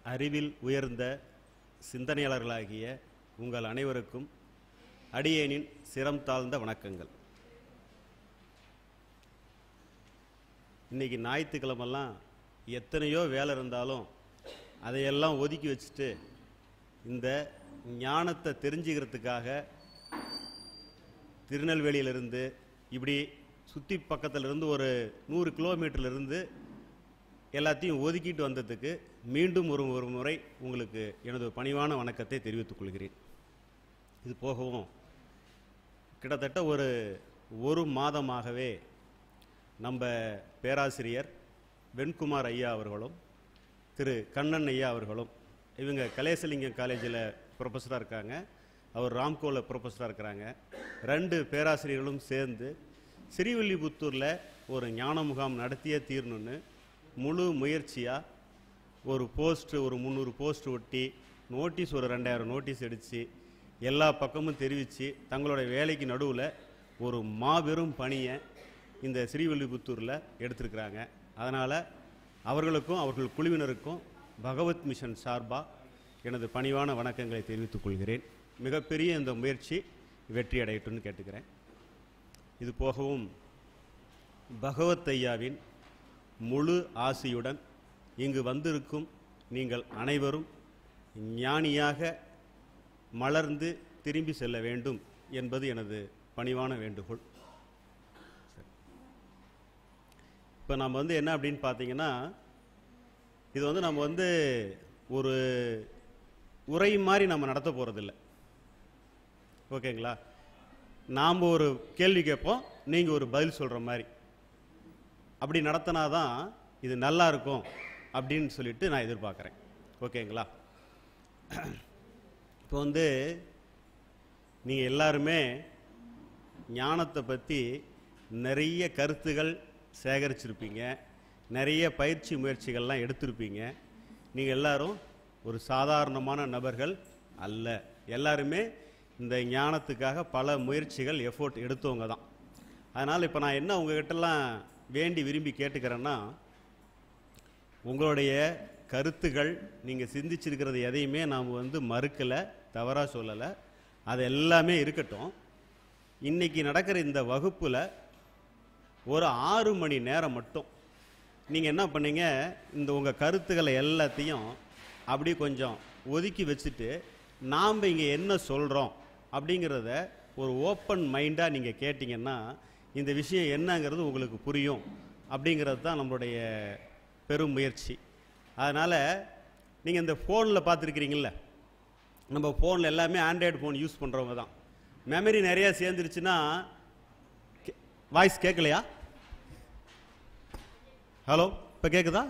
அறிவில் உயர்ந்த சிந்தனையாளர்களாகிய உங்கள் அனைவருக்கும் அடியேனின் சிரம் தாழ்ந்த வணக்கங்கள் இன்னைக்கு ஞாயிற்றுக்கிழமெல்லாம் எத்தனையோ வேலை இருந்தாலும் அதையெல்லாம் ஒதுக்கி வச்சுட்டு இந்த ஞானத்தை தெரிஞ்சுக்கிறதுக்காக திருநெல்வேலியிலிருந்து இப்படி சுற்றி பக்கத்திலிருந்து ஒரு நூறு கிலோமீட்டர்லேருந்து எல்லாத்தையும் ஒதுக்கிட்டு வந்ததுக்கு மீண்டும் ஒரு ஒரு முறை உங்களுக்கு எனது பணிவான வணக்கத்தை தெரிவித்துக் கொள்கிறேன் இது போகவும் கிட்டத்தட்ட ஒரு ஒரு மாதமாகவே நம்ம பேராசிரியர் வெண்குமார் ஐயா அவர்களும் திரு கண்ணன் ஐயா அவர்களும் இவங்க கலேசலிங்கம் காலேஜில் ப்ரொஃபஸராக இருக்காங்க அவர் ராம்கோவில் ப்ரொஃபஸராக இருக்கிறாங்க ரெண்டு பேராசிரியர்களும் சேர்ந்து ஸ்ரீவில்லிபுத்தூரில் ஒரு ஞான முகாம் நடத்தியே தீரணும்னு முழு முயற்சியாக ஒரு போஸ்ட் ஒரு முந்நூறு போஸ்ட் ஒட்டி நோட்டீஸ் ஒரு ரெண்டாயிரம் நோட்டீஸ் அடித்து எல்லா பக்கமும் தெரிவித்து தங்களோட வேலைக்கு நடுவில் ஒரு மாபெரும் பணியை இந்த ஸ்ரீவில்லிபுத்தூரில் எடுத்திருக்கிறாங்க அதனால் அவர்களுக்கும் அவர்கள் குழுவினருக்கும் பகவத் மிஷன் சார்பாக எனது பணிவான வணக்கங்களை தெரிவித்துக் கொள்கிறேன் மிகப்பெரிய இந்த முயற்சி வெற்றி அடையட்டும்னு கேட்டுக்கிறேன் இது போகவும் பகவத் ஐயாவின் முழு ஆசியுடன் இங்கு வந்திருக்கும் நீங்கள் அனைவரும் ஞானியாக மலர்ந்து திரும்பி செல்ல வேண்டும் என்பது எனது பணிவான வேண்டுகோள் இப்போ நம்ம வந்து என்ன அப்படின்னு பார்த்தீங்கன்னா இது வந்து நம்ம வந்து ஒரு உரை மாதிரி நம்ம நடத்த போகிறதில்ல ஓகேங்களா நாம் ஒரு கேள்வி கேட்போம் நீங்கள் ஒரு பதில் சொல்கிற மாதிரி அப்படி நடத்தினாதான் இது நல்லா இருக்கும் அப்படின்னு சொல்லிட்டு நான் எதிர்பார்க்குறேன் ஓகேங்களா இப்போ வந்து நீங்கள் எல்லாருமே ஞானத்தை பற்றி நிறைய கருத்துகள் சேகரிச்சிருப்பீங்க நிறைய பயிற்சி முயற்சிகள்லாம் எடுத்திருப்பீங்க நீங்கள் எல்லாரும் ஒரு சாதாரணமான நபர்கள் அல்ல எல்லாருமே இந்த ஞானத்துக்காக பல முயற்சிகள் எஃபோர்ட் எடுத்தவங்க தான் அதனால் இப்போ நான் என்ன உங்ககிட்டலாம் வேண்டி விரும்பி கேட்டுக்கிறேன்னா உங்களுடைய கருத்துகள் நீங்கள் சிந்திச்சிருக்கிறது எதையுமே நாம் வந்து மறுக்கலை தவறாக சொல்லலை அது எல்லாமே இருக்கட்டும் இன்னைக்கு நடக்கிற இந்த வகுப்பில் ஒரு ஆறு மணி நேரம் மட்டும் நீங்கள் என்ன பண்ணீங்க இந்த உங்கள் கருத்துக்களை எல்லாத்தையும் அப்படி கொஞ்சம் ஒதுக்கி வச்சுட்டு நாம் இங்கே என்ன சொல்கிறோம் அப்படிங்கிறத ஒரு ஓப்பன் மைண்டாக நீங்கள் கேட்டிங்கன்னா இந்த விஷயம் என்னங்கிறது உங்களுக்கு புரியும் அப்படிங்கிறது தான் நம்மளுடைய பெரும் முயற்சி அதனால் நீங்கள் இந்த ஃபோனில் பார்த்துருக்கிறீங்கள நம்ம ஃபோனில் எல்லாமே ஆண்ட்ராய்டு ஃபோன் யூஸ் பண்ணுறவங்க தான் மெமரி நிறையா சேர்ந்துருச்சுன்னா வாய்ஸ் கேட்கலையா ஹலோ இப்போ கேட்குதா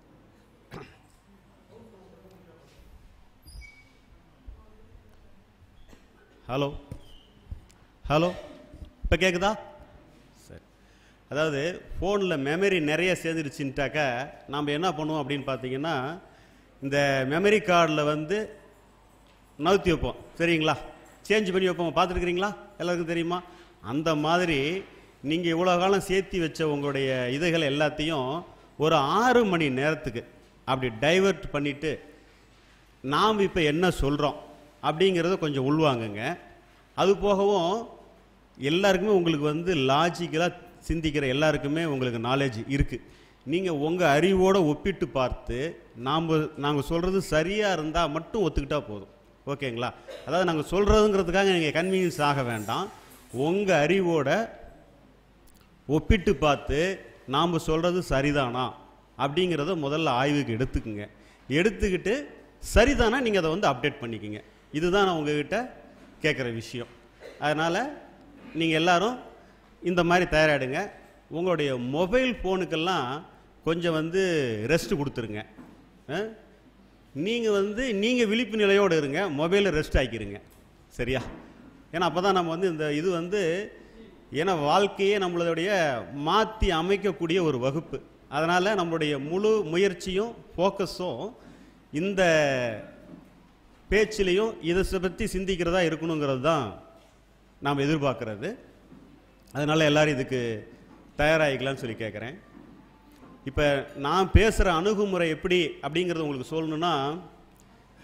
ஹலோ ஹலோ இப்போ கேட்குதா சரி அதாவது ஃபோனில் மெமரி நிறைய சேர்ந்துருச்சுன்ட்டாக்கா நாம் என்ன பண்ணுவோம் அப்படின்னு பார்த்தீங்கன்னா இந்த மெமரி கார்டில் வந்து நவுத்தி வைப்போம் சரிங்களா சேஞ்ச் பண்ணி வைப்போம் பார்த்துருக்குறீங்களா எல்லாருக்கும் தெரியுமா அந்த மாதிரி நீங்கள் இவ்வளோ காலம் சேர்த்தி வச்ச உங்களுடைய இதுகள் எல்லாத்தையும் ஒரு ஆறு மணி நேரத்துக்கு அப்படி டைவர்ட் பண்ணிவிட்டு நாம் இப்போ என்ன சொல்கிறோம் அப்படிங்கிறத கொஞ்சம் உள்வாங்குங்க அது போகவும் எல்லாருக்குமே உங்களுக்கு வந்து லாஜிக்கலாக சிந்திக்கிற எல்லாருக்குமே உங்களுக்கு நாலேஜ் இருக்குது நீங்கள் உங்கள் அறிவோடு ஒப்பிட்டு பார்த்து நாம் நாங்கள் சொல்கிறது சரியாக இருந்தால் மட்டும் ஒத்துக்கிட்டா போதும் ஓகேங்களா அதாவது நாங்கள் சொல்கிறதுங்கிறதுக்காக நீங்கள் கன்வீனியன்ஸ் ஆக வேண்டாம் உங்கள் அறிவோட ஒப்பிட்டு பார்த்து நாம் சொல்கிறது சரிதானா அப்படிங்கிறத முதல்ல ஆய்வுக்கு எடுத்துக்குங்க எடுத்துக்கிட்டு சரிதானா நீங்கள் அதை வந்து அப்டேட் பண்ணிக்கோங்க இதுதான் நான் உங்ககிட்ட கேட்குற விஷயம் அதனால் நீங்கள் எல்லாரும் இந்த மாதிரி தயாராகிடுங்க உங்களுடைய மொபைல் ஃபோனுக்கெல்லாம் கொஞ்சம் வந்து ரெஸ்ட் கொடுத்துருங்க நீங்கள் வந்து நீங்கள் விழிப்பு நிலையோடு இருங்க மொபைலை ரெஸ்ட் ஆக்கிடுங்க சரியா ஏன்னா அப்போ தான் நம்ம வந்து இந்த இது வந்து ஏன்னா வாழ்க்கையே நம்மளுடைய மாற்றி அமைக்கக்கூடிய ஒரு வகுப்பு அதனால் நம்மளுடைய முழு முயற்சியும் ஃபோக்கஸும் இந்த பேச்சிலையும் இதை பற்றி சிந்திக்கிறதா இருக்கணுங்கிறது தான் நாம் எதிர்பார்க்கறது அதனால் எல்லாரும் இதுக்கு தயாராகிக்கலாம்னு சொல்லி கேட்குறேன் இப்போ நான் பேசுகிற அணுகுமுறை எப்படி அப்படிங்கிறத உங்களுக்கு சொல்லணும்னா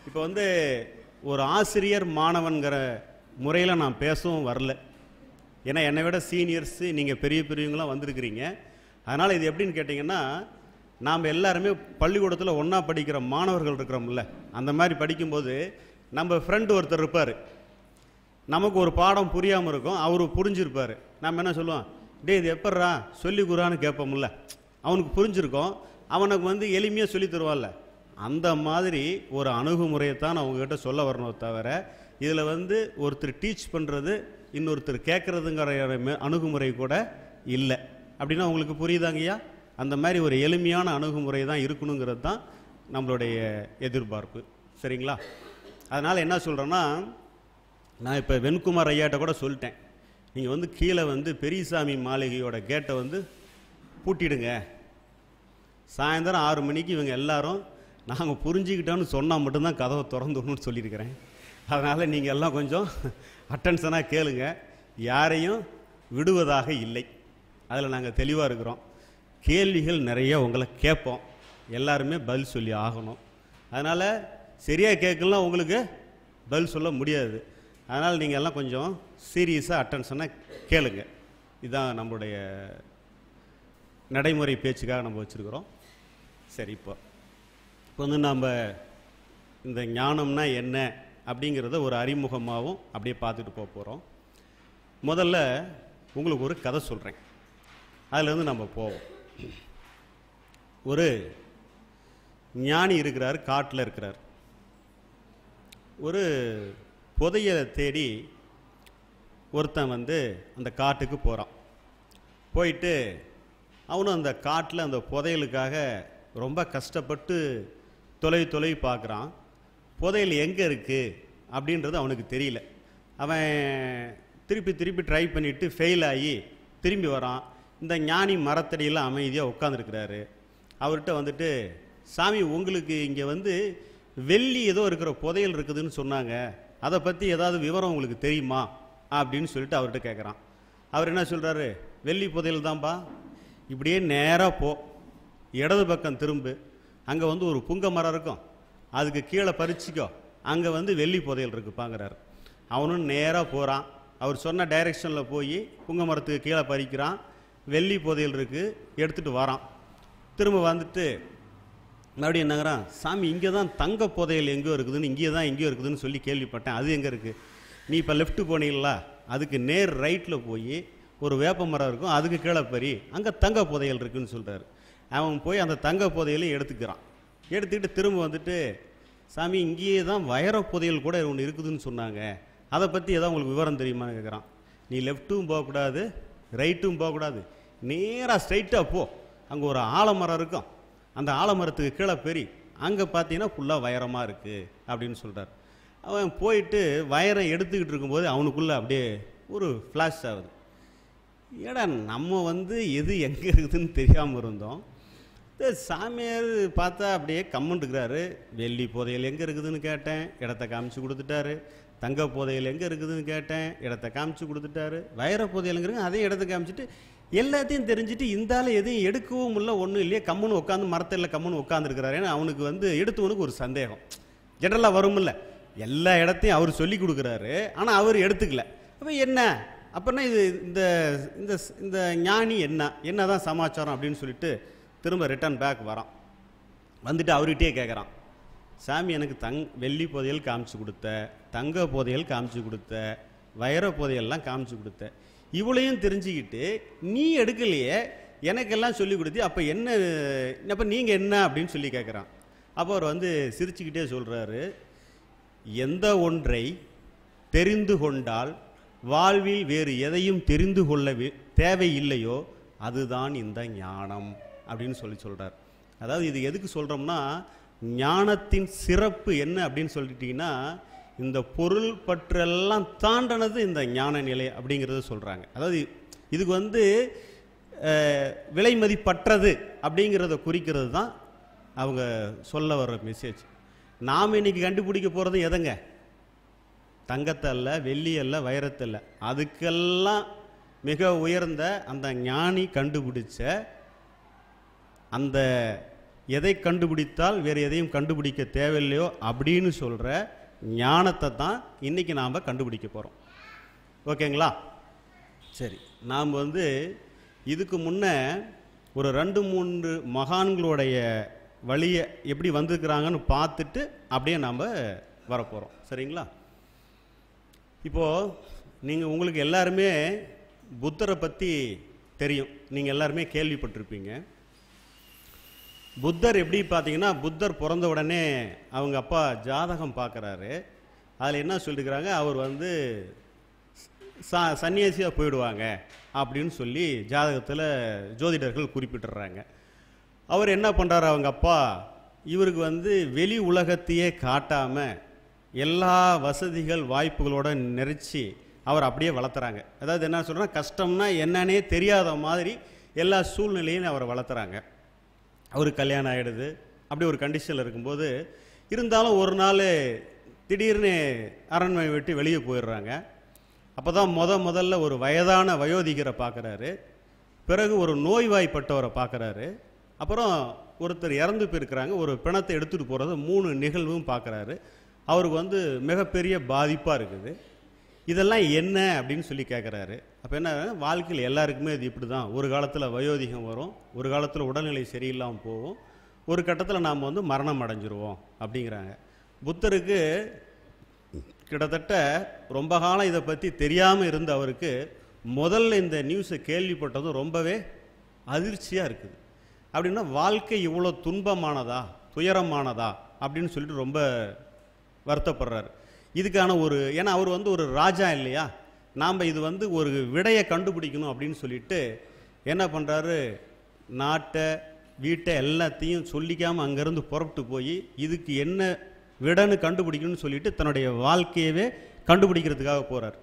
இப்போ வந்து ஒரு ஆசிரியர் மாணவன்கிற முறையில் நான் பேசவும் வரல ஏன்னா என்னை விட சீனியர்ஸு நீங்கள் பெரிய பெரியவங்களாம் வந்திருக்கிறீங்க அதனால் இது எப்படின்னு கேட்டிங்கன்னா நாம் எல்லாருமே பள்ளிக்கூடத்தில் ஒன்றா படிக்கிற மாணவர்கள் இருக்கிறோம்ல அந்த மாதிரி படிக்கும்போது நம்ம ஃப்ரெண்டு ஒருத்தர் இருப்பார் நமக்கு ஒரு பாடம் புரியாமல் இருக்கும் அவர் புரிஞ்சிருப்பார் நம்ம என்ன சொல்லுவோம் டேய் இது எப்பட்றா சொல்லி குறான்னு கேட்போம்ல அவனுக்கு புரிஞ்சிருக்கும் அவனுக்கு வந்து எளிமையாக சொல்லி தருவான்ல அந்த மாதிரி ஒரு அணுகுமுறையை தான் நான் உங்ககிட்ட சொல்ல வரணும் தவிர இதில் வந்து ஒருத்தர் டீச் பண்ணுறது இன்னொருத்தர் கேட்குறதுங்கிற மெ- அணுகுமுறை கூட இல்லை அப்படின்னா உங்களுக்கு புரியுதாங்கய்யா அந்த மாதிரி ஒரு எளிமையான அணுகுமுறை தான் இருக்கணுங்கிறது தான் நம்மளுடைய எதிர்பார்ப்பு சரிங்களா அதனால் என்ன சொல்கிறேன்னா நான் இப்போ வெண்குமார் ஐயாட்ட கூட சொல்லிட்டேன் நீங்கள் வந்து கீழே வந்து பெரியசாமி மாளிகையோட கேட்டை வந்து பூட்டிடுங்க சாயந்தரம் ஆறு மணிக்கு இவங்க எல்லாரும் நாங்கள் புரிஞ்சுக்கிட்டோன்னு சொன்னால் மட்டும்தான் கதவை திறந்துடணும்னு சொல்லியிருக்கிறேன் அதனால் நீங்கள் எல்லாம் கொஞ்சம் அட்டென்ஷனாக கேளுங்க யாரையும் விடுவதாக இல்லை அதில் நாங்கள் தெளிவாக இருக்கிறோம் கேள்விகள் நிறைய உங்களை கேட்போம் எல்லாருமே பதில் சொல்லி ஆகணும் அதனால் சரியாக கேட்கலாம் உங்களுக்கு பதில் சொல்ல முடியாது அதனால் நீங்கள் எல்லாம் கொஞ்சம் சீரியஸாக அட்டென்ஷனாக கேளுங்க இதுதான் நம்மளுடைய நடைமுறை பேச்சுக்காக நம்ம வச்சுருக்கிறோம் சரி இப்போ இப்போ வந்து நம்ம இந்த ஞானம்னா என்ன அப்படிங்கிறத ஒரு அறிமுகமாகவும் அப்படியே பார்த்துட்டு போக போகிறோம் முதல்ல உங்களுக்கு ஒரு கதை சொல்கிறேன் அதுலேருந்து நம்ம போவோம் ஒரு ஞானி இருக்கிறார் காட்டில் இருக்கிறார் ஒரு புதைய தேடி ஒருத்தன் வந்து அந்த காட்டுக்கு போகிறான் போயிட்டு அவனும் அந்த காட்டில் அந்த புதையலுக்காக ரொம்ப கஷ்டப்பட்டு தொலை தொலை பார்க்குறான் புதையல் எங்கே இருக்குது அப்படின்றது அவனுக்கு தெரியல அவன் திருப்பி திருப்பி ட்ரை பண்ணிவிட்டு ஃபெயில் ஆகி திரும்பி வரான் இந்த ஞானி மரத்தடியில் அமைதியாக உட்காந்துருக்கிறாரு அவர்கிட்ட வந்துட்டு சாமி உங்களுக்கு இங்கே வந்து வெள்ளி ஏதோ இருக்கிற புதையல் இருக்குதுன்னு சொன்னாங்க அதை பற்றி ஏதாவது விவரம் உங்களுக்கு தெரியுமா அப்படின்னு சொல்லிட்டு அவர்கிட்ட கேட்குறான் அவர் என்ன சொல்கிறாரு வெள்ளி புதையல் தான்ப்பா இப்படியே நேராக போ இடது பக்கம் திரும்பு அங்கே வந்து ஒரு புங்க மரம் இருக்கும் அதுக்கு கீழே பறிச்சிக்கோ அங்கே வந்து வெள்ளி புதையல் இருக்குப்பாங்கிறாரு அவனும் நேராக போகிறான் அவர் சொன்ன டைரெக்ஷனில் போய் புங்க மரத்துக்கு கீழே பறிக்கிறான் வெள்ளி புதையல் இருக்குது எடுத்துகிட்டு வரான் திரும்ப வந்துட்டு மறுபடியும் என்னங்கிறான் சாமி இங்கே தான் தங்க புதையல் எங்கேயோ இருக்குதுன்னு இங்கே தான் எங்கேயோ இருக்குதுன்னு சொல்லி கேள்விப்பட்டேன் அது எங்கே இருக்குது நீ இப்போ லெஃப்ட் போனீங்களா அதுக்கு நேர் ரைட்டில் போய் ஒரு வேப்ப மரம் இருக்கும் அதுக்கு கீழே பறி அங்கே தங்க புதையல் இருக்குன்னு சொல்கிறாரு அவன் போய் அந்த தங்க புதையலையும் எடுத்துக்கிறான் எடுத்துக்கிட்டு திரும்ப வந்துட்டு சாமி இங்கேயே தான் வைர புதையல் கூட ஒன்று இருக்குதுன்னு சொன்னாங்க அதை பற்றி ஏதாவது உங்களுக்கு விவரம் தெரியுமான்னு கேட்குறான் நீ லெஃப்ட்டும் போகக்கூடாது ரைட்டும் போகக்கூடாது நேராக ஸ்ட்ரைட்டாக போ அங்கே ஒரு ஆலமரம் இருக்கும் அந்த ஆலமரத்துக்கு கீழே பெரி அங்கே பார்த்தீங்கன்னா ஃபுல்லாக வைரமாக இருக்குது அப்படின்னு சொல்கிறார் அவன் போயிட்டு வயரை எடுத்துக்கிட்டு இருக்கும்போது அவனுக்குள்ளே அப்படியே ஒரு ஃப்ளாஷ் ஆகுது ஏடா நம்ம வந்து எது எங்கே இருக்குதுன்னு தெரியாமல் இருந்தோம் இந்த சாமியார் பார்த்தா அப்படியே கம்முன்ட்டுக்கிறாரு வெள்ளி புதையல் எங்கே இருக்குதுன்னு கேட்டேன் இடத்த காமிச்சு கொடுத்துட்டாரு தங்க புதையல் எங்கே இருக்குதுன்னு கேட்டேன் இடத்த காமிச்சு கொடுத்துட்டாரு வைர புதையலுங்கிறது அதே இடத்த காமிச்சிட்டு எல்லாத்தையும் தெரிஞ்சுட்டு இந்த ஆள் எதையும் எடுக்கவும் இல்லை ஒன்றும் இல்லையே கம்முன்னு உட்காந்து மரத்தில் கம்முன்னு உட்காந்துருக்கிறாரு ஏன்னா அவனுக்கு வந்து எடுத்தவனுக்கு ஒரு சந்தேகம் ஜெனரலாக வரும்ல எல்லா இடத்தையும் அவர் சொல்லி கொடுக்குறாரு ஆனால் அவர் எடுத்துக்கல அப்போ என்ன அப்போனா இது இந்த இந்த இந்த ஞானி என்ன என்ன தான் சமாச்சாரம் அப்படின்னு சொல்லிட்டு திரும்ப ரிட்டர்ன் பேக் வரான் வந்துட்டு அவர்கிட்டயே கேட்குறான் சாமி எனக்கு தங் வெள்ளி புதையல் காமிச்சு கொடுத்த தங்க புதையல் காமிச்சு கொடுத்த வைர புதையல்லாம் காமிச்சு கொடுத்த இவ்வளையும் தெரிஞ்சுக்கிட்டு நீ எடுக்கலையே எனக்கெல்லாம் சொல்லி கொடுத்தி அப்போ என்ன அப்போ நீங்கள் என்ன அப்படின்னு சொல்லி கேட்குறான் அப்போ அவர் வந்து சிரிச்சுக்கிட்டே சொல்கிறாரு எந்த ஒன்றை தெரிந்து கொண்டால் வாழ்வில் வேறு எதையும் தெரிந்து கொள்ள வே- தேவையில்லையோ அதுதான் இந்த ஞானம் அப்படின்னு சொல்லி சொல்றார் அதாவது இது எதுக்கு சொல்றோம்னா ஞானத்தின் சிறப்பு என்ன அப்படின்னு சொல்லிட்டீங்கன்னா இந்த பொருள் பற்றெல்லாம் தாண்டனது இந்த ஞான நிலை அப்படிங்கிறத சொல்றாங்க அதாவது இதுக்கு வந்து அஹ், விலை மதிப்பற்றது அப்படிங்கிறத குறிக்கிறது தான் அவங்க சொல்ல வர்ற மெசேஜ் நாம் இன்னைக்கு கண்டுபிடிக்க போகிறது எதங்க தங்கத்தை அல்ல வெள்ளி அல்ல வைரத்தை அல்ல அதுக்கெல்லாம் மிக உயர்ந்த அந்த ஞானி கண்டுபிடிச்ச அந்த எதை கண்டுபிடித்தால் வேறு எதையும் கண்டுபிடிக்க தேவையில்லையோ அப்படின்னு சொல்கிற ஞானத்தை தான் இன்றைக்கி நாம் கண்டுபிடிக்க போகிறோம் ஓகேங்களா சரி நாம் வந்து இதுக்கு முன்னே ஒரு ரெண்டு மூன்று மகான்களுடைய வழியை எப்படி வந்திருக்கிறாங்கன்னு பார்த்துட்டு அப்படியே நாம் வரப்போகிறோம் சரிங்களா இப்போது நீங்கள் உங்களுக்கு எல்லாருமே புத்தரை பற்றி தெரியும் நீங்கள் எல்லாருமே கேள்விப்பட்டிருப்பீங்க புத்தர் எப்படி பார்த்தீங்கன்னா புத்தர் பிறந்த உடனே அவங்க அப்பா ஜாதகம் பார்க்குறாரு அதில் என்ன சொல்லியிருக்கிறாங்க அவர் வந்து ச சன்னியாசியாக போயிடுவாங்க அப்படின்னு சொல்லி ஜாதகத்தில் ஜோதிடர்கள் குறிப்பிட்டுறாங்க அவர் என்ன பண்ணுறாரு அவங்க அப்பா இவருக்கு வந்து வெளி உலகத்தையே காட்டாமல் எல்லா வசதிகள் வாய்ப்புகளோட நிறைச்சி அவர் அப்படியே வளர்த்துறாங்க அதாவது என்ன சொல்கிறேன்னா கஷ்டம்னா என்னன்னே தெரியாத மாதிரி எல்லா சூழ்நிலையும் அவரை வளர்த்துறாங்க அவருக்கு கல்யாணம் ஆகிடுது அப்படி ஒரு கண்டிஷனில் இருக்கும்போது இருந்தாலும் ஒரு நாள் திடீர்னு அரண்மனை விட்டு வெளியே போயிடுறாங்க அப்போ தான் முத முதல்ல ஒரு வயதான வயோதிகரை பார்க்குறாரு பிறகு ஒரு நோய்வாய்ப்பட்டவரை பார்க்குறாரு அப்புறம் ஒருத்தர் இறந்து போயிருக்கிறாங்க ஒரு பிணத்தை எடுத்துகிட்டு போகிறத மூணு நிகழ்வும் பார்க்குறாரு அவருக்கு வந்து மிகப்பெரிய பாதிப்பாக இருக்குது இதெல்லாம் என்ன அப்படின்னு சொல்லி கேட்குறாரு அப்போ என்ன வாழ்க்கையில் எல்லாருக்குமே இது இப்படி தான் ஒரு காலத்தில் வயோதிகம் வரும் ஒரு காலத்தில் உடல்நிலை சரியில்லாமல் போகும் ஒரு கட்டத்தில் நாம் வந்து மரணம் அடைஞ்சிருவோம் அப்படிங்கிறாங்க புத்தருக்கு கிட்டத்தட்ட ரொம்ப காலம் இதை பற்றி தெரியாமல் இருந்த அவருக்கு முதல்ல இந்த நியூஸை கேள்விப்பட்டதும் ரொம்பவே அதிர்ச்சியாக இருக்குது அப்படின்னா வாழ்க்கை இவ்வளோ துன்பமானதா துயரமானதா அப்படின்னு சொல்லிட்டு ரொம்ப வருத்தப்படுறாரு இதுக்கான ஒரு ஏன்னா அவர் வந்து ஒரு ராஜா இல்லையா நாம் இது வந்து ஒரு விடையை கண்டுபிடிக்கணும் அப்படின்னு சொல்லிட்டு என்ன பண்ணுறாரு நாட்டை வீட்டை எல்லாத்தையும் சொல்லிக்காமல் அங்கேருந்து புறப்பட்டு போய் இதுக்கு என்ன விடன்னு கண்டுபிடிக்கணும்னு சொல்லிட்டு தன்னுடைய வாழ்க்கையவே கண்டுபிடிக்கிறதுக்காக போகிறார்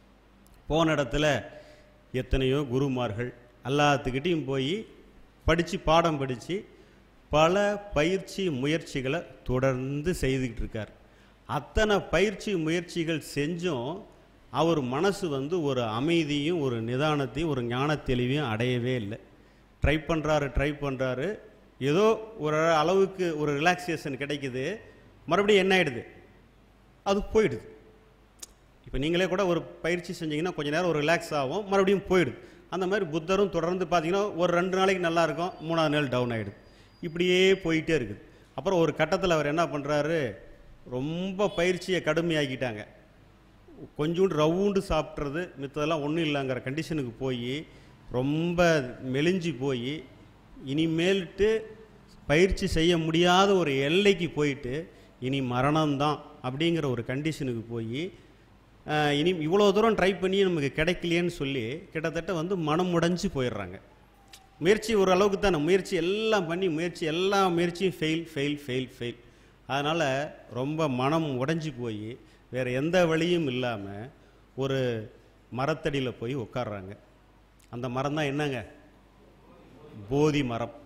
போன இடத்துல எத்தனையோ குருமார்கள் எல்லாத்துக்கிட்டையும் போய் படித்து பாடம் படித்து பல பயிற்சி முயற்சிகளை தொடர்ந்து செய்துக்கிட்டு இருக்கார் அத்தனை பயிற்சி முயற்சிகள் செஞ்சும் அவர் மனசு வந்து ஒரு அமைதியும் ஒரு நிதானத்தையும் ஒரு ஞான தெளிவையும் அடையவே இல்லை ட்ரை பண்ணுறாரு ட்ரை பண்ணுறாரு ஏதோ ஒரு அளவுக்கு ஒரு ரிலாக்ஸேஷன் கிடைக்குது மறுபடியும் என்ன ஆயிடுது அது போயிடுது இப்போ நீங்களே கூட ஒரு பயிற்சி செஞ்சீங்கன்னா கொஞ்ச நேரம் ஒரு ரிலாக்ஸ் ஆகும் மறுபடியும் போயிடுது அந்த மாதிரி புத்தரும் தொடர்ந்து பார்த்தீங்கன்னா ஒரு ரெண்டு நாளைக்கு நல்லா இருக்கும் மூணாவது நாள் டவுன் ஆகிடுது இப்படியே போயிட்டே இருக்குது அப்புறம் ஒரு கட்டத்தில் அவர் என்ன பண்ணுறாரு ரொம்ப பயிற்சியை கடுமையாக்கிட்டாங்க கொஞ்சோண்டு ரவுண்டு சாப்பிட்றது மித்ததெல்லாம் ஒன்றும் இல்லைங்கிற கண்டிஷனுக்கு போய் ரொம்ப மெலிஞ்சு போய் இனிமேல்ட்டு பயிற்சி செய்ய முடியாத ஒரு எல்லைக்கு போயிட்டு இனி மரணம்தான் அப்படிங்கிற ஒரு கண்டிஷனுக்கு போய் ஆஹ், இனி இவ்வளோ தூரம் ட்ரை பண்ணி நமக்கு கிடைக்கலையேன்னு சொல்லி கிட்டத்தட்ட வந்து மனம் உடைஞ்சு போயிடுறாங்க முயற்சி ஒரு அளவுக்கு தானே முயற்சி எல்லாம் பண்ணி முயற்சி எல்லா முயற்சியும் ஃபெயில் ஃபெயில் ஃபெயில் ஃபெயில் அதனால் ரொம்ப மனம் உடைஞ்சு போய் வேறு எந்த வழியும் இல்லாமல் ஒரு மரத்தடியில் போய் உட்கார்றாங்க அந்த மரம் தான் என்னங்க போதி மரம்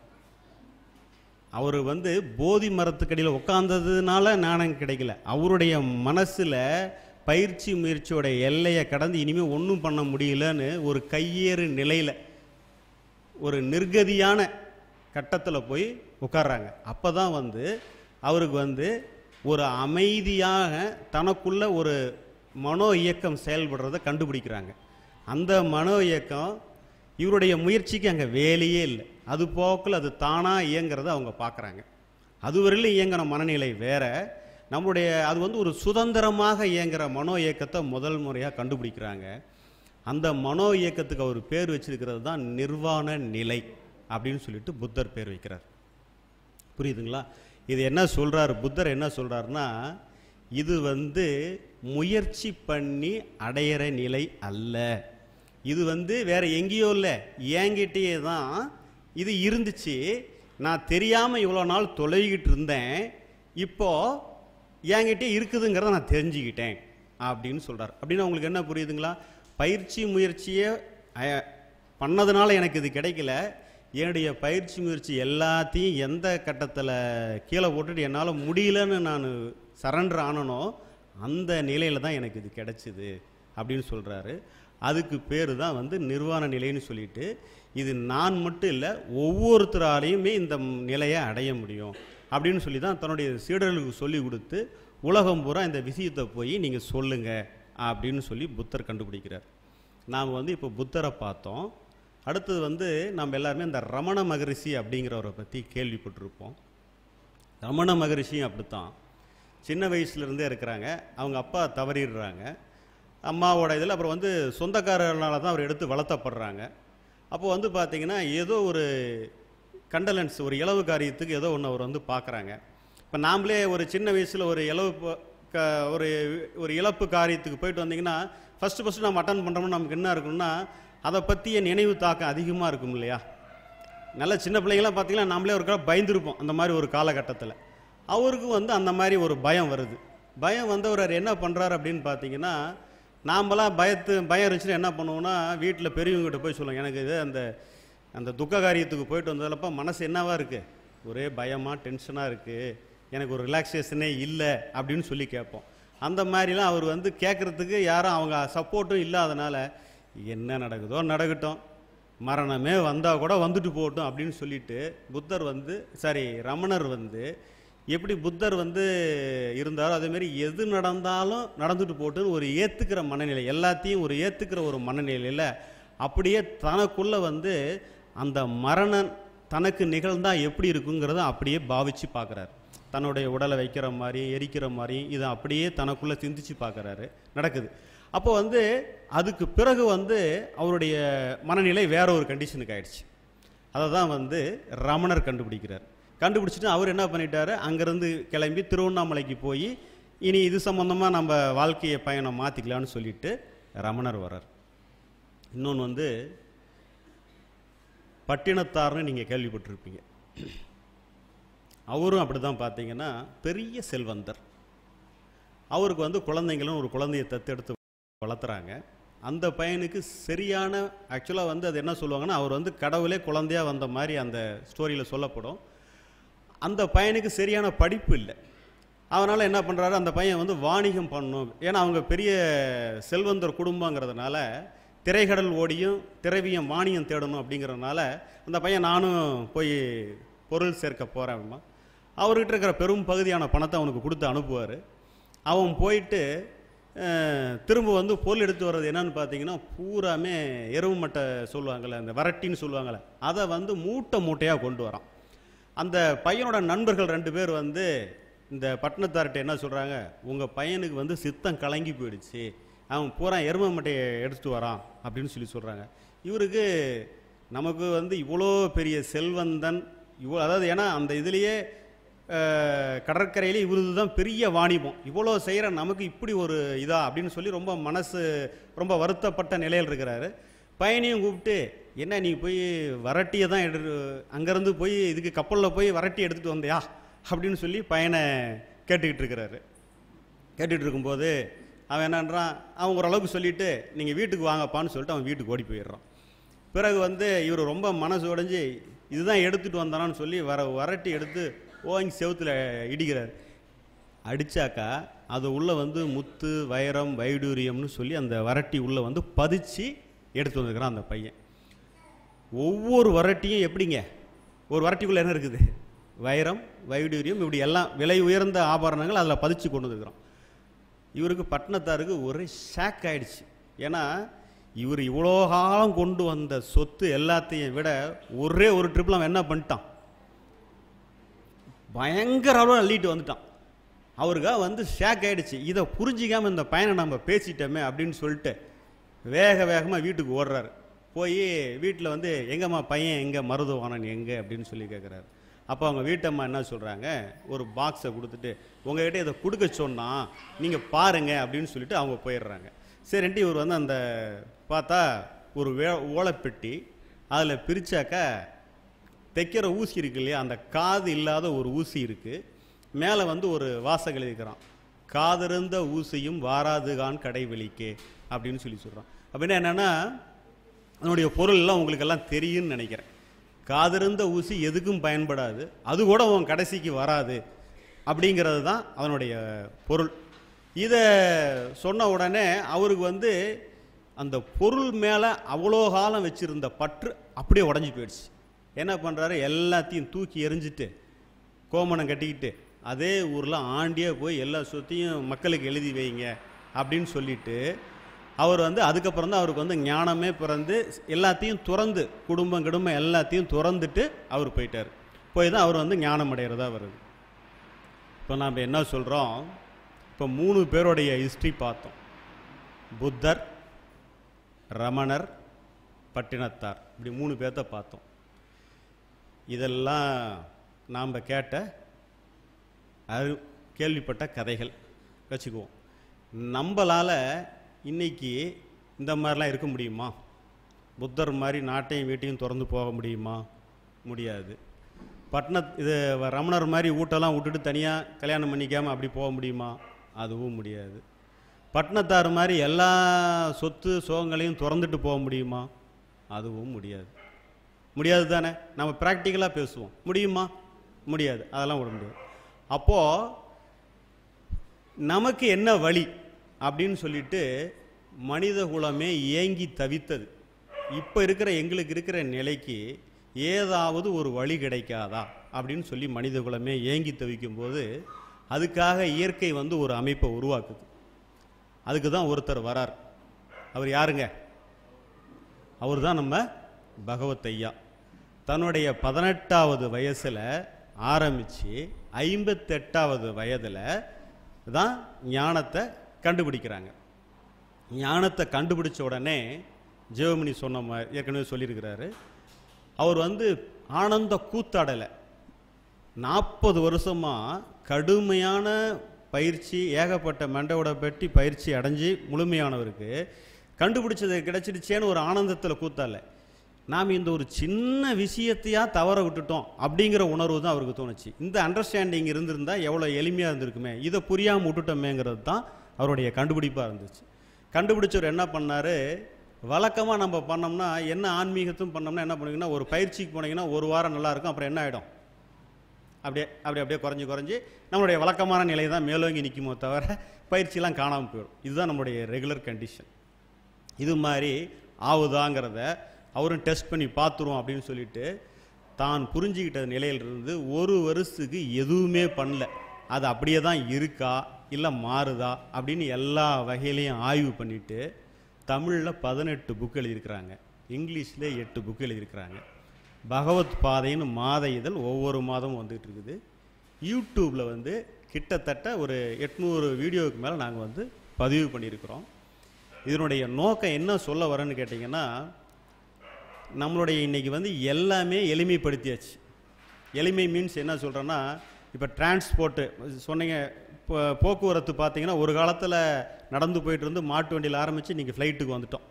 அவர் வந்து போதி மரத்துக்கடியில் உட்கார்ந்ததுனால ஞானம் கிடைக்கல அவருடைய மனசில் பயிற்சி முயற்சியோட எல்லையை கடந்து இனிமேல் ஒன்றும் பண்ண முடியலன்னு ஒரு கையேறு நிலையில் ஒரு நிர்கதியான கட்டத்தில் போய் உட்கார்றாங்க அப்போ தான் வந்து அவருக்கு வந்து ஒரு அமைதியாக தனக்குள்ள ஒரு மனோ இயக்கம் செயல்படுறதை கண்டுபிடிக்கிறாங்க அந்த மனோ இயக்கம் இவருடைய முயற்சிக்கு அங்கே வேலையே இல்லை அது போக்கில் அது தானாக இயங்கிறத அவங்க பார்க்குறாங்க அதுவரையிலும் இயங்குற மனநிலை வேற நம்மளுடைய அது வந்து ஒரு சுதந்திரமாக இயங்குற மனோ இயக்கத்தை முதல் முறையாக கண்டுபிடிக்கிறாங்க அந்த மனோ இயக்கத்துக்கு அவர் பேர் வச்சிருக்கிறது தான் நிர்வாண நிலை அப்படின்னு சொல்லிட்டு புத்தர் பேர் வைக்கிறார் புரியுதுங்களா இது என்ன சொல்றாரு புத்தர் என்ன சொல்றாருன்னா இது வந்து முயற்சி பண்ணி அடையிற நிலை அல்ல இது வந்து வேற எங்கேயோ இல்லை என்கிட்டயே தான் இது இருந்துச்சு நான் தெரியாமல் இவ்வளோ நாள் தொலைகிட்டு இருந்தேன் இப்போ என்கிட்ட இருக்குதுங்கிறத நான் தெரிஞ்சுக்கிட்டேன் அப்படின்னு சொல்றார் அப்படின்னா உங்களுக்கு என்ன புரியுதுங்களா பயிற்சி முயற்சியை அஹ், பண்ணதுனால எனக்கு இது கிடைக்கல என்னுடைய பயிற்சி முயற்சி எல்லாத்தையும் எந்த கட்டத்தில் கீழே போட்டுட்டு என்னால் முடியலன்னு நான் சரண்டர் ஆனனோ அந்த நிலையில் தான் எனக்கு இது கிடைச்சிது அப்படின்னு சொல்கிறாரு அதுக்கு பேர் தான் வந்து நிர்வாண நிலைன்னு சொல்லிட்டு இது நான் மட்டும் இல்லை ஒவ்வொருத்தராலையுமே இந்த ம்- நிலையை அடைய முடியும் அப்படின்னு சொல்லி தான் தன்னுடைய சீடர்களுக்கு சொல்லி கொடுத்து உலகம் பூரா இந்த விஷயத்தை போய் நீங்கள் சொல்லுங்க அப்படின்னு சொல்லி புத்தர் கண்டுபிடிக்கிறார் நாம் வந்து இப்போ புத்தரை பார்த்தோம் அடுத்தது வந்து நம்ம எல்லாருமே இந்த ரமண மகரிஷி அப்படிங்கிறவரை பற்றி கேள்விப்பட்டிருப்போம் ரமண மகரிஷியும் அப்படித்தான் சின்ன வயசுலேருந்தே இருக்கிறாங்க அவங்க அப்பா தவறிடுறாங்க அம்மாவோட இதில் அப்புறம் வந்து சொந்தக்காரர்களால தான் அவர் எடுத்து வளர்த்தப்படுறாங்க அப்போ வந்து பார்த்தீங்கன்னா ஏதோ ஒரு கண்டலன்ஸ் ஒரு இளவு காரியத்துக்கு ஏதோ ஒன்று அவர் வந்து பார்க்குறாங்க இப்போ நாமளே ஒரு சின்ன வயசில் ஒரு இளவு ப- க ஒரு ஒரு இழப்பு காரியத்துக்கு போயிட்டு வந்தீங்கன்னா ஃபஸ்ட்டு ஃபஸ்ட்டு நம்ம அட்டன் பண்ணுறோம்னா நமக்கு என்ன இருக்கும்னா அதை பற்றிய நினைவு தாக்கம் அதிகமாக இருக்கும் இல்லையா நல்ல சின்ன பிள்ளைங்களாம் பார்த்தீங்கன்னா நாமளே ஒரு காலம் பயந்துருப்போம் அந்த மாதிரி ஒரு காலகட்டத்தில் அவருக்கும் வந்து அந்த மாதிரி ஒரு பயம் வருது பயம் வந்தவர் அவர் என்ன பண்ணுறாரு அப்படின்னு பார்த்தீங்கன்னா நாமெல்லாம் பயத்து பயம் இருந்துச்சுன்னா என்ன பண்ணுவோம்னா வீட்டில் பெரியவங்ககிட்ட போய் சொல்லுவோம் எனக்கு இது அந்த அந்த துக்க காரியத்துக்கு போயிட்டு வந்ததில்லப்ப மனசு என்னவா இருக்குது ஒரே பயமாக டென்ஷனாக இருக்குது எனக்கு ஒரு ரிலாக்ஸேஷனே இல்லை அப்படின்னு சொல்லி கேட்போம் அந்த மாதிரிலாம் அவர் வந்து கேட்குறதுக்கு யாரும் அவங்க சப்போர்ட்டும் இல்லாதனால என்ன நடக்குதோ நடக்கட்டும் மரணமே வந்தால் கூட வந்துட்டு போகட்டும் அப்படின்னு சொல்லிட்டு புத்தர் வந்து சாரி ரமணர் வந்து எப்படி புத்தர் வந்து இருந்தாரோ அதேமாரி எது நடந்தாலும் நடந்துட்டு போட்டுன்னு ஒரு ஏற்றுக்கிற மனநிலை எல்லாத்தையும் ஒரு ஏற்றுக்கிற ஒரு மனநிலையில் அப்படியே தனக்குள்ள வந்து அந்த மரணம் தனக்கு நிகழ்ந்தா எப்படி இருக்குங்கிறத அப்படியே பாவிச்சு பார்க்குறாரு தன்னுடைய உடலை வைக்கிற மாதிரி எரிக்கிற மாதிரி இதை அப்படியே தனக்குள்ளே சிந்திச்சு பார்க்குறாரு நடக்குது அப்போ வந்து அதுக்கு பிறகு வந்து அவருடைய மனநிலை வேற ஒரு கண்டிஷனுக்கு ஆயிடுச்சு அதை தான் வந்து ரமணர் கண்டுபிடிக்கிறார் கண்டுபிடிச்சிட்டு அவர் என்ன பண்ணிட்டாரு அங்கேருந்து கிளம்பி திருவண்ணாமலைக்கு போய் இனி இது சம்மந்தமாக நம்ம வாழ்க்கையை பயணம் மாற்றிக்கலான்னு சொல்லிட்டு ரமணர் வரார் இன்னொன்று வந்து பட்டினத்தார்னு நீங்கள் கேள்விப்பட்டிருப்பீங்க அவரும் அப்படி தான் பார்த்தீங்கன்னா பெரிய செல்வந்தர் அவருக்கு வந்து குழந்தைங்களும் ஒரு குழந்தையை தத்தெடுத்து வளர்த்துறாங்க அந்த பையனுக்கு சரியான ஆக்சுவலாக வந்து அது என்ன சொல்லுவாங்கன்னா அவர் வந்து கடவுளே குழந்தையா வந்த மாதிரி அந்த ஸ்டோரியில் சொல்லப்படும் அந்த பையனுக்கு சரியான படிப்பு இல்லை அதனால் என்ன பண்ணுறாரு அந்த பையன் வந்து வாணிகம் பண்ணணும் ஏன்னா அவங்க பெரிய செல்வந்தர் குடும்பங்கிறதுனால திரைக்கடல் ஓடியும் திரவியம் வாணியம் தேடணும் அப்படிங்கிறதுனால அந்த பையன் நானும் போய் பொருள் சேர்க்க போகிறேன் அவர்கிட்ட இருக்கிற பெரும் பகுதியான பணத்தை அவனுக்கு கொடுத்து அனுப்புவார் அவன் போயிட்டு அஹ், திரும்ப வந்து பொருள் எடுத்து வர்றது என்னன்னு பார்த்தீங்கன்னா பூராமே எருவு மட்டை சொல்லுவாங்கள்ல அந்த வரட்டின்னு சொல்லுவாங்கள்ல அதை வந்து மூட்டை மூட்டையாக கொண்டு வரான் அந்த பையனோட நண்பர்கள் ரெண்டு பேர் வந்து இந்த பட்டணத்தார்கிட்ட என்ன சொல்கிறாங்க உங்கள் பையனுக்கு வந்து சித்தம் கலங்கி போயிடுச்சு அவன் பூரா எரும மட்டையை எடுத்துட்டு வரான் அப்படின்னு சொல்லி சொல்கிறாங்க இவருக்கு நமக்கு வந்து இவ்வளோ பெரிய செல்வந்தன் இவ்வளோ அதாவது ஏன்னா அந்த இதுலேயே கடற்கரையிலே இவரது தான் பெரிய வாணிபம் இவ்வளோ செய்கிற நமக்கு இப்படி ஒரு இதா அப்படின்னு சொல்லி ரொம்ப மனசு ரொம்ப வருத்தப்பட்ட நிலையில் இருக்கிறாரு பையனையும் கூப்பிட்டு என்ன நீ போய் வரட்டியை தான் எடு அங்கேருந்து போய் இதுக்கு கப்பலில் போய் வரட்டி எடுத்துகிட்டு வந்தியா அப்படின்னு சொல்லி பையனை கேட்டுக்கிட்டு இருக்கிறாரு கேட்டுட்டு இருக்கும்போது அவன் என்னன்றான் அவன் ஓரளவுக்கு சொல்லிட்டு நீங்கள் வீட்டுக்கு வாங்கப்பான்னு சொல்லிட்டு அவன் வீட்டுக்கு ஓடி போயிடுறான் பிறகு வந்து இவர் ரொம்ப மனசு உடைஞ்சு இதுதான் எடுத்துட்டு வந்தானான்னு சொல்லி வர வரட்டி எடுத்து ஓங்கி செவுத்துல இடிக்கிறார் அடிச்சாக்கா அது உள்ள வந்து முத்து வைரம் வைடூரியம்னு சொல்லி அந்த வரட்டி உள்ள வந்து பதிச்சு எடுத்து வந்துக்கிறான் அந்த பையன் ஒவ்வொரு வரட்டியும் எப்படிங்க ஒரு வரட்டிக்குள்ள என்ன இருக்குது வைரம் வைடூரியம் இப்படி எல்லாம் விலை உயர்ந்த ஆபரணங்கள் அதில் பதிச்சு கொண்டு வந்துருக்கிறோம் இவருக்கு பட்டணத்தாருக்கு ஒரே ஷாக் ஆயிடுச்சு ஏன்னா இவர் இவ்வளோ காலம் கொண்டு வந்த சொத்து எல்லாத்தையும் விட ஒரே ஒரு ட்ரிப்பில் அவன் என்ன பண்ணிட்டான் பயங்கர அளவு அள்ளிட்டு வந்துட்டான் அவருக்காக வந்து ஷேக் ஆயிடுச்சு இதை புரிஞ்சிக்காம இந்த பையனை நம்ம பேசிட்டோமே அப்படின்னு சொல்லிட்டு வேக வேகமாக வீட்டுக்கு ஓடுறாரு போய் வீட்டில் வந்து எங்கம்மா பையன் எங்கே மருதுவானன் எங்கே அப்படின்னு சொல்லி கேட்குறாரு அப்போ அவங்க வீட்டம்மா என்ன சொல்கிறாங்க ஒரு பாக்ஸை கொடுத்துட்டு உங்ககிட்ட இதை கொடுக்க சொன்னா நீங்கள் பாருங்க அப்படின்னு சொல்லிட்டு அவங்க போயிடுறாங்க சரின்ட்டு இவர் வந்து அந்த பார்த்தா ஒரு வே ஓலைப்பெட்டி அதில் பிரிச்சாக்கா தைக்கிற ஊசி இருக்கு இல்லையா அந்த காது இல்லாத ஒரு ஊசி இருக்கு மேலே வந்து ஒரு வாசகம் எழுதிக்கிறான் காதிருந்த ஊசியும் வாராதுகான் கடைவெளிக்கே அப்படின்னு சொல்லி சொல்கிறான் அப்படின்னா என்னன்னா அதனுடைய பொருள் எல்லாம் உங்களுக்கு எல்லாம் தெரியும்னு நினைக்கிறேன் காதிருந்த ஊசி எதுக்கும் பயன்படாது அது கூட உன் கடைசிக்கு வராது அப்படிங்கிறது தான் அதனுடைய பொருள் இதை சொன்ன உடனே அவருக்கு வந்து அந்த பொருள் மேலே அவ்வளோ காலம் வச்சிருந்த பற்று அப்படியே உடஞ்சி போயிடுச்சு என்ன பண்ணுறாரு எல்லாத்தையும் தூக்கி எறிஞ்சிட்டு கோமணம் கட்டிக்கிட்டு அதே ஊரில் ஆண்டியே போய் எல்லா சொத்தையும் மக்களுக்கு எழுதி வைங்க அப்படின்னு சொல்லிட்டு அவர் வந்து அதுக்கப்புறம் தான் அவருக்கு வந்து ஞானமே பிறந்து எல்லாத்தையும் துறந்து குடும்பம் குடும்பம் எல்லாத்தையும் துறந்துட்டு அவர் போயிட்டார் போய் தான் அவர் வந்து ஞானம் அடைகிறதா வருது இப்போ நாம் என்ன சொல்கிறோம் இப்போ மூணு பேருடைய ஹிஸ்ட்ரி பார்த்தோம் புத்தர் ரமணர் பட்டினத்தார் இப்படி மூணு பேர்த்த பார்த்தோம் இதெல்லாம் நாம் கேட்ட அறி கேள்விப்பட்ட கதைகள் வச்சுக்குவோம் நம்மளால் இன்னைக்கு இந்த மாதிரிலாம் இருக்க முடியுமா புத்தர் மாதிரி நாட்டையும் வீட்டையும் திறந்து போக முடியுமா முடியாது பட்ன இது ரமணர் மாதிரி வீட்டெல்லாம் விட்டுட்டு தனியாக கல்யாணம் பண்ணிக்காமல் அப்படி போக முடியுமா அதுவும் முடியாது பட்னத்தார் மாதிரி எல்லா சொத்து சோகங்களையும் திறந்துட்டு போக முடியுமா அதுவும் முடியாது முடியாது தானே நம்ம ப்ராக்டிக்கலாக பேசுவோம் முடியுமா முடியாது அதெல்லாம் விட முடியாது அப்போது நமக்கு என்ன வழி அப்படின்னு சொல்லிட்டு மனித குலமே ஏங்கி தவித்தது இப்போ இருக்கிற எங்களுக்கு இருக்கிற நிலைக்கு ஏதாவது ஒரு வழி கிடைக்காதா அப்படின்னு சொல்லி மனித குலமே ஏங்கி தவிக்கும் போது அதுக்காக இயற்கை வந்து ஒரு அமைப்பை உருவாக்குது அதுக்கு தான் ஒருத்தர் வரார் அவர் யாருங்க அவர் தான் நம்ம பகவத் ஐயா தன்னுடைய பதினெட்டாவது வயசில் ஆரம்பித்து ஐம்பத்தெட்டாவது வயதில் தான் ஞானத்தை கண்டுபிடிக்கிறாங்க ஞானத்தை கண்டுபிடிச்ச உடனே ஜெவமணி சொன்ன மாதிரி ஏற்கனவே சொல்லியிருக்கிறாரு அவர் வந்து ஆனந்த கூத்தாடலை நாற்பது வருஷமாக கடுமையான பயிற்சி ஏகப்பட்ட மண்டையோட பெட்டி பயிற்சி அடைஞ்சு முழுமையானவருக்கு கண்டுபிடிச்சது கிடைச்சிடுச்சேன்னு ஒரு ஆனந்தத்தில் கூத்தால நாம் இந்த ஒரு சின்ன விஷயத்தையா தவற விட்டுட்டோம் அப்படிங்கிற உணர்வு தான் அவருக்கு தோணுச்சு இந்த அண்டர்ஸ்டாண்டிங் இருந்திருந்தா எவ்வளோ எளிமையாக இருந்திருக்குமே இதை புரியாமல் விட்டுட்டோமேங்கிறது தான் அவருடைய கண்டுபிடிப்பாக இருந்துச்சு கண்டுபிடிச்சவர் என்ன பண்ணார் வழக்கமாக நம்ம பண்ணோம்னா என்ன ஆன்மீகத்தும் பண்ணோம்னா என்ன பண்ணுவீங்கன்னா ஒரு பயிற்சிக்கு போனீங்கன்னா ஒரு வாரம் நல்லா இருக்கும் அப்புறம் என்ன ஆகிடும் அப்படியே அப்படி அப்படியே குறைஞ்சி குறைஞ்சி நம்மளுடைய வழக்கமான நிலை தான் மேலோங்கி நிற்குமோ தவிர பயிற்சியெல்லாம் காணாமல் போயிடும் இதுதான் நம்முடைய ரெகுலர் கண்டிஷன் இது மாதிரி ஆகுதாங்கிறத அவரும் டெஸ்ட் பண்ணி பார்த்துருவோம் அப்படின்னு சொல்லிட்டு தான் புரிஞ்சுக்கிட்ட நிலையிலிருந்து ஒரு வருஷத்துக்கு எதுவுமே பண்ணல அது அப்படியே தான் இருக்கா இல்லை மாறுதா அப்படின்னு எல்லா வகையிலையும் ஆய்வு பண்ணிட்டு தமிழில் பதினெட்டு புக் எழுதியிருக்கிறாங்க இங்கிலீஷில் எட்டு புக் எழுதியிருக்கிறாங்க பகவத் பாதைன்னு மாத இதழ் ஒவ்வொரு மாதமும் வந்துகிட்டு இருக்குது யூடியூப்பில் வந்து கிட்டத்தட்ட ஒரு எட்நூறு வீடியோவுக்கு மேலே நாங்கள் வந்து பதிவு பண்ணியிருக்கிறோம் இதனுடைய நோக்கம் என்ன சொல்ல வரேன்னு கேட்டிங்கன்னா நம்மளுடைய இன்னைக்கு வந்து எல்லாமே எளிமைப்படுத்தியாச்சு எளிமை மீன்ஸ் என்ன சொல்கிறேன்னா இப்போ டிரான்ஸ்போர்ட்டு சொன்னீங்க இப்போ போக்குவரத்து பார்த்தீங்கன்னா ஒரு காலத்தில் நடந்து போயிட்டு இருந்து மாட்டு வண்டியில் ஆரம்பித்து இன்றைக்கி ஃப்ளைட்டுக்கு வந்துட்டோம்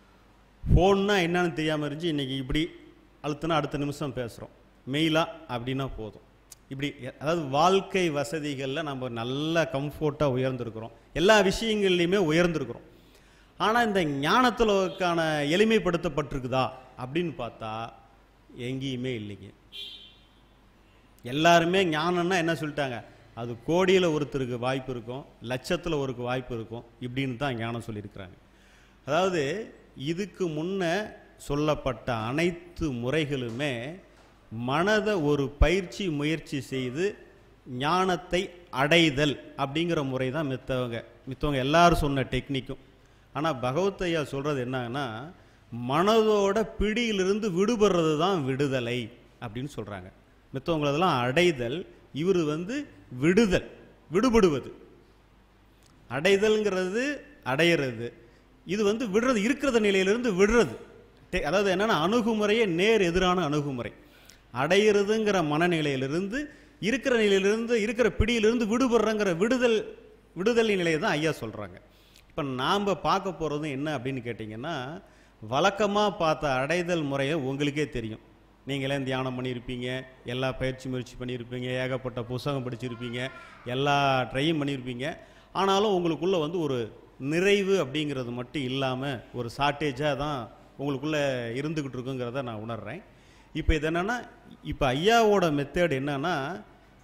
ஃபோன்னா என்னன்னு தெரியாமல் இருந்துச்சு இன்றைக்கி இப்படி அழுத்தினா அடுத்த நிமிஷம் பேசுகிறோம் மெயிலாக அப்படின்னா போதும் இப்படி அதாவது வாழ்க்கை வசதிகளில் நம்ம நல்ல கம்ஃபோர்ட்டாக உயர்ந்திருக்கிறோம் எல்லா விஷயங்கள்லையுமே உயர்ந்திருக்கிறோம் ஆனால் இந்த ஞானத்திற்கான எளிமைப்படுத்தப்பட்டிருக்குதா அப்படின்னு பார்த்தா எங்கேயுமே இல்லைங்க எல்லாருமே ஞானம்னா என்ன சொல்லிட்டாங்க அது கோடியில் ஒருத்தருக்கு வாய்ப்பு இருக்கும் லட்சத்தில் ஒருக்கு வாய்ப்பு இருக்கும் இப்படின்னு தான் ஞானம் சொல்லியிருக்கிறாங்க அதாவது இதுக்கு முன்ன சொல்லப்பட்ட அனைத்து முறைகளுமே மனதை ஒரு பயிற்சி முயற்சி செய்து ஞானத்தை அடைதல் அப்படிங்கிற முறை தான் மித்தவங்க மித்தவங்க எல்லாரும் சொன்ன டெக்னிக்கும் ஆனால் பகவத் ஐயா சொல்கிறது என்னன்னா மனதோட பிடியிலிருந்து விடுபடுறது தான் விடுதலை அப்படின்னு சொல்கிறாங்க மித்தவங்களதெல்லாம் அடைதல் இவர் வந்து விடுதல் விடுபடுவது அடைதல்ங்கிறது அடையிறது இது வந்து விடுறது இருக்கிறத நிலையிலிருந்து விடுறது டே- அதாவது என்னன்னா அணுகுமுறையே நேர் எதிரான அணுகுமுறை அடையிறதுங்கிற மனநிலையிலிருந்து இருக்கிற நிலையிலிருந்து இருக்கிற பிடியிலிருந்து விடுபடுறங்கிற விடுதல் விடுதலை நிலையை தான் ஐயா சொல்கிறாங்க இப்போ நாம் பார்க்க போகிறது என்ன அப்படின்னு கேட்டிங்கன்னா வழக்கமாக பார்த்த அடைதல் முறையை உங்களுக்கே தெரியும் நீங்களே தியானம் பண்ணியிருப்பீங்க எல்லா பயிற்சி முயற்சி பண்ணியிருப்பீங்க ஏகப்பட்ட புத்தகம் படிச்சிருப்பீங்க எல்லா ட்ரையும் பண்ணியிருப்பீங்க ஆனாலும் உங்களுக்குள்ளே வந்து ஒரு நிறைவு அப்படிங்கிறது மட்டும் இல்லாமல் ஒரு ஷார்ட்டேஜாக தான் உங்களுக்குள்ளே இருந்துக்கிட்டு இருக்குங்கிறத நான் உணர்றேன் இப்போ இது என்னென்னா இப்போ ஐயாவோட மெத்தேட் என்னன்னா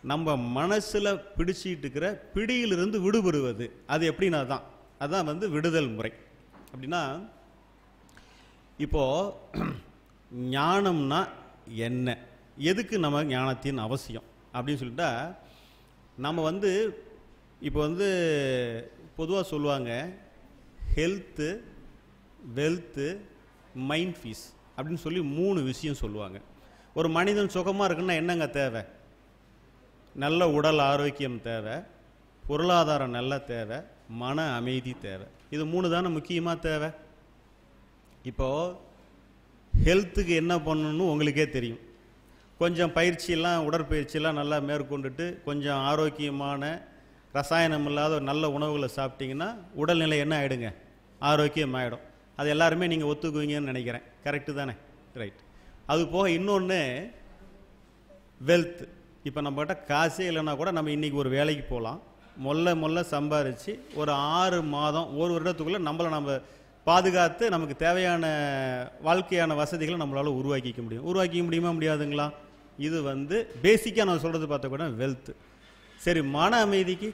நம்ம மனசில் பிடிச்சிட்டு இருக்கிற பிடியிலிருந்து விடுபடுவது அது எப்படின்னா தான் அதான் வந்து விடுதல் முறை அப்படின்னா இப்போ ஞானம்னா என்ன எதுக்கு நம்ம ஞானத்தின் அவசியம் அப்படின்னு சொல்லிட்டா நம்ம வந்து இப்போ வந்து பொதுவாக சொல்லுவாங்க ஹெல்த்து வெல்த்து மைண்ட் ஃபீஸ் அப்படின்னு சொல்லி மூணு விஷயம் சொல்லுவாங்க ஒரு மனிதன் சுகமாக இருக்குன்னா என்னங்க தேவை நல்ல உடல் ஆரோக்கியம் தேவை பொருளாதாரம் நல்ல தேவை மன அமைதி தேவை இது மூணு தானே முக்கியமாக தேவை இப்போது ஹெல்த்துக்கு என்ன பண்ணணும்னு உங்களுக்கே தெரியும் கொஞ்சம் பயிற்சியெல்லாம் உடற்பயிற்சியெல்லாம் நல்லா மேற்கொண்டுட்டு கொஞ்சம் ஆரோக்கியமான ரசாயனம் இல்லாத ஒரு நல்ல உணவுகளை சாப்பிட்டீங்கன்னா உடல்நிலை என்ன ஆகிடுங்க ஆரோக்கியம் ஆகிடும் அது எல்லாருமே நீங்கள் ஒத்துக்குவீங்கன்னு நினைக்கிறேன் கரெக்டு தானே ரைட் அது போக இன்னொன்று வெல்த் இப்போ நம்மகிட்ட காசே இல்லைன்னா கூட நம்ம இன்றைக்கி ஒரு வேலைக்கு போகலாம் மொல்ல மொல்ல சம்பாரித்து ஒரு ஆறு மாதம் ஒரு வருடத்துக்குள்ளே நம்மளை நம்ம பாதுகாத்து நமக்கு தேவையான வாழ்க்கையான வசதிகளை நம்மளால் உருவாக்கிக்க முடியும் உருவாக்கிக்க முடியுமா முடியாதுங்களா இது வந்து பேசிக்காக நான் சொல்கிறது பார்த்த கூட வெல்த் சரி மன அமைதிக்கு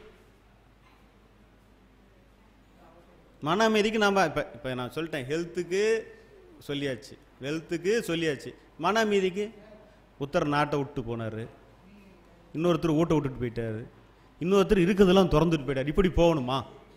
மன அமைதிக்கு நாம் இப்போ இப்போ நான் சொல்லிட்டேன் ஹெல்த்துக்கு சொல்லியாச்சு வெல்த்துக்கு சொல்லியாச்சு மன அமைதிக்கு உத்தர் நாட்டை விட்டு போனார் இன்னொருத்தர் ஊட்ட விட்டுட்டு போயிட்டாரு இன்னொருத்தர் இருக்கிறதெல்லாம் திறந்துட்டு போயிட்டார் இப்படி போகணுமா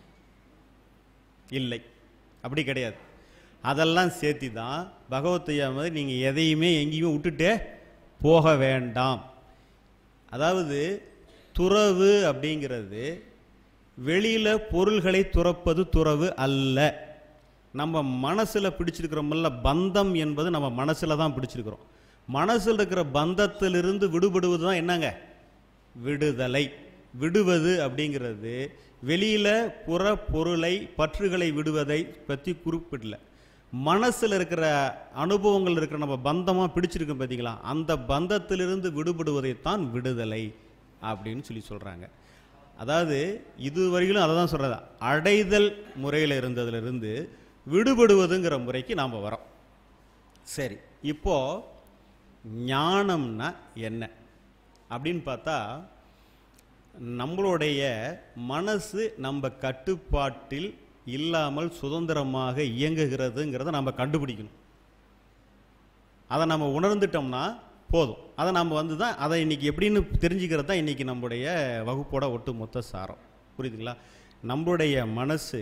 இல்லை அப்படி கிடையாது அதெல்லாம் சேர்த்து தான் பகவத்தையா மாதிரி நீங்கள் எதையுமே எங்கேயுமே விட்டுட்டே போக வேண்டாம் அதாவது துறவு அப்படிங்கிறது வெளியில் பொருள்களை துறப்பது துறவு அல்ல நம்ம மனசில் பிடிச்சிருக்கிறோம்ல பந்தம் என்பது நம்ம மனசில் தான் பிடிச்சிருக்கிறோம் மனசில் இருக்கிற பந்தத்திலிருந்து விடுபடுவது தான் என்னங்க விடுதலை விடுவது அப்படிங்கிறது வெளியில் புற பொருளை பற்றுகளை விடுவதை பற்றி குறிப்பிடல மனசில் இருக்கிற அனுபவங்கள் இருக்கிற நம்ம பந்தமாக பிடிச்சிருக்கோம் பார்த்தீங்களா அந்த பந்தத்திலிருந்து விடுபடுவதைத்தான் விடுதலை அப்படின்னு சொல்லி சொல்கிறாங்க அதாவது இதுவரையிலும் அதை தான் சொல்கிறது அடைதல் முறையில் இருந்ததிலிருந்து விடுபடுவதுங்கிற முறைக்கு நாம் வரோம் சரி இப்போ ஞானம்னா என்ன அப்படின்னு பார்த்தா நம்மளுடைய மனசு நம்ம கட்டுப்பாட்டில் இல்லாமல் சுதந்திரமாக இயங்குகிறதுங்கிறத நம்ம கண்டுபிடிக்கணும் அதை நம்ம உணர்ந்துட்டோம்னா போதும் அதை நம்ம வந்து தான் அதை இன்னைக்கு எப்படின்னு தெரிஞ்சுக்கிறது தான் இன்றைக்கி நம்முடைய வகுப்போட ஒட்டு மொத்த சாரம் புரியுதுங்களா நம்மளுடைய மனசு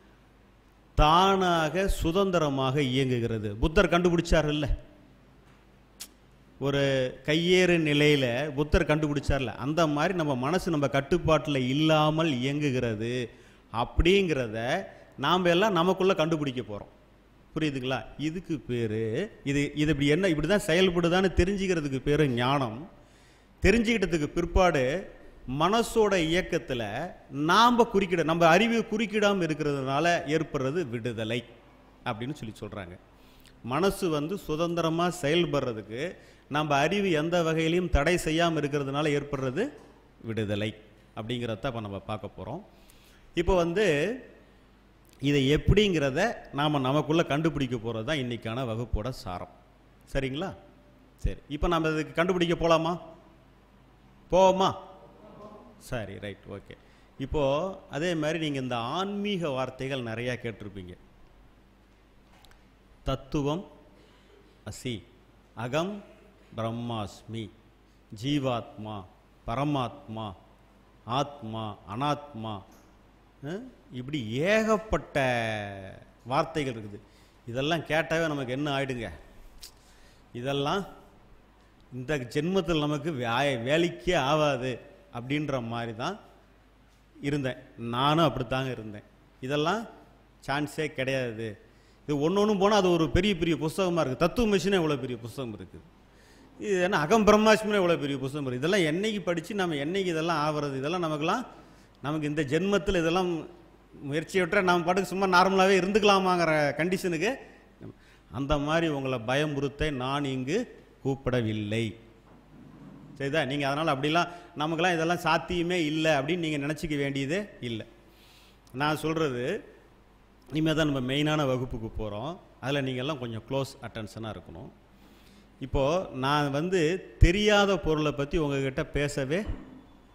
தானாக சுதந்திரமாக இயங்குகிறது புத்தர் கண்டுபிடிச்சார் இல்லை ஒரு கையேறு நிலையில் புத்தர் கண்டுபிடிச்சார்ல அந்த மாதிரி நம்ம மனசு நம்ம கட்டுப்பாட்டில் இல்லாமல் இயங்குகிறது அப்படிங்கிறத நாம் எல்லாம் நமக்குள்ளே கண்டுபிடிக்க போகிறோம் புரியுதுங்களா இதுக்கு பேர் இது இது இப்படி என்ன இப்படி தான் செயல்படுதான்னு தெரிஞ்சுக்கிறதுக்கு பேர் ஞானம் தெரிஞ்சுக்கிட்டதுக்கு பிற்பாடு மனசோட இயக்கத்தில் நாம் குறுக்கிட நம்ம அறிவு குறுக்கிடாமல் இருக்கிறதுனால ஏற்படுறது விடுதலை அப்படின்னு சொல்லி சொல்கிறாங்க மனசு வந்து சுதந்திரமாக செயல்படுறதுக்கு நம்ம அறிவு எந்த வகையிலையும் தடை செய்யாமல் இருக்கிறதுனால ஏற்படுறது விடுதலை அப்படிங்கிறத இப்போ நம்ம பார்க்க போகிறோம் இப்போ வந்து இதை எப்படிங்கிறத நாம் நமக்குள்ளே கண்டுபிடிக்க போகிறது தான் இன்றைக்கான வகுப்போட சாரம் சரிங்களா சரி இப்போ நம்ம இதுக்கு கண்டுபிடிக்க போகலாமா போவோமா சரி ரைட் ஓகே இப்போது அதே மாதிரி நீங்கள் இந்த ஆன்மீக வார்த்தைகள் நிறையா கேட்டிருப்பீங்க தத்துவம் அசி அகம் பிரம்மாஸ்மி ஜீவாத்மா பரமாத்மா ஆத்மா அனாத்மா அஹ், இப்படி ஏகப்பட்ட வார்த்தைகள் இருக்குது இதெல்லாம் கேட்டாவே நமக்கு என்ன ஆயிடுங்க இதெல்லாம் இந்த ஜென்மத்தில் நமக்கு வே- வேலைக்கே ஆகாது அப்படின்ற மாதிரி தான் இருந்தேன் நானும் அப்படித்தாங்க இருந்தேன் இதெல்லாம் சான்ஸே கிடையாது இது ஒன்று ஒன்றும் போனால் அது ஒரு பெரிய பெரிய புஸ்தகமாக இருக்குது தத்துவ மிஷினே இவ்வளோ பெரிய புஸ்தகம் இருக்குது இது என்ன அகம் பிரம்மாஸ்மினே இவ்வளோ பெரிய புஸ்தகம் இருக்குது இதெல்லாம் என்னைக்கு படித்து நம்ம என்னைக்கு இதெல்லாம் ஆகிறது இதெல்லாம் நமக்கெல்லாம் நமக்கு இந்த ஜென்மத்தில் இதெல்லாம் முயற்சியை விட்டுற நம்ம பாட்டுக்கு சும்மா நார்மலாகவே இருந்துக்கலாமாங்கிற கண்டிஷனுக்கு அந்த மாதிரி உங்களை பயமுறுத்த நான் இங்கு கூப்பிடவில்லை சரிதா நீங்கள் அதனால் அப்படிலாம் நமக்கெல்லாம் இதெல்லாம் சாத்தியமே இல்லை அப்படின்னு நீங்கள் நினச்சிக்க வேண்டியதே இல்லை நான் சொல்கிறது இனிமேல் தான் நம்ம மெயினான வகுப்புக்கு போகிறோம் அதில் நீங்கள் எல்லாம் கொஞ்சம் க்ளோஸ் அட்டென்ஷனாக இருக்கணும் இப்போது நான் வந்து தெரியாத பொருளை பற்றி உங்ககிட்ட பேசவே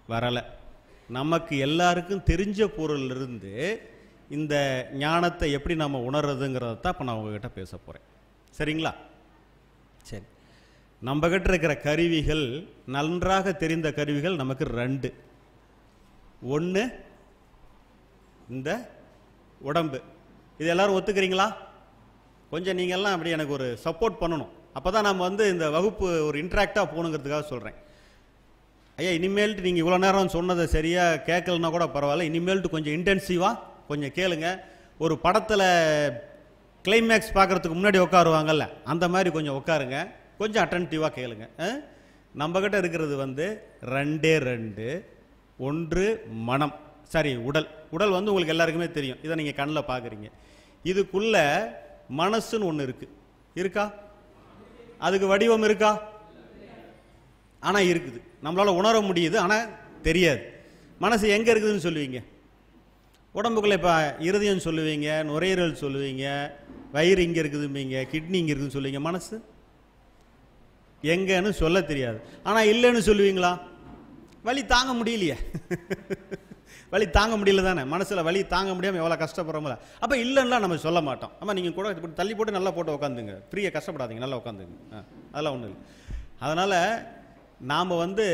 வரலை நமக்கு எல்லாருக்கும் தெரிஞ்ச பொருளிலிருந்து இந்த ஞானத்தை எப்படி நம்ம உணர்றதுங்கிறத தான் இப்போ நான் உங்ககிட்ட பேச போகிறேன் சரிங்களா சரி நம்ம கிட்ட இருக்கிற கருவிகள் நன்றாக தெரிந்த கருவிகள் நமக்கு ரெண்டு ஒன்று இந்த உடம்பு இது எல்லாரும் ஒத்துக்கிறீங்களா கொஞ்சம் நீங்கள்லாம் அப்படி எனக்கு ஒரு சப்போர்ட் பண்ணணும் அப்போ தான் நம்ம வந்து இந்த வகுப்பு ஒரு இன்ட்ராக்டாக போகணுங்கிறதுக்காக சொல்கிறேன் ஐயா இனிமேல்ட்டு நீங்கள் இவ்வளோ நேரம் சொன்னதை சரியாக கேட்கலன்னா கூட பரவாயில்ல இனிமேல்ட்டு கொஞ்சம் இன்டென்சிவாக கொஞ்சம் கேளுங்க ஒரு படத்தில் கிளைமேக்ஸ் பார்க்குறதுக்கு முன்னாடி உட்காருவாங்கல்ல அந்த மாதிரி கொஞ்சம் உட்காருங்க கொஞ்சம் அட்டன்டிவாக கேளுங்க ஆ? நம்மக்கிட்ட இருக்கிறது வந்து ரெண்டே ரெண்டு ஒன்று மனம் சாரி உடல் உடல் வந்து உங்களுக்கு எல்லாருக்குமே தெரியும் இதை நீங்கள் கண்ணில் பார்க்குறீங்க இதுக்குள்ள மனசுன்னு ஒன்று இருக்குது இருக்கா அதுக்கு வடிவம் இருக்கா ஆனால் இருக்குது நம்மளால் உணர முடியுது ஆனால் தெரியாது மனசு எங்கே இருக்குதுன்னு சொல்லுவீங்க உடம்புக்குள்ள இப்போ இருதயம் சொல்லுவீங்க நுரையீரல் சொல்லுவீங்க வயிறு இங்கே இருக்குதும்பீங்க கிட்னி இங்கே இருக்குதுன்னு சொல்லுவீங்க மனசு எங்கன்னு சொல்ல தெரியாது ஆனால் இல்லைன்னு சொல்லுவீங்களா வலி தாங்க முடியலையே வலி தாங்க முடியல தானே மனசில் வலி தாங்க முடியாமல் எவ்வளோ கஷ்டப்படுறோம்ல அப்போ இல்லைன்னா நம்ம சொல்ல மாட்டோம் ஆமாம் நீங்கள் கூட இப்படி தள்ளி போட்டு நல்லா போட்டு உட்காந்துங்க ஃப்ரீயாக கஷ்டப்படாதீங்க நல்லா உட்காந்துங்க ஆ அதெல்லாம் ஒன்றும் இல்லை அதனால் நாம் வந்து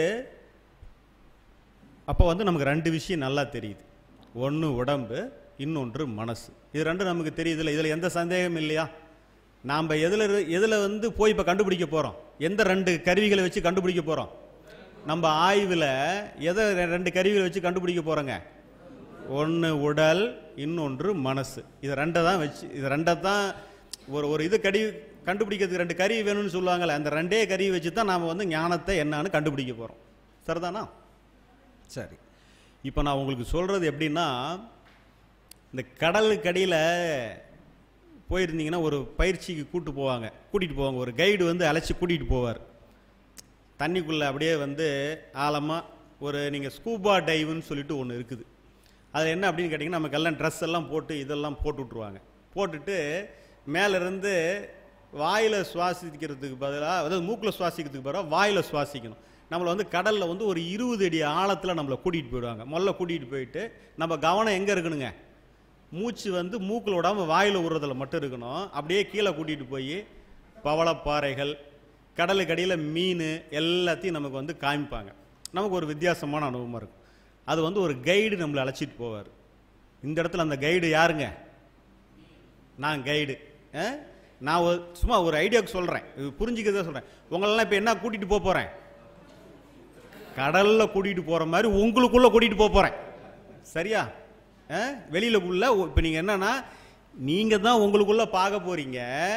அப்போ வந்து நமக்கு ரெண்டு விஷயம் நல்லா தெரியுது ஒன்று உடம்பு இன்னொன்று மனசு இது ரெண்டும் நமக்கு தெரியுதுல்ல இதில் எந்த சந்தேகமும் இல்லையா நாம் எதில் எதில் வந்து போய் இப்போ கண்டுபிடிக்க போகிறோம் எந்த ரெண்டு கருவிகளை வச்சு கண்டுபிடிக்க போகிறோம் நம்ம ஆய்வில் எதை ரெ- ரெண்டு கருவிகளை வச்சு கண்டுபிடிக்க போகிறோங்க ஒன்று உடல் இன்னொன்று மனசு இது ரெண்டை தான் வச்சு இது ரெண்டை தான் ஒரு ஒரு இது கடி கண்டுபிடிக்கிறதுக்கு ரெண்டு கருவி வேணும்னு சொல்லுவாங்கல்ல அந்த ரெண்டே கருவி வச்சு தான் நாம் வந்து ஞானத்தை என்னன்னு கண்டுபிடிக்க போகிறோம் சரிதானா சரி இப்போ நான் உங்களுக்கு சொல்கிறது எப்படின்னா இந்த கடலுக்கு அடியில் போயிருந்தீங்கன்னா ஒரு பயிற்சிக்கு கூட்டு போவாங்க கூட்டிகிட்டு போவாங்க ஒரு கைடு வந்து அழைச்சி கூட்டிகிட்டு போவார் தண்ணிக்குள்ளே அப்படியே வந்து ஆழமாக ஒரு நீங்கள் ஸ்கூபா டைவுன்னு சொல்லிட்டு ஒன்று இருக்குது அது என்ன அப்படின்னு கேட்டிங்கன்னா நமக்கு எல்லாம் ட்ரெஸ் எல்லாம் போட்டு இதெல்லாம் போட்டு விட்ருவாங்க போட்டுட்டு மேலேருந்து வாயில் சுவாசிக்கிறதுக்கு பதிலாக அதாவது மூக்கில் சுவாசிக்கிறதுக்கு பதிலாக வாயில் சுவாசிக்கணும் நம்மளை வந்து கடலில் வந்து ஒரு இருபது அடி ஆழத்தில் நம்மளை கூட்டிகிட்டு போயிடுவாங்க முதல்ல கூட்டிகிட்டு போயிட்டு நம்ம கவனம் எங்கே இருக்கணுங்க மூச்சு வந்து மூக்கில் விடாமல் வாயில் விடுறதுல மட்டும் இருக்கணும் அப்படியே கீழே கூட்டிகிட்டு போய் பவளப்பாறைகள் கடலுக்கு அடியில் மீன் எல்லாத்தையும் நமக்கு வந்து காமிப்பாங்க நமக்கு ஒரு வித்தியாசமான அனுபவமாக இருக்கும் அது வந்து ஒரு கைடு நம்மளை அழைச்சிட்டு போவார் இந்த இடத்துல அந்த கைடு யாருங்க நான் கைடு நான் ஒரு சும்மா ஒரு ஐடியாவுக்கு சொல்கிறேன் இது புரிஞ்சுக்கிறதா சொல்கிறேன் உங்களெல்லாம் இப்போ என்ன கூட்டிகிட்டு போக போகிறேன் கடலில் கூட்டிகிட்டு போகிற மாதிரி உங்களுக்குள்ளே கூட்டிகிட்டு போக போகிறேன் சரியா வெளியில் உள்ள இப்போ நீங்கள் என்னன்னா நீங்கள் தான் உங்களுக்குள்ளே பார்க்க போகிறீங்க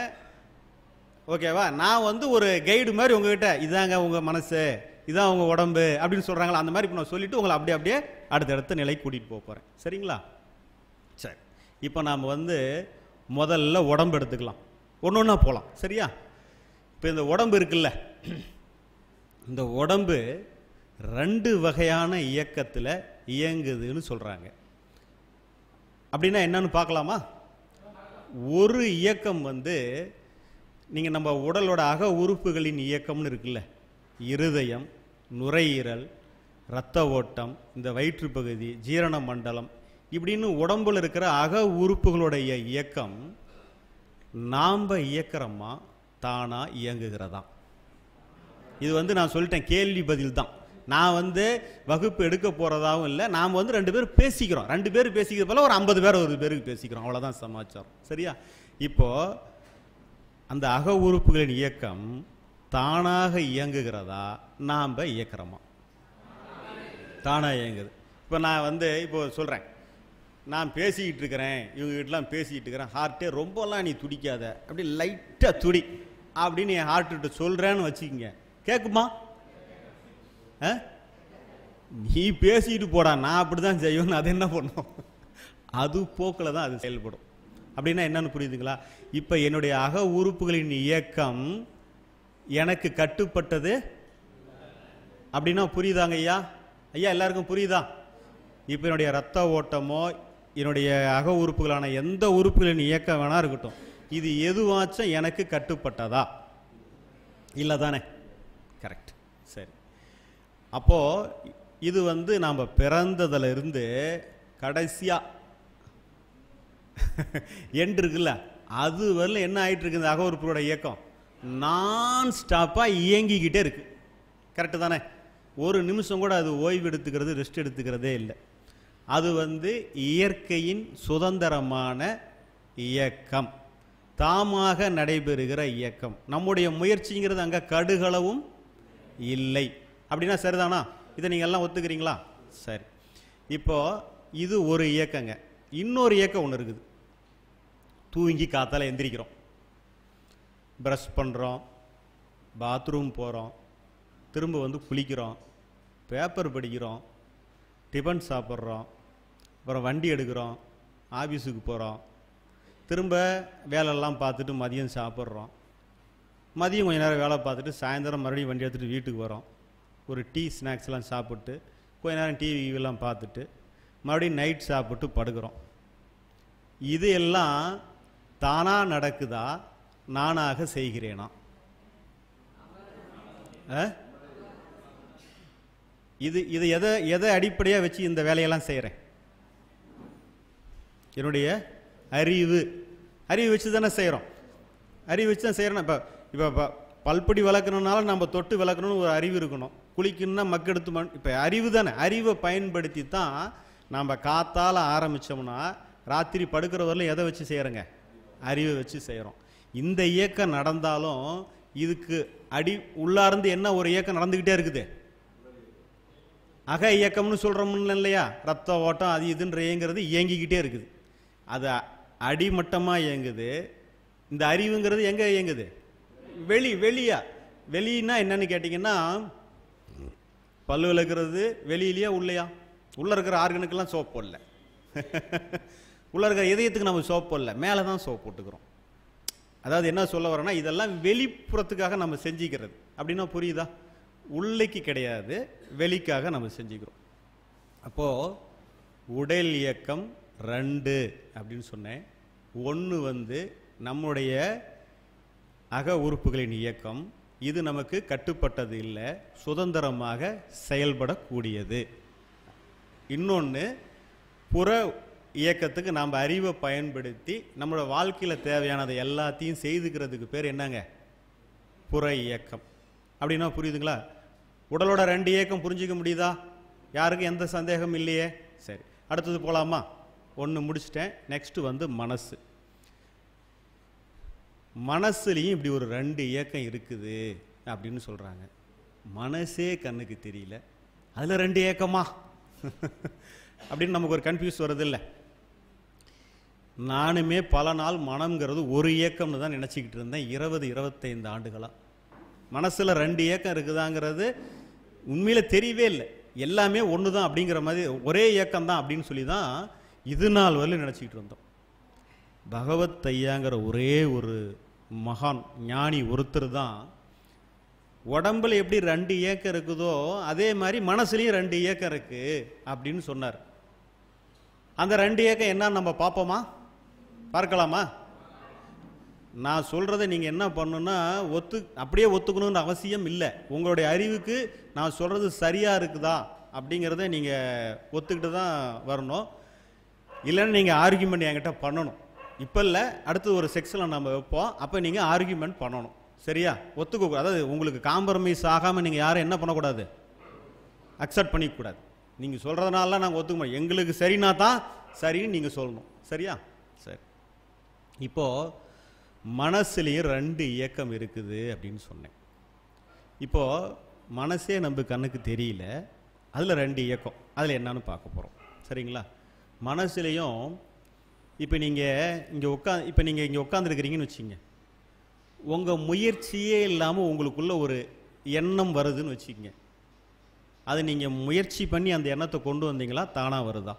ஓகேவா நான் வந்து ஒரு கைடு மாதிரி உங்ககிட்ட இதாங்க உங்கள் மனசு இதான் உங்கள் உடம்பு அப்படின்னு சொல்கிறாங்களா அந்த மாதிரி இப்போ நான் சொல்லிவிட்டு உங்களை அப்படியே அப்படியே அடுத்தடுத்த நிலைக்கு கூட்டிகிட்டு போக போகிறேன் சரிங்களா சரி இப்போ நாம் வந்து முதல்ல உடம்பு எடுத்துக்கலாம் ஒன்று ஒன்றா போகலாம் சரியா இப்போ இந்த உடம்பு இருக்குல்ல இந்த உடம்பு ரெண்டு வகையான இயக்கத்தில் இயங்குதுன்னு சொல்கிறாங்க அப்படின்னா என்னன்னு பார்க்கலாமா ஒரு இயக்கம் வந்து நீங்கள் நம்ம உடலோட அக உறுப்புகளின் இயக்கம்னு இருக்குல்ல இருதயம் நுரையீரல் இரத்த ஓட்டம் இந்த வயிற்றுப்பகுதி ஜீரண மண்டலம் இப்படின்னு உடம்புல இருக்கிற அக உறுப்புகளுடைய இயக்கம் நாம் இயக்கிறோமா தானா இயங்குகிறதா இது வந்து நான் சொல்லிட்டேன் கேள்வி பதில் தான் நான் வந்து வகுப்பு எடுக்க போகிறதாவும் இல்லை நாம் வந்து ரெண்டு பேரும் பேசிக்கிறோம் ரெண்டு பேர் பேசிக்கிறது போல ஒரு ஐம்பது பேர் ஒரு பேருக்கு பேசிக்கிறோம் அவ்வளோதான் சமாச்சாரம் சரியா இப்போ அந்த அக உறுப்புகளின் இயக்கம் தானாக இயங்குகிறதா நாம் இயக்கிறோமா தானாக இயங்குது இப்போ நான் வந்து இப்போ சொல்கிறேன் நான் பேசிக்கிட்டு இருக்கிறேன் இவங்ககிட்டலாம் பேசிக்கிட்டு இருக்கிறேன் ஹார்ட்டே ரொம்பலாம் நீ துடிக்காத அப்படி லைட்டாக துடி அப்படின்னு என் ஹார்ட்டுகிட்ட சொல்கிறேன்னு வச்சுக்கோங்க கேட்குமா ஆ நீ பேசிட்டு போடா நான் அப்படி தான் செய்வேன்னு அது என்ன பண்ணும் அது போக்கில் தான் அது செயல்படும் அப்படின்னா என்னன்னு புரியுதுங்களா இப்போ என்னுடைய அக உறுப்புகளின் இயக்கம் எனக்கு கட்டுப்பட்டது அப்படின்னா புரியுதாங்க ஐயா ஐயா எல்லாருக்கும் புரியுதா இப்போ என்னுடைய ரத்த ஓட்டமோ என்னுடைய அக உறுப்புகளான எந்த உறுப்புகளின் இயக்கம் வேணா இருக்கட்டும் இது எதுவாச்சும் எனக்கு கட்டுப்பட்டதா இல்லை தானே கரெக்ட் சரி அப்போது இது வந்து நாம் பிறந்ததுல இருந்து கடைசியாக எண்ட் இருக்குல்ல அது வரல என்ன ஆயிட்டு இருக்கு இந்த அகவறுப்போட இயக்கம் நான் ஸ்டாப்பாக இயங்கிக்கிட்டே இருக்கு கரெக்டு தானே ஒரு நிமிஷம் கூட அது ஓய்வு எடுத்துக்கிறது ரெஸ்ட் எடுத்துக்கிறதே இல்லை அது வந்து இயற்கையின் சுதந்திரமான இயக்கம் தாமாக நடைபெறுகிற இயக்கம் நம்முடைய முயற்சிங்கிறது அங்கே கடுகளவும் இல்லை அப்படின்னா சரிதானா இதை நீங்கள் எல்லாம் ஒத்துக்கிறீங்களா சரி இப்போ இது ஒரு இயக்கங்க இன்னொரு இயக்கம் ஒன்று இருக்குது தூங்கி காத்தால எந்திரிக்கிறோம் ப்ரஷ் பண்ணுறோம் பாத்ரூம் போகிறோம் திரும்ப வந்து குளிக்கிறோம் பேப்பர் படிக்கிறோம் டிஃபன் சாப்பிட்றோம் அப்புறம் வண்டி எடுக்கிறோம் ஆஃபீஸுக்கு போகிறோம் திரும்ப வேலையெல்லாம் பார்த்துட்டு மதியம் சாப்பிட்றோம் மதியம் கொஞ்ச நேரம் வேலை பார்த்துட்டு சாயந்தரம் மறுபடியும் வண்டி எடுத்துகிட்டு வீட்டுக்கு வரோம் ஒரு டீ ஸ்நாக்ஸ்லாம் சாப்பிட்டு கொஞ்ச நேரம் டிவிலாம் பார்த்துட்டு மறுபடியும் நைட் சாப்பிட்டு படுக்கிறோம் இது எல்லாம் தானாக நடக்குதா நானாக செய்கிறேனா ஆ? இது இது எதை எதை அடிப்படையாக வச்சு இந்த வேலையெல்லாம் செய்கிறேன் என்னுடைய அறிவு அறிவு வச்சு தானே செய்கிறோம் அறிவு வச்சு தான் செய்கிறோம் இப்போ இப்போ பல்படி வளர்க்கணுனால நம்ம தொட்டு வளர்க்கணும்னு ஒரு அறிவு இருக்கணும் குளிக்கணும்னா மக்கெடுத்து மண் இப்போ அறிவு தானே அறிவை பயன்படுத்தி தான் நாம் காத்தால ஆரம்பித்தோம்னா ராத்திரி படுக்கிற வரலும் எதை வச்சு செய்கிறோங்க அறிவை வச்சு செய்கிறோம் இந்த இயக்கம் நடந்தாலும் இதுக்கு அடி உள்ளார்ந்து என்ன ஒரு இயக்கம் நடந்துக்கிட்டே இருக்குது அக இயக்கம்னு சொல்கிறோம்னு இல்லையா ரத்த ஓட்டம் அது இதுன்ற இயங்கிறது இயங்கிக்கிட்டே இருக்குது அது அடிமட்டமாக இயங்குது இந்த அறிவுங்கிறது எங்கே இயங்குது வெளி வெளியா வெளின்னா என்னன்னு கேட்டிங்கன்னா பல்லு விளக்குறது வெளியிலையா உள்ளையா உள்ளே இருக்கிற ஆர்கனுக்கெல்லாம் சோப் போடல உள்ளே இருக்கிற இதயத்துக்கு நம்ம சோப் போடல மேலே தான் சோப் போட்டுக்கிறோம் அதாவது என்ன சொல்ல வரேன்னா இதெல்லாம் வெளிப்புறத்துக்காக நம்ம செஞ்சுக்கிறது அப்படின்னா புரியுதா உள்ளைக்கு கிடையாது வெளிக்காக நம்ம செஞ்சுக்கிறோம் அப்போது உடல் இயக்கம் ரெண்டு அப்படின்னு சொன்னேன் ஒன்று வந்து நம்முடைய அக உறுப்புகளின் இயக்கம் இது நமக்கு கட்டுப்பட்டது இல்லை சுதந்திரமாக செயல்படக்கூடியது இன்னொன்று புற இயக்கத்துக்கு நாம் அறிவை பயன்படுத்தி நம்மளோட வாழ்க்கையில் தேவையானதை எல்லாத்தையும் செய்துக்கிறதுக்கு பேர் என்னங்க புற இயக்கம் அப்படின்னா புரியுதுங்களா உடலோட ரெண்டு இயக்கம் புரிஞ்சிக்க முடியுதா யாருக்கும் எந்த சந்தேகம் இல்லையே சரி அடுத்தது போகலாமா ஒன்று முடிச்சிட்டேன் நெக்ஸ்ட் வந்து மனசு மனசுலேயும் இப்படி ஒரு ரெண்டு இயக்கம் இருக்குது அப்படின்னு சொல்கிறாங்க மனசே கண்ணுக்கு தெரியல அதில் ரெண்டு ஏக்கமா அப்படின்னு நமக்கு ஒரு கன்ஃபியூஸ் வருது இல்லை நானுமே பல நாள் மனம்ங்கிறது ஒரு இயக்கம்னு தான் நினச்சிக்கிட்டு இருந்தேன் இருபது இருபத்தைந்து ஆண்டுகளாக மனசில் ரெண்டு இயக்கம் இருக்குதாங்கிறது உண்மையில் தெரியவே இல்லை எல்லாமே ஒன்று தான் அப்படிங்கிற மாதிரி ஒரே இயக்கம் தான் அப்படின்னு சொல்லி தான் இது நாள் வரலும் நினச்சிக்கிட்டு இருந்தோம் பகவத் ஐயாங்கிற ஒரே ஒரு மகான் ஞானி ஒருத்தர் தான் உடம்புல எப்படி ரெண்டு இயக்கம் இருக்குதோ அதே மாதிரி மனசுலயும் ரெண்டு இயக்கம் இருக்கு அப்படின்னு சொன்னார் அந்த ரெண்டு இயக்கம் என்னன்னு நம்ம பார்ப்போமா பார்க்கலாமா நான் சொல்றதை நீங்க என்ன பண்ணணும்னா ஒத்து அப்படியே ஒத்துக்கணும்னு அவசியம் இல்லை உங்களுடைய அறிவுக்கு நான் சொல்றது சரியா இருக்குதா அப்படிங்கிறத நீங்க ஒத்துக்கிட்டு தான் வரணும் இல்லைன்னா நீங்கள் ஆர்கியூமெண்ட் என்கிட்ட பண்ணணும் இப்போ இல்லை அடுத்து ஒரு செக்ஷனில் நம்ம வைப்போம் அப்போ நீங்கள் ஆர்கியூமெண்ட் பண்ணணும் சரியா ஒத்துக்க அதாவது உங்களுக்கு காம்ப்ரமைஸ் ஆகாமல் நீங்கள் யாரும் என்ன பண்ணக்கூடாது அக்செப்ட் பண்ணிக்கக்கூடாது நீங்கள் சொல்கிறதுனால நாங்கள் ஒத்துக்க மாட்டோம் எங்களுக்கு சரினா தான் சரின்னு நீங்கள் சொல்லணும் சரியா சரி இப்போது மனசுலேயும் ரெண்டு இயக்கம் இருக்குது அப்படின்னு சொன்னேன் இப்போது மனசே நம்ம கண்ணுக்கு தெரியல அதில் ரெண்டு இயக்கம் அதில் என்னன்னு பார்க்க போகிறோம் சரிங்களா மனசுலேயும் இப்போ நீங்கள் இங்கே உட்கா இப்போ நீங்கள் இங்கே உட்காந்துருக்கிறீங்கன்னு வச்சுங்க உங்கள் முயற்சியே இல்லாமல் உங்களுக்குள்ள ஒரு எண்ணம் வருதுன்னு வச்சுக்கங்க அது நீங்கள் முயற்சி பண்ணி அந்த எண்ணத்தை கொண்டு வந்தீங்களா தானாக வருதா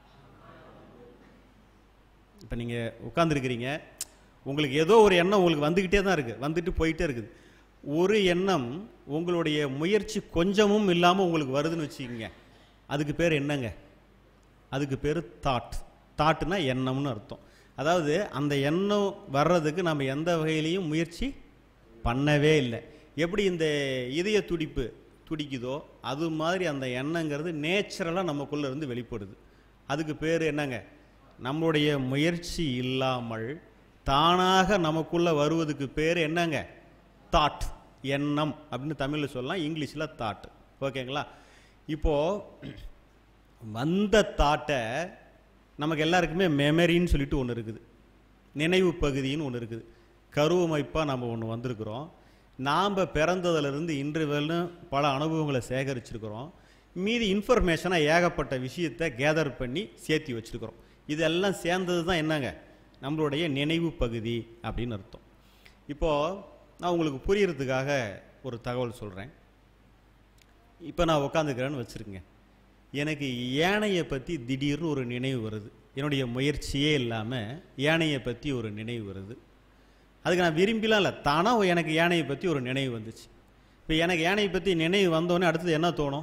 இப்போ நீங்கள் உட்காந்துருக்கிறீங்க உங்களுக்கு ஏதோ ஒரு எண்ணம் உங்களுக்கு வந்துக்கிட்டே தான் இருக்குது வந்துட்டு போயிட்டே இருக்குது ஒரு எண்ணம் உங்களுடைய முயற்சி கொஞ்சமும் இல்லாமல் உங்களுக்கு வருதுன்னு வச்சுக்கோங்க அதுக்கு பேர் என்னங்க அதுக்கு பேர் தாட் தாட்னா எண்ணம்னு அர்த்தம் அதாவது அந்த எண்ணம் வர்றதுக்கு நம்ம எந்த வகையிலையும் முயற்சி பண்ணவே இல்லை எப்படி இந்த இதய துடிப்பு துடிக்குதோ அது மாதிரி அந்த எண்ணங்கிறது நேச்சுரலாக நமக்குள்ளே இருந்து வெளிப்படுது அதுக்கு பேர் என்னங்க நம்மளுடைய முயற்சி இல்லாமல் தானாக நமக்குள்ளே வருவதுக்கு பேர் என்னங்க தாட் எண்ணம் அப்படின்னு தமிழில் சொல்லலாம் இங்கிலீஷில் தாட் ஓகேங்களா இப்போது வந்த தாட்டை நமக்கு எல்லாருக்குமே மெமரின்னு சொல்லிட்டு ஒன்று இருக்குது நினைவு பகுதின்னு ஒன்று இருக்குது கருவமைப்பாக நம்ம ஒன்று வந்திருக்கிறோம் நாம் பிறந்ததிலிருந்து இன்று வரலும் பல அனுபவங்களை சேகரிச்சிருக்கிறோம் மீதி இன்ஃபர்மேஷனாக ஏகப்பட்ட விஷயத்தை கேதர் பண்ணி சேர்த்தி வச்சுருக்கிறோம் இதெல்லாம் சேர்ந்தது தான் என்னங்க நம்மளுடைய நினைவு பகுதி அப்படின்னு அர்த்தம் இப்போது நான் உங்களுக்கு புரியறதுக்காக ஒரு தகவல் சொல்கிறேன் இப்போ நான் உட்காந்துக்கிறேன்னு வச்சுருக்கேங்க எனக்கு யானையை பற்றி திடீர்னு ஒரு நினைவு வருது என்னுடைய முயற்சியே இல்லாமல் யானையை பற்றி ஒரு நினைவு வருது அதுக்கு நான் விரும்பிலாம் இல்லை தானாக எனக்கு யானையை பற்றி ஒரு நினைவு வந்துச்சு இப்போ எனக்கு யானையை பற்றி நினைவு வந்தோடனே அடுத்தது என்ன தோணும்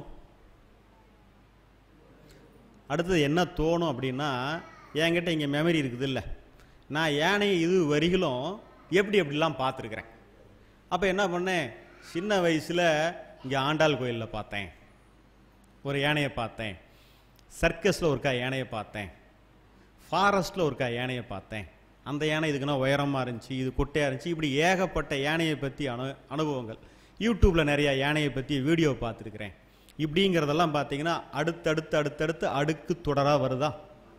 அடுத்தது என்ன தோணும் அப்படின்னா என்கிட்ட இங்கே மெமரி இருக்குது இல்லை நான் யானையை இது வரிகளும் எப்படி எப்படிலாம் பார்த்துருக்குறேன் அப்போ என்ன பண்ணேன் சின்ன வயசில் இங்கே ஆண்டாள் கோயிலில் பார்த்தேன் ஒரு யானையை பார்த்தேன் சர்க்கஸில் ஒருக்கா யானையை பார்த்தேன் ஃபாரஸ்ட்டில் ஒருக்கா யானையை பார்த்தேன் அந்த யானை இதுக்குன்னா உயரமாக இருந்துச்சு இது குட்டையாக இருந்துச்சு இப்படி ஏகப்பட்ட யானையை பற்றி அனு அனுபவங்கள் யூடியூப்பில் நிறையா யானையை பற்றி வீடியோ பார்த்துருக்குறேன் இப்படிங்கிறதெல்லாம் பார்த்தீங்கன்னா அடுத்தடுத்து அடுத்தடுத்து அடுக்கு தொடராக வருதா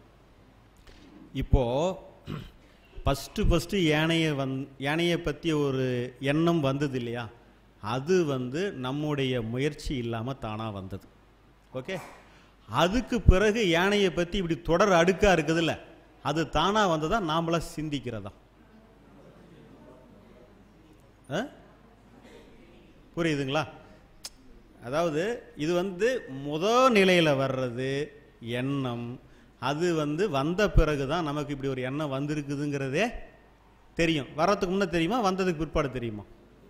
இப்போது ஃபஸ்ட்டு ஃபஸ்ட்டு யானையை வந் யானையை பற்றி ஒரு எண்ணம் வந்தது இல்லையா அது வந்து நம்முடைய முயற்சி இல்லாமல் தானாக வந்தது ஓகே அதுக்கு பிறகு யானையை பற்றி இப்படி தொடர் அடுக்காக இருக்குதுல்ல அது தானாக வந்ததா நாமளா சிந்திக்கிறதா ஆ? புரியுதுங்களா அதாவது இது வந்து முத நிலையில் வர்றது எண்ணம் அது வந்து வந்த பிறகு தான் நமக்கு இப்படி ஒரு எண்ணம் வந்திருக்குதுங்கிறதே தெரியும் வர்றதுக்கு முன்னே தெரியுமா வந்ததுக்கு பிற்பாடு தெரியுமா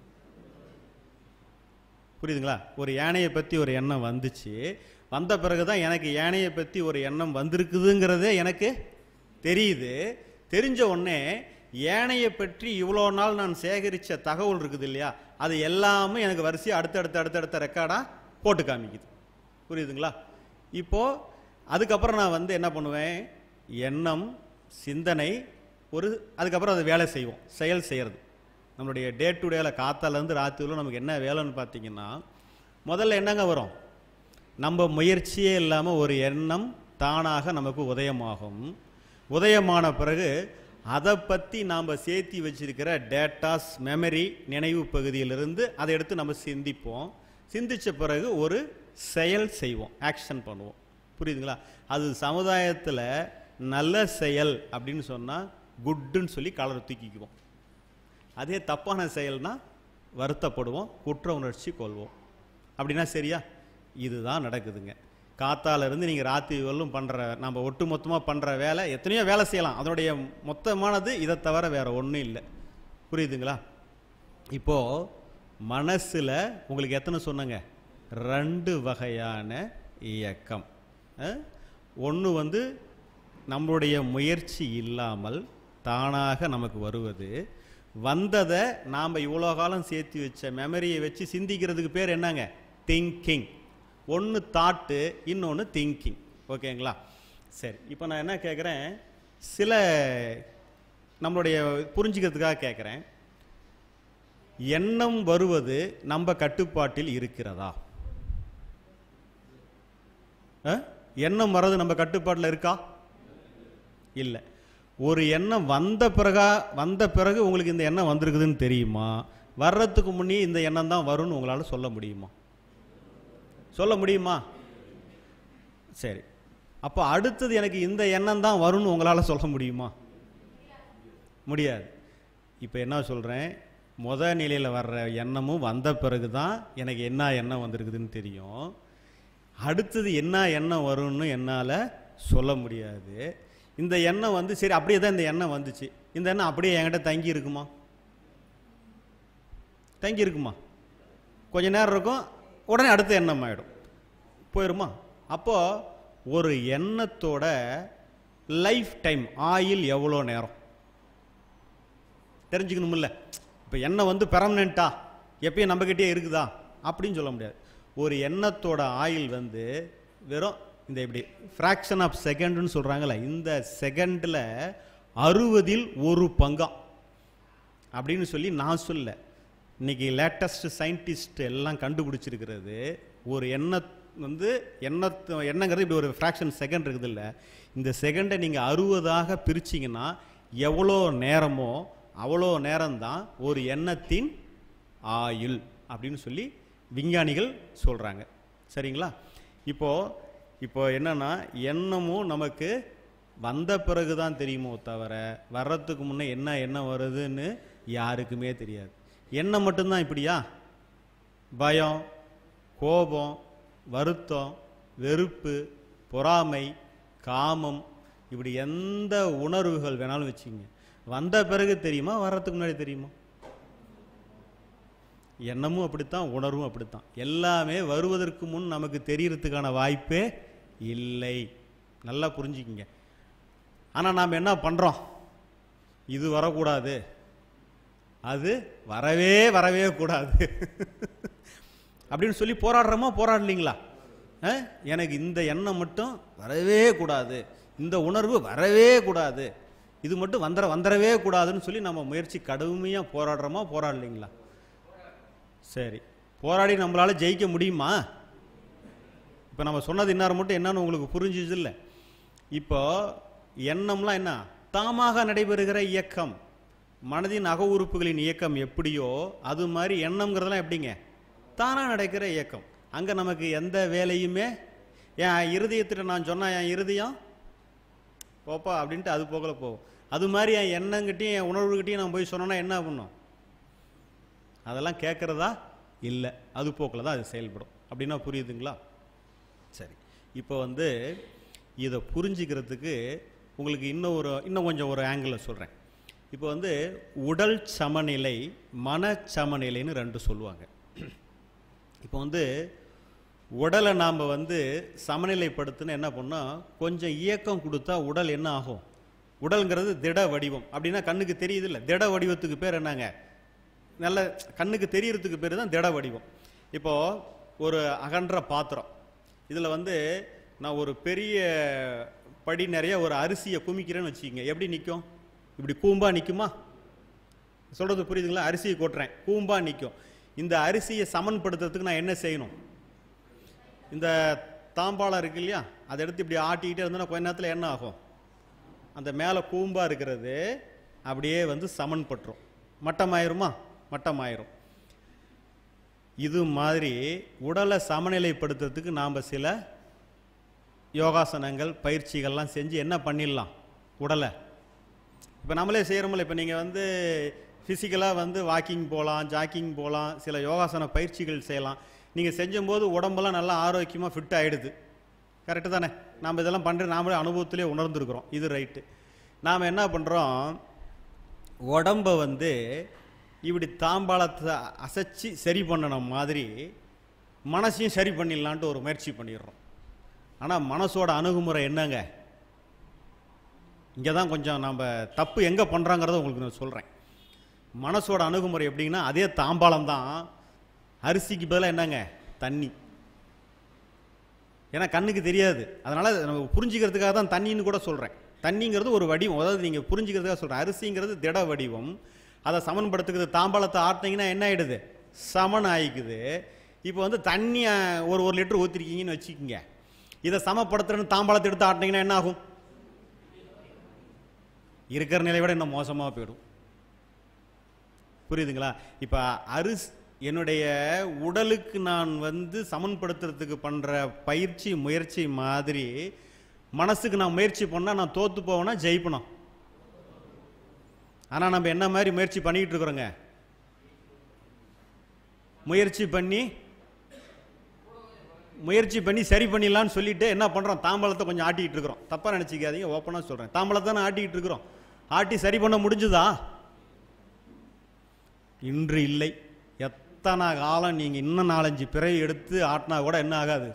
புரியுதுங்களா ஒரு யானையை பற்றி ஒரு எண்ணம் வந்துச்சு வந்த பிறகு தான் எனக்கு யானையை பற்றி ஒரு எண்ணம் வந்திருக்குதுங்கிறதே எனக்கு தெரியுது தெரிஞ்ச உடனே யானையை பற்றி இவ்வளோ நாள் நான் சேகரித்த தகவல் இருக்குது இல்லையா அது எல்லாமே எனக்கு வரிசையாக அடுத்தடுத்த அடுத்தடுத்த ரெக்கார்டாக போட்டு காமிக்குது புரியுதுங்களா இப்போது அதுக்கப்புறம் நான் வந்து என்ன பண்ணுவேன் எண்ணம் சிந்தனை ஒரு அதுக்கப்புறம் அது வேலை செய்வோம் செயல் செய்கிறது நம்மளுடைய டே டு டேல காத்தாலேருந்து ராத்திரில நமக்கு என்ன வேலைன்னு பார்த்தீங்கன்னா முதல்ல என்னங்க வரும் நம்ம முயற்சியே இல்லாமல் ஒரு எண்ணம் தானாக நமக்கு உதயமாகும் உதயமான பிறகு அதை பற்றி நாம் சேர்த்தி வச்சிருக்கிற டேட்டாஸ் மெமரி நினைவு பகுதியிலிருந்து அதை எடுத்து நம்ம சிந்திப்போம் சிந்திச்ச பிறகு ஒரு செயல் செய்வோம் ஆக்ஷன் பண்ணுவோம் புரியுதுங்களா அது சமுதாயத்தில் நல்ல செயல் அப்படின்னு சொன்னால் குட்டுன்னு சொல்லி கலரை தூக்கிக்குவோம் அதே தப்பான செயல்னா வருத்தப்படுவோம் குற்ற உணர்ச்சி கொள்வோம் அப்படின்னா சரியா இதுதான் நடக்குதுங்க காத்தால இருந்து நீங்கள் ராத்திரி வரலும் பண்ணுற நம்ம ஒட்டு மொத்தமாக பண்ணுற வேலை எத்தனையோ வேலை செய்யலாம் அதனுடைய மொத்தமானது இதை தவிர வேற ஒன்றும் இல்லை புரியுதுங்களா இப்போது மனசில் உங்களுக்கு எத்தனை சொன்னங்க ரெண்டு வகையான இயக்கம் ஒன்று வந்து நம்மளுடைய முயற்சி இல்லாமல் தானாக நமக்கு வருவது வந்ததை நாம் இவ்வளோ காலம் சேர்த்து வச்ச மெமரியை வச்சு சிந்திக்கிறதுக்கு பேர் என்னங்க திங்கிங் ஒன்று தாட்டு இன்னொன்று திங்கிங் ஓகேங்களா சரி இப்போ நான் என்ன கேட்குறேன் சில நம்மளுடைய புரிஞ்சுக்கிறதுக்காக கேட்குறேன் எண்ணம் வருவது நம்ம கட்டுப்பாட்டில் இருக்கிறதா ஆ? எண்ணம் வர்றது நம்ம கட்டுப்பாட்டில் இருக்கா இல்லை ஒரு எண்ணம் வந்த பிறகா வந்த பிறகு உங்களுக்கு இந்த எண்ணம் வந்திருக்குதுன்னு தெரியுமா வர்றதுக்கு முன்னே இந்த எண்ணம் தான் வரும்னு உங்களால் சொல்ல முடியுமா சொல்ல முடியுமா சரி அப்போ அடுத்தது எனக்கு இந்த எண்ணம் தான் வரும்னு உங்களால் சொல்ல முடியுமா முடியாது இப்போ என்ன சொல்கிறேன் முத நிலையில் வர்ற எண்ணமும் வந்த பிறகு தான் எனக்கு என்ன எண்ணம் வந்திருக்குதுன்னு தெரியும் அடுத்தது என்ன எண்ணம் வரும்னு என்னால் சொல்ல முடியாது இந்த எண்ணம் வந்து சரி அப்படியே தான் இந்த எண்ணம் வந்துச்சு இந்த எண்ணம் அப்படியே என்கிட்ட தங்கி இருக்குமா தங்கி இருக்குமா கொஞ்ச நேரம் இருக்கும் உடனே அடுத்த எண்ணம் ஆகிடும் போயிருமா அப்போது ஒரு எண்ணத்தோட லைஃப் டைம் ஆயில் எவ்வளோ நேரம் தெரிஞ்சுக்கணுமில்ல இப்போ எண்ணெய் வந்து பெர்மனெண்ட்டா எப்பயும் நம்மக்கிட்டே இருக்குதா அப்படின்னு சொல்ல முடியாது ஒரு எண்ணத்தோட ஆயில் வந்து வெறும் இந்த இப்படி ஃப்ராக்ஷன் ஆஃப் செகண்ட்னு சொல்கிறாங்கல்ல இந்த செகண்டில் அறுபதில் ஒரு பங்கம் அப்படின்னு சொல்லி நான் சொல்ல இன்னைக்கு லேட்டஸ்ட் சயின்டிஸ்ட் எல்லாம் கண்டுபிடிச்சிருக்கிறது ஒரு எண்ணத் வந்து எண்ணத்து எண்ணங்கிறது இப்படி ஒரு ஃப்ராக்ஷன் செகண்ட் இருக்குது இல்லை இந்த செகண்டை நீங்கள் அறுபதாக பிரிச்சிங்கன்னா எவ்வளோ நேரமோ அவ்வளோ நேரம்தான் ஒரு எண்ணத்தின் ஆயுள் அப்படின்னு சொல்லி விஞ்ஞானிகள் சொல்கிறாங்க சரிங்களா இப்போ இப்போ என்னன்னா எண்ணமும் நமக்கு வந்த பிறகு தான் தெரியுமோ தவிர வர்றதுக்கு முன்னே என்ன எண்ணம் வருதுன்னு யாருக்குமே தெரியாது எண்ணம் மட்டும்தான் இப்படியா பயம் கோபம் வருத்தம் வெறுப்பு பொறாமை காமம் இப்படி எந்த உணர்வுகள் வேணாலும் வச்சுங்க வந்த பிறகு தெரியுமா வர்றதுக்கு முன்னாடி தெரியுமா எண்ணமும் அப்படித்தான் உணர்வும் அப்படித்தான் எல்லாமே வருவதற்கு முன் நமக்கு தெரியறதுக்கான வாய்ப்பே இல்லை நல்லா புரிஞ்சுக்கிங்க ஆனால் நாம் என்ன பண்ணுறோம் இது வரக்கூடாது அது வரவே வரவே கூடாது அப்படின்னு சொல்லி போராடுறோமா போராடலீங்களா ஆ? எனக்கு இந்த எண்ணம் மட்டும் வரவே கூடாது இந்த உணர்வு வரவே கூடாது இது மட்டும் வந்துட வந்துடவே கூடாதுன்னு சொல்லி நம்ம முயற்சி கடுமையாக போராடுறோமா போராடலீங்களா சரி போராடி நம்மளால ஜெயிக்க முடியுமா இப்போ நம்ம சொன்னது இன்னார் மட்டும் என்னன்னு உங்களுக்கு புரிஞ்சுது இல்லை இப்போ எண்ணம்லாம் என்ன தாமாக நடைபெறுகிற இயக்கம் மனதின் அக உறுப்புகளின் இயக்கம் எப்படியோ அது மாதிரி எண்ணம்ங்கிறதெல்லாம் எப்படிங்க தானாக நடக்கிற இயக்கம் அங்கே நமக்கு எந்த வேலையுமே என் இருதயத்திட்ட நான் சொன்ன என் இருதயம் போப்பா அப்படின்ட்டு அது போகல போகும் அது மாதிரி என் எண்ணங்கிட்டையும் என் உணர்வுகிட்டையும் நான் போய் சொன்னேன்னா என்ன பண்ணும் அதெல்லாம் கேட்குறதா இல்லை அது போக்கில் தான் அது செயல்படும் அப்படின்னா புரியுதுங்களா சரி இப்போ வந்து இதை புரிஞ்சுக்கிறதுக்கு உங்களுக்கு இன்னும் ஒரு இன்னும் கொஞ்சம் ஒரு ஆங்கிளில் சொல்கிறேன் இப்போ வந்து உடல் சமநிலை மன சமநிலைன்னு ரெண்டு சொல்லுவாங்க இப்போ வந்து உடலை நாம் வந்து சமநிலைப்படுத்துன்னு என்ன பண்ணோம் கொஞ்சம் இயக்கம் கொடுத்தா உடல் என்ன ஆகும் உடல்ங்கிறது திட வடிவம் அப்படின்னா கண்ணுக்கு தெரியுது இல்லை திட வடிவத்துக்கு பேர் என்னங்க நல்ல கண்ணுக்கு தெரியறதுக்கு பேர் தான் திட வடிவம் இப்போ ஒரு அகன்ற பாத்திரம் இதில் வந்து நான் ஒரு பெரிய படி நிறைய ஒரு அரிசியை குமிக்கிறேன்னு வச்சுக்கோங்க எப்படி நிற்கும் இப்படி கூம்பா நிற்குமா சொல்கிறது புரியுதுங்களா அரிசியை கொட்டுறேன் கூம்பா நிற்கும் இந்த அரிசியை சமன்படுத்துறதுக்கு நான் என்ன செய்யணும் இந்த தாம்பாளம் இருக்கு இல்லையா அதை எடுத்து இப்படி ஆட்டிக்கிட்டே இருந்தோன்னா கொஞ்ச நேரத்தில் என்ன ஆகும் அந்த மேலே கூம்பா இருக்கிறது அப்படியே வந்து சமன்பட்டுரும் மட்டமாயிருமா மட்டமாயிரும் இது மாதிரி உடலை சமநிலைப்படுத்துறதுக்கு நாம் சில யோகாசனங்கள் பயிற்சிகள்லாம் செஞ்சு என்ன பண்ணிடலாம் உடலை இப்போ நம்மளே செய்கிறோமில்ல இப்போ நீங்கள் வந்து ஃபிசிக்கலாக வந்து வாக்கிங் போகலாம் ஜாக்கிங் போகலாம் சில யோகாசன பயிற்சிகள் செய்யலாம் நீங்கள் செஞ்சும்போது உடம்பெல்லாம் நல்லா ஆரோக்கியமாக ஃபிட் ஆகிடுது கரெக்டு தானே நாம் இதெல்லாம் பண்ணுற நாமளே அனுபவத்திலே உணர்ந்துருக்குறோம் இது ரைட்டு நாம் என்ன பண்ணுறோம் உடம்பை வந்து இப்படி தாம்பாளத்தை அசைச்சு சரி பண்ணன மாதிரி மனசையும் சரி பண்ணிடலான்ட்டு ஒரு முயற்சி பண்ணிடுறோம் ஆனால் மனசோட அணுகுமுறை என்னங்க இங்கே தான் கொஞ்சம் நம்ம தப்பு எங்கே பண்ணுறாங்கிறத உங்களுக்கு நான் சொல்கிறேன் மனசோட அணுகுமுறை எப்படின்னா அதே தாம்பாளம் தான் அரிசிக்கு பதிலாக என்னங்க தண்ணி ஏன்னா கண்ணுக்கு தெரியாது அதனால் நம்ம புரிஞ்சுக்கிறதுக்காக தான் தண்ணின்னு கூட சொல்கிறேன் தண்ணிங்கிறது ஒரு வடிவம் அதாவது நீங்கள் புரிஞ்சுக்கிறதுக்காக சொல்கிறேன் அரிசிங்கிறது திட வடிவம் அதை சமன்படுத்துக்கிறது தாம்பாளத்தை ஆட்டினீங்கன்னா என்ன ஆகிடுது சமன் ஆயிக்குது இப்போ வந்து தண்ணி அஹ், ஒரு ஒரு லிட்டர் ஊற்றிருக்கீங்கன்னு வச்சுக்கோங்க இதை சமப்படுத்துறேன்னு தாம்பாளத்தை எடுத்து ஆட்டினீங்கன்னா என்ன ஆகும் இருக்கிற நிலையை விட இன்னும் மோசமாக போயிடும் புரியுதுங்களா இப்போ அரிசி என்னுடைய உடலுக்கு நான் வந்து சமன்படுத்துறதுக்கு பண்ணுற பயிற்சி முயற்சி மாதிரி மனசுக்கு நான் முயற்சி பண்ணால் நான் தோத்து போவேனா ஜெயிப்பணும் ஆனால் நம்ம என்ன மாதிரி முயற்சி பண்ணிக்கிட்டு இருக்கிறோங்க முயற்சி பண்ணி முயற்சி பண்ணி சரி பண்ணிடலான்னு சொல்லிட்டு என்ன பண்ணுறோம் தாம்பழத்தை கொஞ்சம் ஆட்டிக்கிட்டு இருக்கிறோம் தப்பாக நினச்சிக்காதீங்க ஓப்பனாக சொல்கிறேன் தாம்பழத்தை தானே ஆட்டிக்கிட்டு இருக்கிறோம் ஆட்டி சரி பண்ண முடிஞ்சுதா இன்று இல்லை எத்தனை காலம் நீங்கள் இன்னும் நாலஞ்சு பிறவி எடுத்து ஆட்டினா கூட என்ன ஆகாது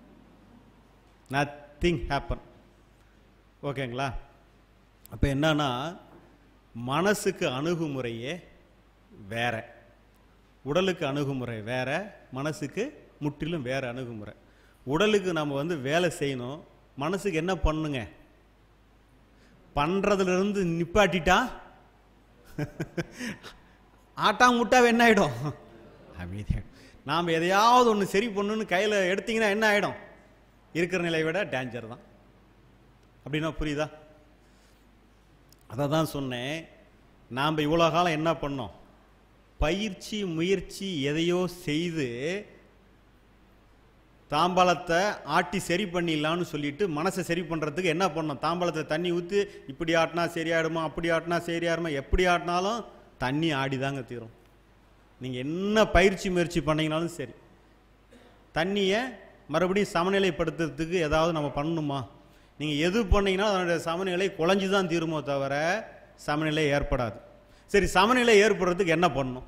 நத்திங் ஹேப்பன் ஓகேங்களா அப்போ என்னன்னா மனசுக்கு அணுகுமுறையே வேற உடலுக்கு அணுகுமுறை வேற மனசுக்கு முற்றிலும் வேறு அணுகுமுறை உடலுக்கு நம்ம வந்து வேலை செய்யணும் மனசுக்கு என்ன பண்ணுங்க பண்ணுறதுலேருந்து நிப்பாட்டிட்டா ஆட்டா முட்டாவே என்ன ஆகிடும் அமைதியாகிடும் நாம் எதையாவது ஒன்று சரி பண்ணணும்னு கையில் எடுத்தீங்கன்னா என்ன ஆகிடும் இருக்கிற நிலையை விட டேஞ்சர் தான் அப்படின்னா புரியுதா அதை தான் சொன்னேன் நாம் இவ்வளோ காலம் என்ன பண்ணோம் பயிற்சி முயற்சி எதையோ செய்து தாம்பாளத்தை ஆட்டி சரி பண்ணிடலாம்னு சொல்லிட்டு மனசை சரி பண்ணுறதுக்கு என்ன பண்ணோம் தாம்பாளத்தை தண்ணி ஊற்றி இப்படி ஆட்டினா சரியாயிடுமா அப்படி ஆட்டினா சரியாயிடுமா எப்படி ஆட்டினாலும் தண்ணி ஆடி தாங்க தீரும் நீங்கள் என்ன பயிற்சி முயற்சி பண்ணீங்கனாலும் சரி தண்ணியை மறுபடியும் சமநிலைப்படுத்துறதுக்கு ஏதாவது நம்ம பண்ணணுமா நீங்கள் எது பண்ணீங்கன்னா அதனுடைய சமநிலை குலைஞ்சு தான் தீருமோ தவிர சமநிலை ஏற்படாது சரி சமநிலை ஏற்படுறதுக்கு என்ன பண்ணணும்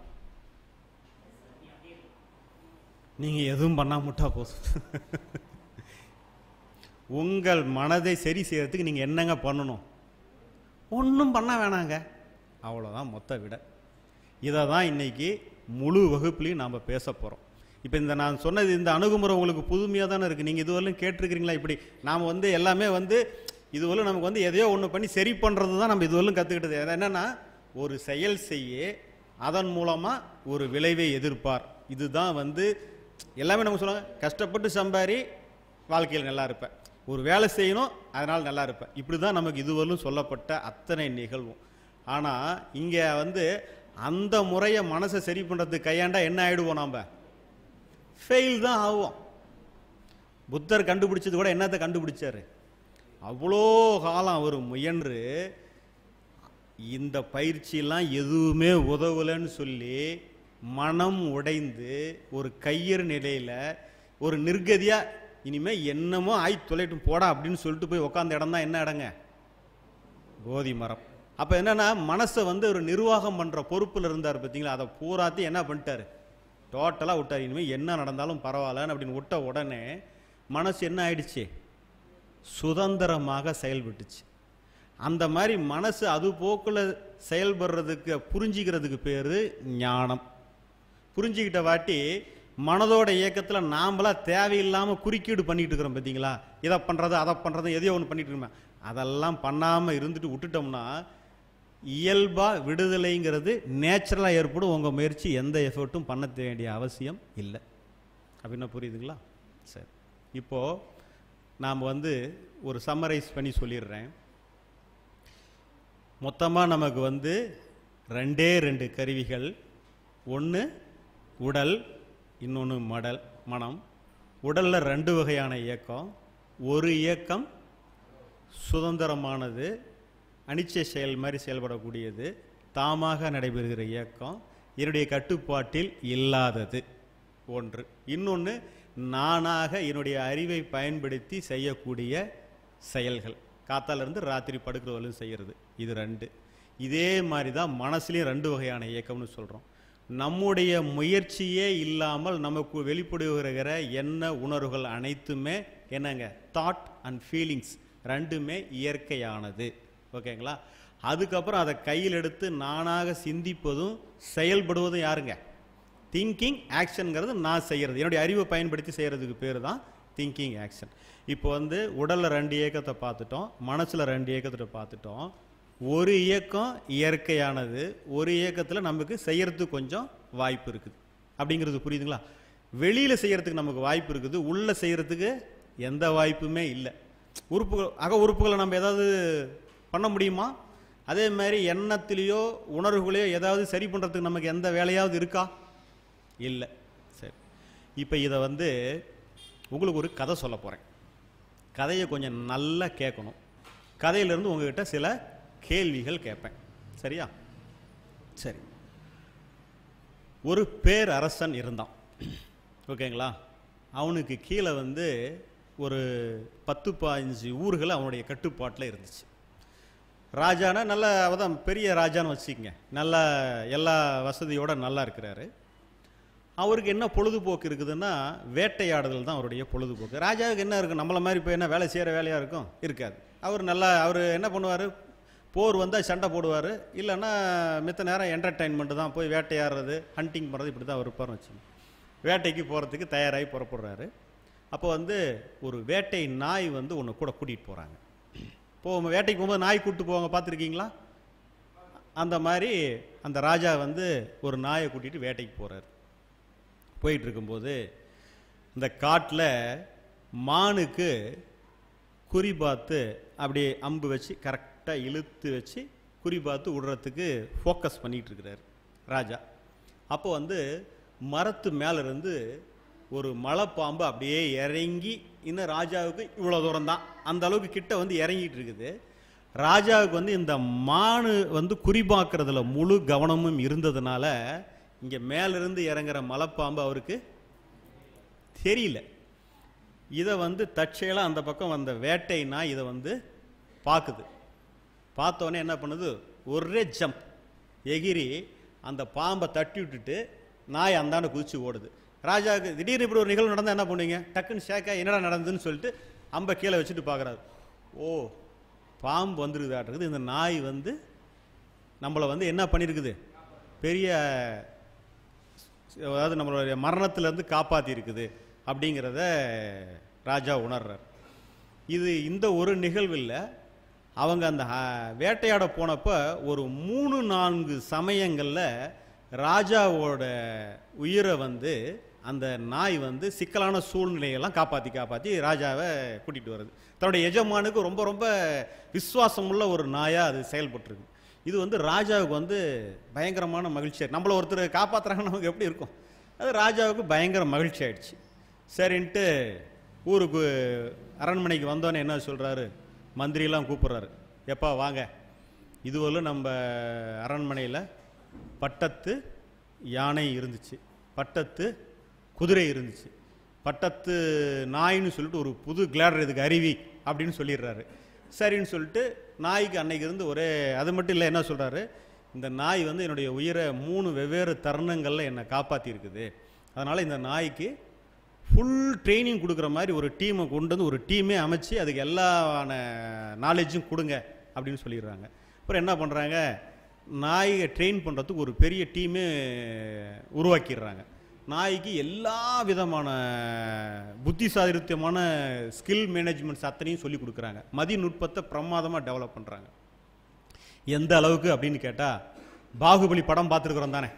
நீங்கள் எதுவும் பண்ணாமட்டா போதும் உங்கள் மனதை சரி செய்யறதுக்கு நீங்கள் என்னங்க பண்ணணும் ஒன்றும் பண்ண வேணாங்க அவ்வளோதான் மொத்த விட இதை தான் இன்னைக்கு முழு வகுப்புலையும் நாம் பேச போகிறோம் இப்போ இந்த நான் சொன்னது இந்த அணுகுமுறை உங்களுக்கு புதுமையாக தானே இருக்குது நீங்கள் இதுவரையிலும் கேட்டிருக்கிறீங்களா இப்படி நாம் வந்து எல்லாமே வந்து இதுவரையிலும் நமக்கு வந்து எதையோ ஒன்று பண்ணி சரி பண்ணுறது தான் நம்ம இதுவரையிலும் கற்றுக்கிட்டது அது என்னென்னா ஒரு செயல் செய்ய அதன் மூலமாக ஒரு விளைவை எதிர்ப்பார் இதுதான் வந்து எல்லாமே நம்ம சொல்லுவாங்க கஷ்டப்பட்டு சம்பாரி வாழ்க்கையில் நல்லா இருப்பேன் ஒரு வேலை செய்யணும் அதனால் நல்லா இருப்பேன் இப்படி தான் நமக்கு இதுவரையிலும் சொல்லப்பட்ட அத்தனை நிகழ்வும் ஆனால் இங்கே வந்து அந்த முறையை மனசை சரி பண்ணுறதுக்கு கையாண்டா என்ன ஆயிடுவோம் நாம் ஃபெயில் தான் ஆகும் புத்தர் கண்டுபிடிச்சது கூட என்னத்தை கண்டுபிடிச்சாரு அவ்வளோ காலம் அவர் முயன்று இந்த பயிற்சியெல்லாம் எதுவுமே உதவலைன்னு சொல்லி மனம் உடைந்து ஒரு கையறு நிலையில் ஒரு நிர்கதியா இனிமே என்னமோ ஆய் தொலைட்டும் போடா அப்படின்னு சொல்லிட்டு போய் உட்காந்த இடம் தான் என்ன இடங்க போதி மரம் அப்போ என்னன்னா மனசை வந்து ஒரு நிர்வாகம் பண்ணுற பொறுப்பில் இருந்தார் பார்த்தீங்களா அதை பூராத்தையும் என்ன பண்ணிட்டாரு டோட்டலாக விட்டார் இனிமேல் என்ன நடந்தாலும் பரவாயில்லன்னு அப்படின்னு விட்ட உடனே மனசு என்ன ஆயிடுச்சு சுதந்திரமாக செயல்பட்டுச்சு அந்த மாதிரி மனசு அது போக்கில் செயல்படுறதுக்கு புரிஞ்சிக்கிறதுக்கு பேர் ஞானம் புரிஞ்சுக்கிட்ட வாட்டி மனதோட இயக்கத்தில் நாம்பளா தேவையில்லாமல் குறுக்கீடு பண்ணிட்டு இருக்கிறோம் பார்த்தீங்களா இதை பண்ணுறது அதை பண்ணுறது எதையோ ஒன்று பண்ணிட்டு இருக்கோம் அதெல்லாம் பண்ணாமல் இருந்துட்டு விட்டுட்டோம்னா இயல்பாக விடுதலைங்கிறது நேச்சுரலாக ஏற்படும் உங்கள் முயற்சி எந்த எஃபர்ட்டும் பண்ண வேண்டிய அவசியம் இல்லை அப்படின்னா புரியுதுங்களா சரி இப்போது நாம் வந்து ஒரு சம்மரைஸ் பண்ணி சொல்லிடுறேன் மொத்தமாக நமக்கு வந்து ரெண்டே ரெண்டு கருவிகள் ஒன்று உடல் இன்னொன்று மடல் மனம் உடலில் ரெண்டு வகையான இயக்கம் ஒரு இயக்கம் சுதந்திரமானது அனிச்சை செயல் மாதிரி செயல்படக்கூடியது தாமாக நடைபெறுகிற இயக்கம் என்னுடைய கட்டுப்பாட்டில் இல்லாதது ஒன்று இன்னொன்று நானாக என்னுடைய அறிவை பயன்படுத்தி செய்யக்கூடிய செயல்கள் காத்தாலேருந்து ராத்திரி படுக்கிற வரலும் செய்கிறது இது ரெண்டு இதே மாதிரி தான் மனசுலேயும் ரெண்டு வகையான இயக்கம்னு சொல்கிறோம் நம்முடைய முயற்சியே இல்லாமல் நமக்கு வெளிப்படுகிற எண்ண உணர்வுகள் அனைத்துமே என்னங்க தாட் அண்ட் ஃபீலிங்ஸ் ரெண்டுமே இயற்கையானது ஓகேங்களா அதுக்கப்புறம் அதை கையில் எடுத்து நானாக சிந்திப்பதும் செயல்படுவதும் யாருங்க திங்கிங் ஆக்ஷனுங்கிறது நான் செய்கிறது என்னுடைய அறிவை பயன்படுத்தி செய்கிறதுக்கு பேர் தான் திங்கிங் ஆக்ஷன் இப்போ வந்து உடலில் ரெண்டு இயக்கத்தை பார்த்துட்டோம் மனசில் ரெண்டு இயக்கத்தை பார்த்துட்டோம் ஒரு இயக்கம் இயற்கையானது ஒரு இயக்கத்தில் நமக்கு செய்யறதுக்கு கொஞ்சம் வாய்ப்பு இருக்குது அப்படிங்கிறது புரியுதுங்களா வெளியில் செய்யறதுக்கு நமக்கு வாய்ப்பு இருக்குது உள்ளே செய்யறதுக்கு எந்த வாய்ப்புமே இல்லை உறுப்புகள் அக உறுப்புகளை நம்ம ஏதாவது பண்ண முடியுமா அதே மாதிரி எண்ணத்திலேயோ உணர்வுகளையோ ஏதாவது சரி பண்ணுறதுக்கு நமக்கு எந்த வேலையாவது இருக்கா இல்லை சரி இப்போ இதை வந்து உங்களுக்கு ஒரு கதை சொல்ல போகிறேன் கதையை கொஞ்சம் நல்லா கேட்கணும் கதையிலேருந்து உங்ககிட்ட சில கேள்விகள் கேட்பேன் சரியா சரி ஒரு பேரரசன் இருந்தான் ஓகேங்களா அவனுக்கு கீழே வந்து ஒரு பத்து பதினஞ்சு ஊர்கள் அவனுடைய கட்டுப்பாட்டில் இருந்துச்சு ராஜானா நல்ல அவதான் பெரிய ராஜான்னு வச்சுக்கங்க நல்ல எல்லா வசதியோட நல்லா இருக்கிறாரு அவருக்கு என்ன பொழுதுபோக்கு இருக்குதுன்னா வேட்டையாடுதல் தான் அவருடைய பொழுதுபோக்கு ராஜாவுக்கு என்ன இருக்கும் நம்மள மாதிரி இப்போ என்ன வேலை செய்கிற வேலையாக இருக்கும் இருக்காது அவர் நல்லா அவர் என்ன பண்ணுவார் போர் வந்தால் சண்டை போடுவார் இல்லைன்னா மித்த நேரம் என்டர்டைன்மெண்ட்டு தான் போய் வேட்டையாடுறது ஹண்டிங் பண்ணுறது இப்படி தான் அவர் இருப்பார்னு வச்சுக்கோங்க வேட்டைக்கு போகிறதுக்கு தயாராகி புறப்படுறாரு அப்போ வந்து ஒரு வேட்டை நாய் வந்து ஒன்று கூட கூட்டிகிட்டு போகிறாங்க இப்போ வேட்டைக்கு போகும்போது நாய் கூப்பிட்டு போவாங்க பார்த்துருக்கீங்களா அந்த மாதிரி அந்த ராஜா வந்து ஒரு நாயை கூட்டிகிட்டு வேட்டைக்கு போகிறார் போயிட்டு இருக்கும்போது இந்த காட்டில் மானுக்கு குறி பார்த்து அப்படியே அம்பு வச்சு கரெக்டாக இழுத்து வச்சு குறி பார்த்து விடுறதுக்கு ஃபோக்கஸ் பண்ணிகிட்டு இருக்கிறார் ராஜா அப்போ வந்து மரத்து மேல இருந்து ஒரு மலைப்பாம்பு அப்படியே இறங்கி இன்னும் ராஜாவுக்கு இவ்வளோ தூரம் தான் அந்த அளவுக்கு கிட்ட வந்து இறங்கிட்டு இருக்குது ராஜாவுக்கு வந்து இந்த மானு வந்து குறிபாக்குறதுல முழு கவனமும் இருந்ததுனால இங்கே மேலிருந்து இறங்குற மலைப்பாம்பு அவருக்கு தெரியல இதை வந்து தற்செயலாக அந்த பக்கம் வந்த வேட்டை நாய் இதை வந்து பார்க்குது பார்த்தோன்னே என்ன பண்ணுது ஒரே ஜம்ப் எகிரி அந்த பாம்பை தட்டி விட்டுட்டு நாய் அந்தாண்ட குதிச்சு ஓடுது ராஜாவுக்கு திடீர்னு இப்படி ஒரு நிகழ்வு நடந்தால் என்ன பண்ணுவீங்க டக்குன்னு ஷேக்கா என்னடா நடந்ததுன்னு சொல்லிட்டு அம்பை கீழே வச்சுட்டு பார்க்குறாரு ஓ பாம்பு வந்துருக்குதாட்டுருக்குது இந்த நாய் வந்து நம்மளை வந்து என்ன பண்ணியிருக்குது பெரிய அதாவது நம்மளுடைய மரணத்திலேருந்து காப்பாற்றி இருக்குது அப்படிங்கிறத ராஜா உணர்றார் இது இந்த ஒரு நிகழ்வில் அவங்க அந்த அஹ், வேட்டையாட போனப்போ ஒரு மூணு நான்கு சமயங்களில் ராஜாவோட உயிரை வந்து அந்த நாய் வந்து சிக்கலான சூழ்நிலையெல்லாம் காப்பாற்றி காப்பாற்றி ராஜாவை கூட்டிகிட்டு வருது தன்னுடைய எஜமானுக்கு ரொம்ப ரொம்ப விசுவாசமுள்ள ஒரு நாயாக அது செயல்பட்டுருக்கு இது வந்து ராஜாவுக்கு வந்து பயங்கரமான மகிழ்ச்சி நம்மள ஒருத்தர் காப்பாற்றுறாங்கன்னு நமக்கு எப்படி இருக்கும் அது ராஜாவுக்கு பயங்கர மகிழ்ச்சி ஆயிடுச்சு சரின்ட்டு ஊருக்கு அரண்மனைக்கு வந்தோன்னே என்ன சொல்கிறாரு மந்திரியெல்லாம் கூப்பிட்றாரு எப்பா வாங்க இதுவரையிலும் நம்ம அரண்மனையில் பட்டத்து யானை இருந்துச்சு பட்டத்து குதிரை இருந்துச்சு பட்டத்து நாயின்னு சொல்லிட்டு ஒரு புது கிளாடர் இதுக்கு அருவி அப்படின்னு சொல்லிடுறாரு சரின்னு சொல்லிட்டு நாய்க்கு அன்னைக்கு இருந்து ஒரே அது மட்டும் இல்லை என்ன சொல்கிறாரு இந்த நாய் வந்து என்னுடைய உயிரை மூணு வெவ்வேறு தருணங்களில் என்னை காப்பாற்றி இருக்குது அதனால் இந்த நாய்க்கு ஃபுல் ட்ரைனிங் கொடுக்குற மாதிரி ஒரு டீமை கொண்டு வந்து ஒரு டீமே அமைச்சு அதுக்கு எல்லான நாலேஜும் கொடுங்க அப்படின்னு சொல்லிடுறாங்க அப்புறம் என்ன பண்ணுறாங்க நாயை ட்ரெயின் பண்ணுறதுக்கு ஒரு பெரிய டீமே உருவாக்கிடுறாங்க நாய்க்கு எல்லா விதமான புத்திசாலித்தமான ஸ்கில் மேனேஜ்மெண்ட்ஸ் அத்தனையும் சொல்லி கொடுக்குறாங்க மதிநுட்பத்தை பிரமாதமாக டெவலப் பண்ணுறாங்க எந்த அளவுக்கு அப்படின்னு கேட்டால் பாகுபலி படம் பார்த்துருக்குறோம் தானே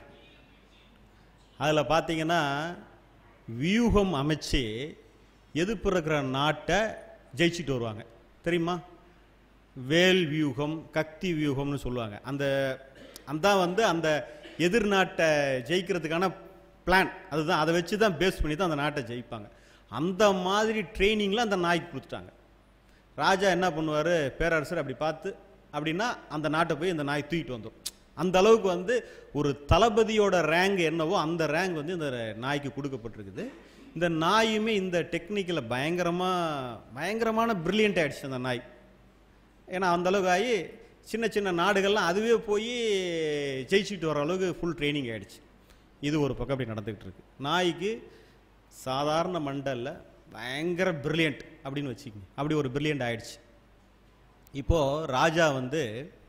அதில் பார்த்தீங்கன்னா வியூகம் அமைச்சு எதிர்ப்பு இருக்கிற நாட்டை ஜெயிச்சிட்டு வருவாங்க தெரியுமா வேல் வியூகம் கத்தி வியூகம்னு சொல்லுவாங்க அந்த அந்த வந்து அந்த எதிர் நாட்டை ஜெயிக்கிறதுக்கான பிளான் அதுதான் அதை வச்சு தான் பேஸ் பண்ணி தான் அந்த நாட்டை ஜெயிப்பாங்க அந்த மாதிரி ட்ரைனிங்கில் அந்த நாய்க்கு கொடுத்துட்டாங்க ராஜா என்ன பண்ணுவார் பேரரசர் அப்படி பார்த்து அப்படின்னா அந்த நாட்டை போய் இந்த நாய் தூக்கிட்டு வந்துடும் அந்த அளவுக்கு வந்து ஒரு தளபதியோட ரேங்க் என்னவோ அந்த ரேங்க் வந்து இந்த நாய்க்கு கொடுக்கப்பட்டிருக்குது இந்த நாயுமே இந்த டெக்னிக்கில் பயங்கரமாக பயங்கரமான பிரில்லியன்ட் ஆயிடுச்சு அந்த நாய் ஏன்னா அந்த அளவுக்கு ஆகி சின்ன சின்ன நாடுகள்லாம் அதுவே போய் ஜெயிச்சுட்டு வர அளவுக்கு ஃபுல் ட்ரைனிங் ஆயிடுச்சு இது ஒரு பக்கம் அப்படி நடந்துக்கிட்டு இருக்கு நாய்க்கு சாதாரண மண்டல்ல பயங்கர பிரில்லியன்ட் அப்படின்னு வச்சுக்கோங்க அப்படி ஒரு பிரில்லியன்ட் ஆயிடுச்சு இப்போது ராஜா வந்து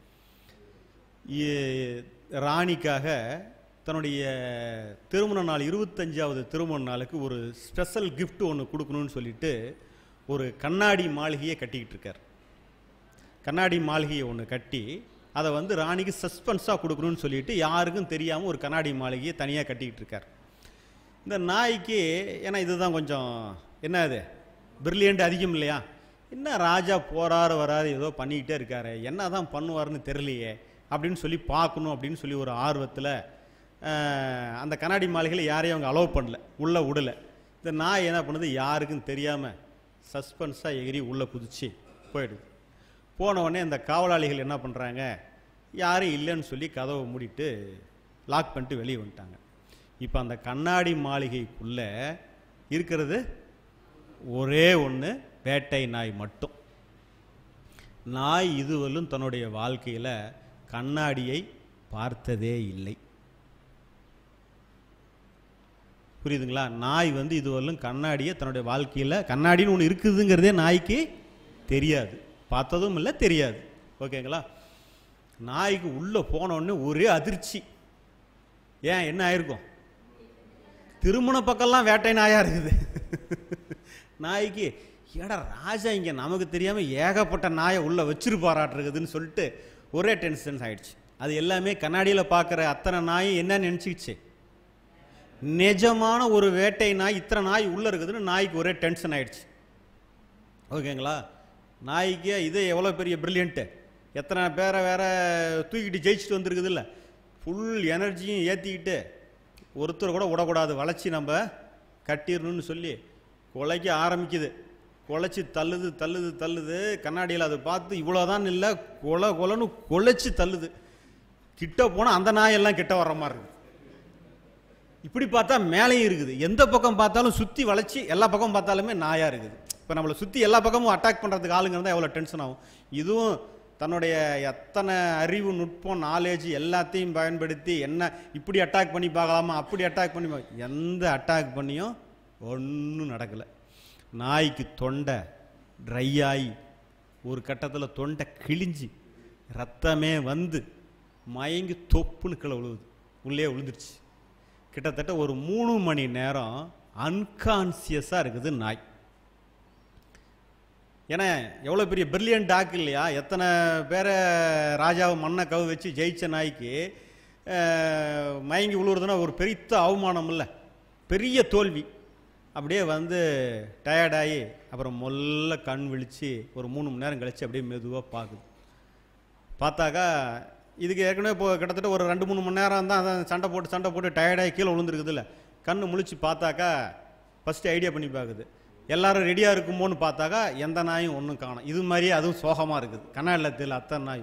இ- ராணிக்காக தன்னுடைய திருமண நாள் இருபத்தஞ்சாவது திருமண நாளுக்கு ஒரு ஸ்பெஷல் gift ஒன்று கொடுக்கணும்னு சொல்லிட்டு ஒரு கண்ணாடி மாளிகையை கட்டிக்கிட்டு இருக்கார் கண்ணாடி மாளிகையை ஒன்று கட்டி அதை வந்து ராணிக்கு சஸ்பென்ஸாக கொடுக்கணும்னு சொல்லிட்டு யாருக்கும் தெரியாமல் ஒரு கண்ணாடி மாளிகையை தனியாக கட்டிக்கிட்டு இருக்கார் இந்த நாய்க்கு ஏன்னா இதுதான் கொஞ்சம் என்ன இது பிரில்லியண்ட் அதிகம் இல்லையா என்ன ராஜா போறாரு வராரு ஏதோ பண்ணிக்கிட்டே இருக்காரு என்ன தான் பண்ணுவாருன்னு தெரியலையே அப்படின்னு சொல்லி பார்க்கணும் அப்படின்னு சொல்லி ஒரு ஆர்வத்தில் அந்த கண்ணாடி மாளிகையில் யாரையும் அவங்க அலோவ் பண்ணல உள்ளே விடல இந்த நாய் என்ன பண்ணுது யாருக்கும் தெரியாமல் சஸ்பென்ஸாக எகிரி உள்ளே குதிச்சு போயிடுது போன உடனே இந்த காவலாளிகள் என்ன பண்ணுறாங்க யாரும் இல்லைன்னு சொல்லி கதவை மூடிட்டு லாக் பண்ணிட்டு வெளியே வந்துட்டாங்க இப்போ அந்த கண்ணாடி மாளிகைக்குள்ளே இருக்கிறது ஒரே ஒன்று வேட்டை நாய் மட்டும் நாய் இதுவரையிலும் தன்னுடைய வாழ்க்கையில் கண்ணாடியை பார்த்ததே இல்லை புரியுதுங்களா நாய் வந்து இதுவரையிலும் கண்ணாடியை தன்னுடைய வாழ்க்கையில் கண்ணாடின்னு ஒன்று இருக்குதுங்கிறதே நாய்க்கு தெரியாது பார்த்ததும் இல்லை தெரியாது ஓகேங்களா நாய்க்கு உள்ளே போன உடனே ஒரே அதிர்ச்சி ஏன் என்ன ஆயிருக்கும் திருமண பக்கம்லாம் வேட்டை நாயா இருக்குது நாய்க்கு ஏடா ராஜா இங்கே நமக்கு தெரியாமல் ஏகப்பட்ட நாயை உள்ளே வச்சிருப்பாராட்டிருக்குதுன்னு சொல்லிட்டு ஒரே டென்ஷன் ஆயிடுச்சு அது எல்லாமே கண்ணாடியில் பார்க்குற அத்தனை நாயும் என்ன நினச்சிக்கிச்சு நிஜமான ஒரு வேட்டை நாய் இத்தனை நாய் உள்ளே இருக்குதுன்னு நாய்க்கு ஒரே டென்ஷன் ஆயிடுச்சு ஓகேங்களா நாய்க்கு இது எவ்வளோ பெரிய ப்ரில்லியண்ட்டு எத்தனை பேரை வேற தூக்கிட்டு ஜெயிச்சுட்டு வந்திருக்குது இல்லை ஃபுல் எனர்ஜியும் ஏற்றிக்கிட்டு ஒருத்தர் கூட விடக்கூடாது வளைச்சி நம்ம கட்டிடணும்னு சொல்லி குலைக்க ஆரம்பிக்குது குலைச்சி தள்ளுது தள்ளுது தள்ளுது கண்ணாடியில் அதை பார்த்து இவ்வளோதான் இல்லை கொலை கொலைன்னு கொலைச்சி தள்ளுது கிட்ட போனால் அந்த நாயெல்லாம் கிட்ட வர்ற மாதிரி இருக்குது இப்படி பார்த்தா மேலேயும் இருக்குது எந்த பக்கம் பார்த்தாலும் சுற்றி வளைச்சி எல்லா பக்கம் பார்த்தாலுமே நாயாக இருக்குது இப்போ நம்மளை சுற்றி எல்லா பக்கமும் அட்டாக் பண்ணுறதுக்கு ஆளுங்க இருந்தால் எவ்வளோ டென்ஷன் ஆகும் இதுவும் தன்னுடைய எத்தனை அறிவு நுட்பம் நாலேஜ் எல்லாத்தையும் பயன்படுத்தி என்ன இப்படி அட்டாக் பண்ணி பார்க்கலாமா அப்படி அட்டாக் பண்ணி பார்க்க- எந்த அட்டாக் பண்ணியும் ஒன்றும் நடக்கலை நாய்க்கு தொண்டை ட்ரை ஆகி ஒரு கட்டத்தில் தொண்டை கிழிஞ்சி ரத்தமே வந்து மயங்கி தொப்புன்னு கீழே விழுவுது உள்ளே விழுந்துருச்சு கிட்டத்தட்ட ஒரு மூணு மணி நேரம் அன்கான்சியஸாக இருக்குது நாய் ஏன்னா எவ்வளோ பெரிய பிரில்லியன்ட் டாக் இல்லையா எத்தனை பேரை ராஜாவை மண்ணை கவு வச்சு ஜெயிச்ச நாய்க்கு அஹ், மயங்கி விழுவுறதுன்னா ஒரு பெரிய அவமானம் இல்லை பெரிய தோல்வி அப்படியே வந்து டயர்டாகி அப்புறம் மொல்ல கண் விழிச்சு ஒரு மூணு மணி நேரம் கழிச்சு அப்படியே மெதுவாக பார்க்குது பார்த்தாக்கா இதுக்கு ஏற்கனவே இப்போ கிட்டத்தட்ட ஒரு ரெண்டு மூணு மணி நேரம் தான் அதான் சண்டை போட்டு சண்டை போட்டு டயர்டாகி கீழே விழுந்துருக்குதுல்ல கண்ணு முழிச்சு பார்த்தாக்கா ஃபஸ்ட்டு ஐடியா பண்ணி பார்க்குது எல்லாரும் ரெடியாக இருக்குமோன்னு பார்த்தாக்கா எந்த நாயும் ஒன்றும் காணும் இது மாதிரியே அதுவும் சோகமாக இருக்குது கண்ணாடியில் தெரியல அத்தனை நாய்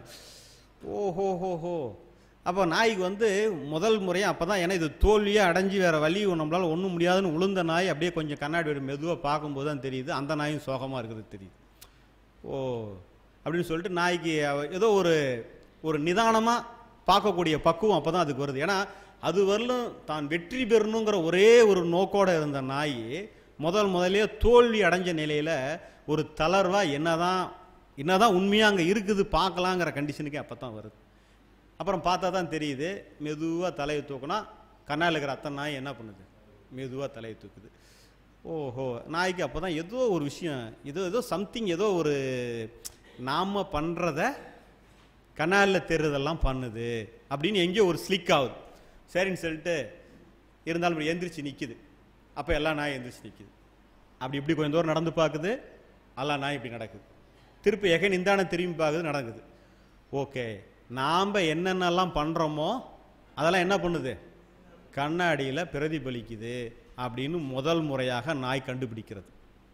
ஓஹோ ஹோ ஹோ அப்போ நாய்க்கு வந்து முதல் முறையாக அப்போ தான் ஏன்னா இது தோல்வியே அடைஞ்சு வேறு வழி நம்மளால் ஒன்றும் முடியாதுன்னு உளுந்த நாய் அப்படியே கொஞ்சம் கண்ணாடி மெதுவாக பார்க்கும்போது தான் தெரியுது அந்த நாயும் சோகமாக இருக்குது தெரியுது ஓ அப்படின்னு சொல்லிட்டு நாய்க்கு அவ- ஏதோ ஒரு ஒரு நிதானமாக பார்க்கக்கூடிய பக்குவம் அப்போ தான் அதுக்கு வருது ஏன்னா அது வரலும் தான் வெற்றி பெறணுங்கிற ஒரே ஒரு நோக்கோட இருந்த நாய் முதல் முதலே தோல்வி அடைஞ்ச நிலையில் ஒரு தளர்வாக என்னதான் என்னதான் உண்மையாக அங்கே இருக்குது பார்க்கலாங்கிற கண்டிஷனுக்கே அப்போ தான் வருது அப்புறம் பார்த்தா தான் தெரியுது மெதுவாக தலையை தூக்குனா கண்ணால் இருக்கிற அத்தனை நாய் என்ன பண்ணுது மெதுவாக தலையை தூக்குது ஓஹோ நாய்க்கு அப்போ தான் ஏதோ ஒரு விஷயம் ஏதோ ஏதோ சம்திங் ஏதோ ஒரு நாம் பண்ணுறத கனாலில் தெரிறதெல்லாம் பண்ணுது அப்படின்னு எங்கேயோ ஒரு ஸ்லிக் ஆகுது சரின்னு சொல்லிட்டு இருந்தாலும் இப்படி எந்திரிச்சு நிற்குது அப்போ எல்லா நாயும் எந்திரிச்சு நிற்குது அப்படி இப்படி கொஞ்சம் தூரம் நடந்து பார்க்குது எல்லா நாயும் இப்படி நடக்குது திருப்பி எகன் இந்தான திரும்பி பார்க்குது நடக்குது ஓகே நாம் என்னென்னலாம் பண்ணுறோமோ அதெல்லாம் என்ன பண்ணுது கண்ணாடியில் பிரதிபலிக்குது அப்படின்னு முதல் முறையாக நாய் கண்டுபிடிக்கிறது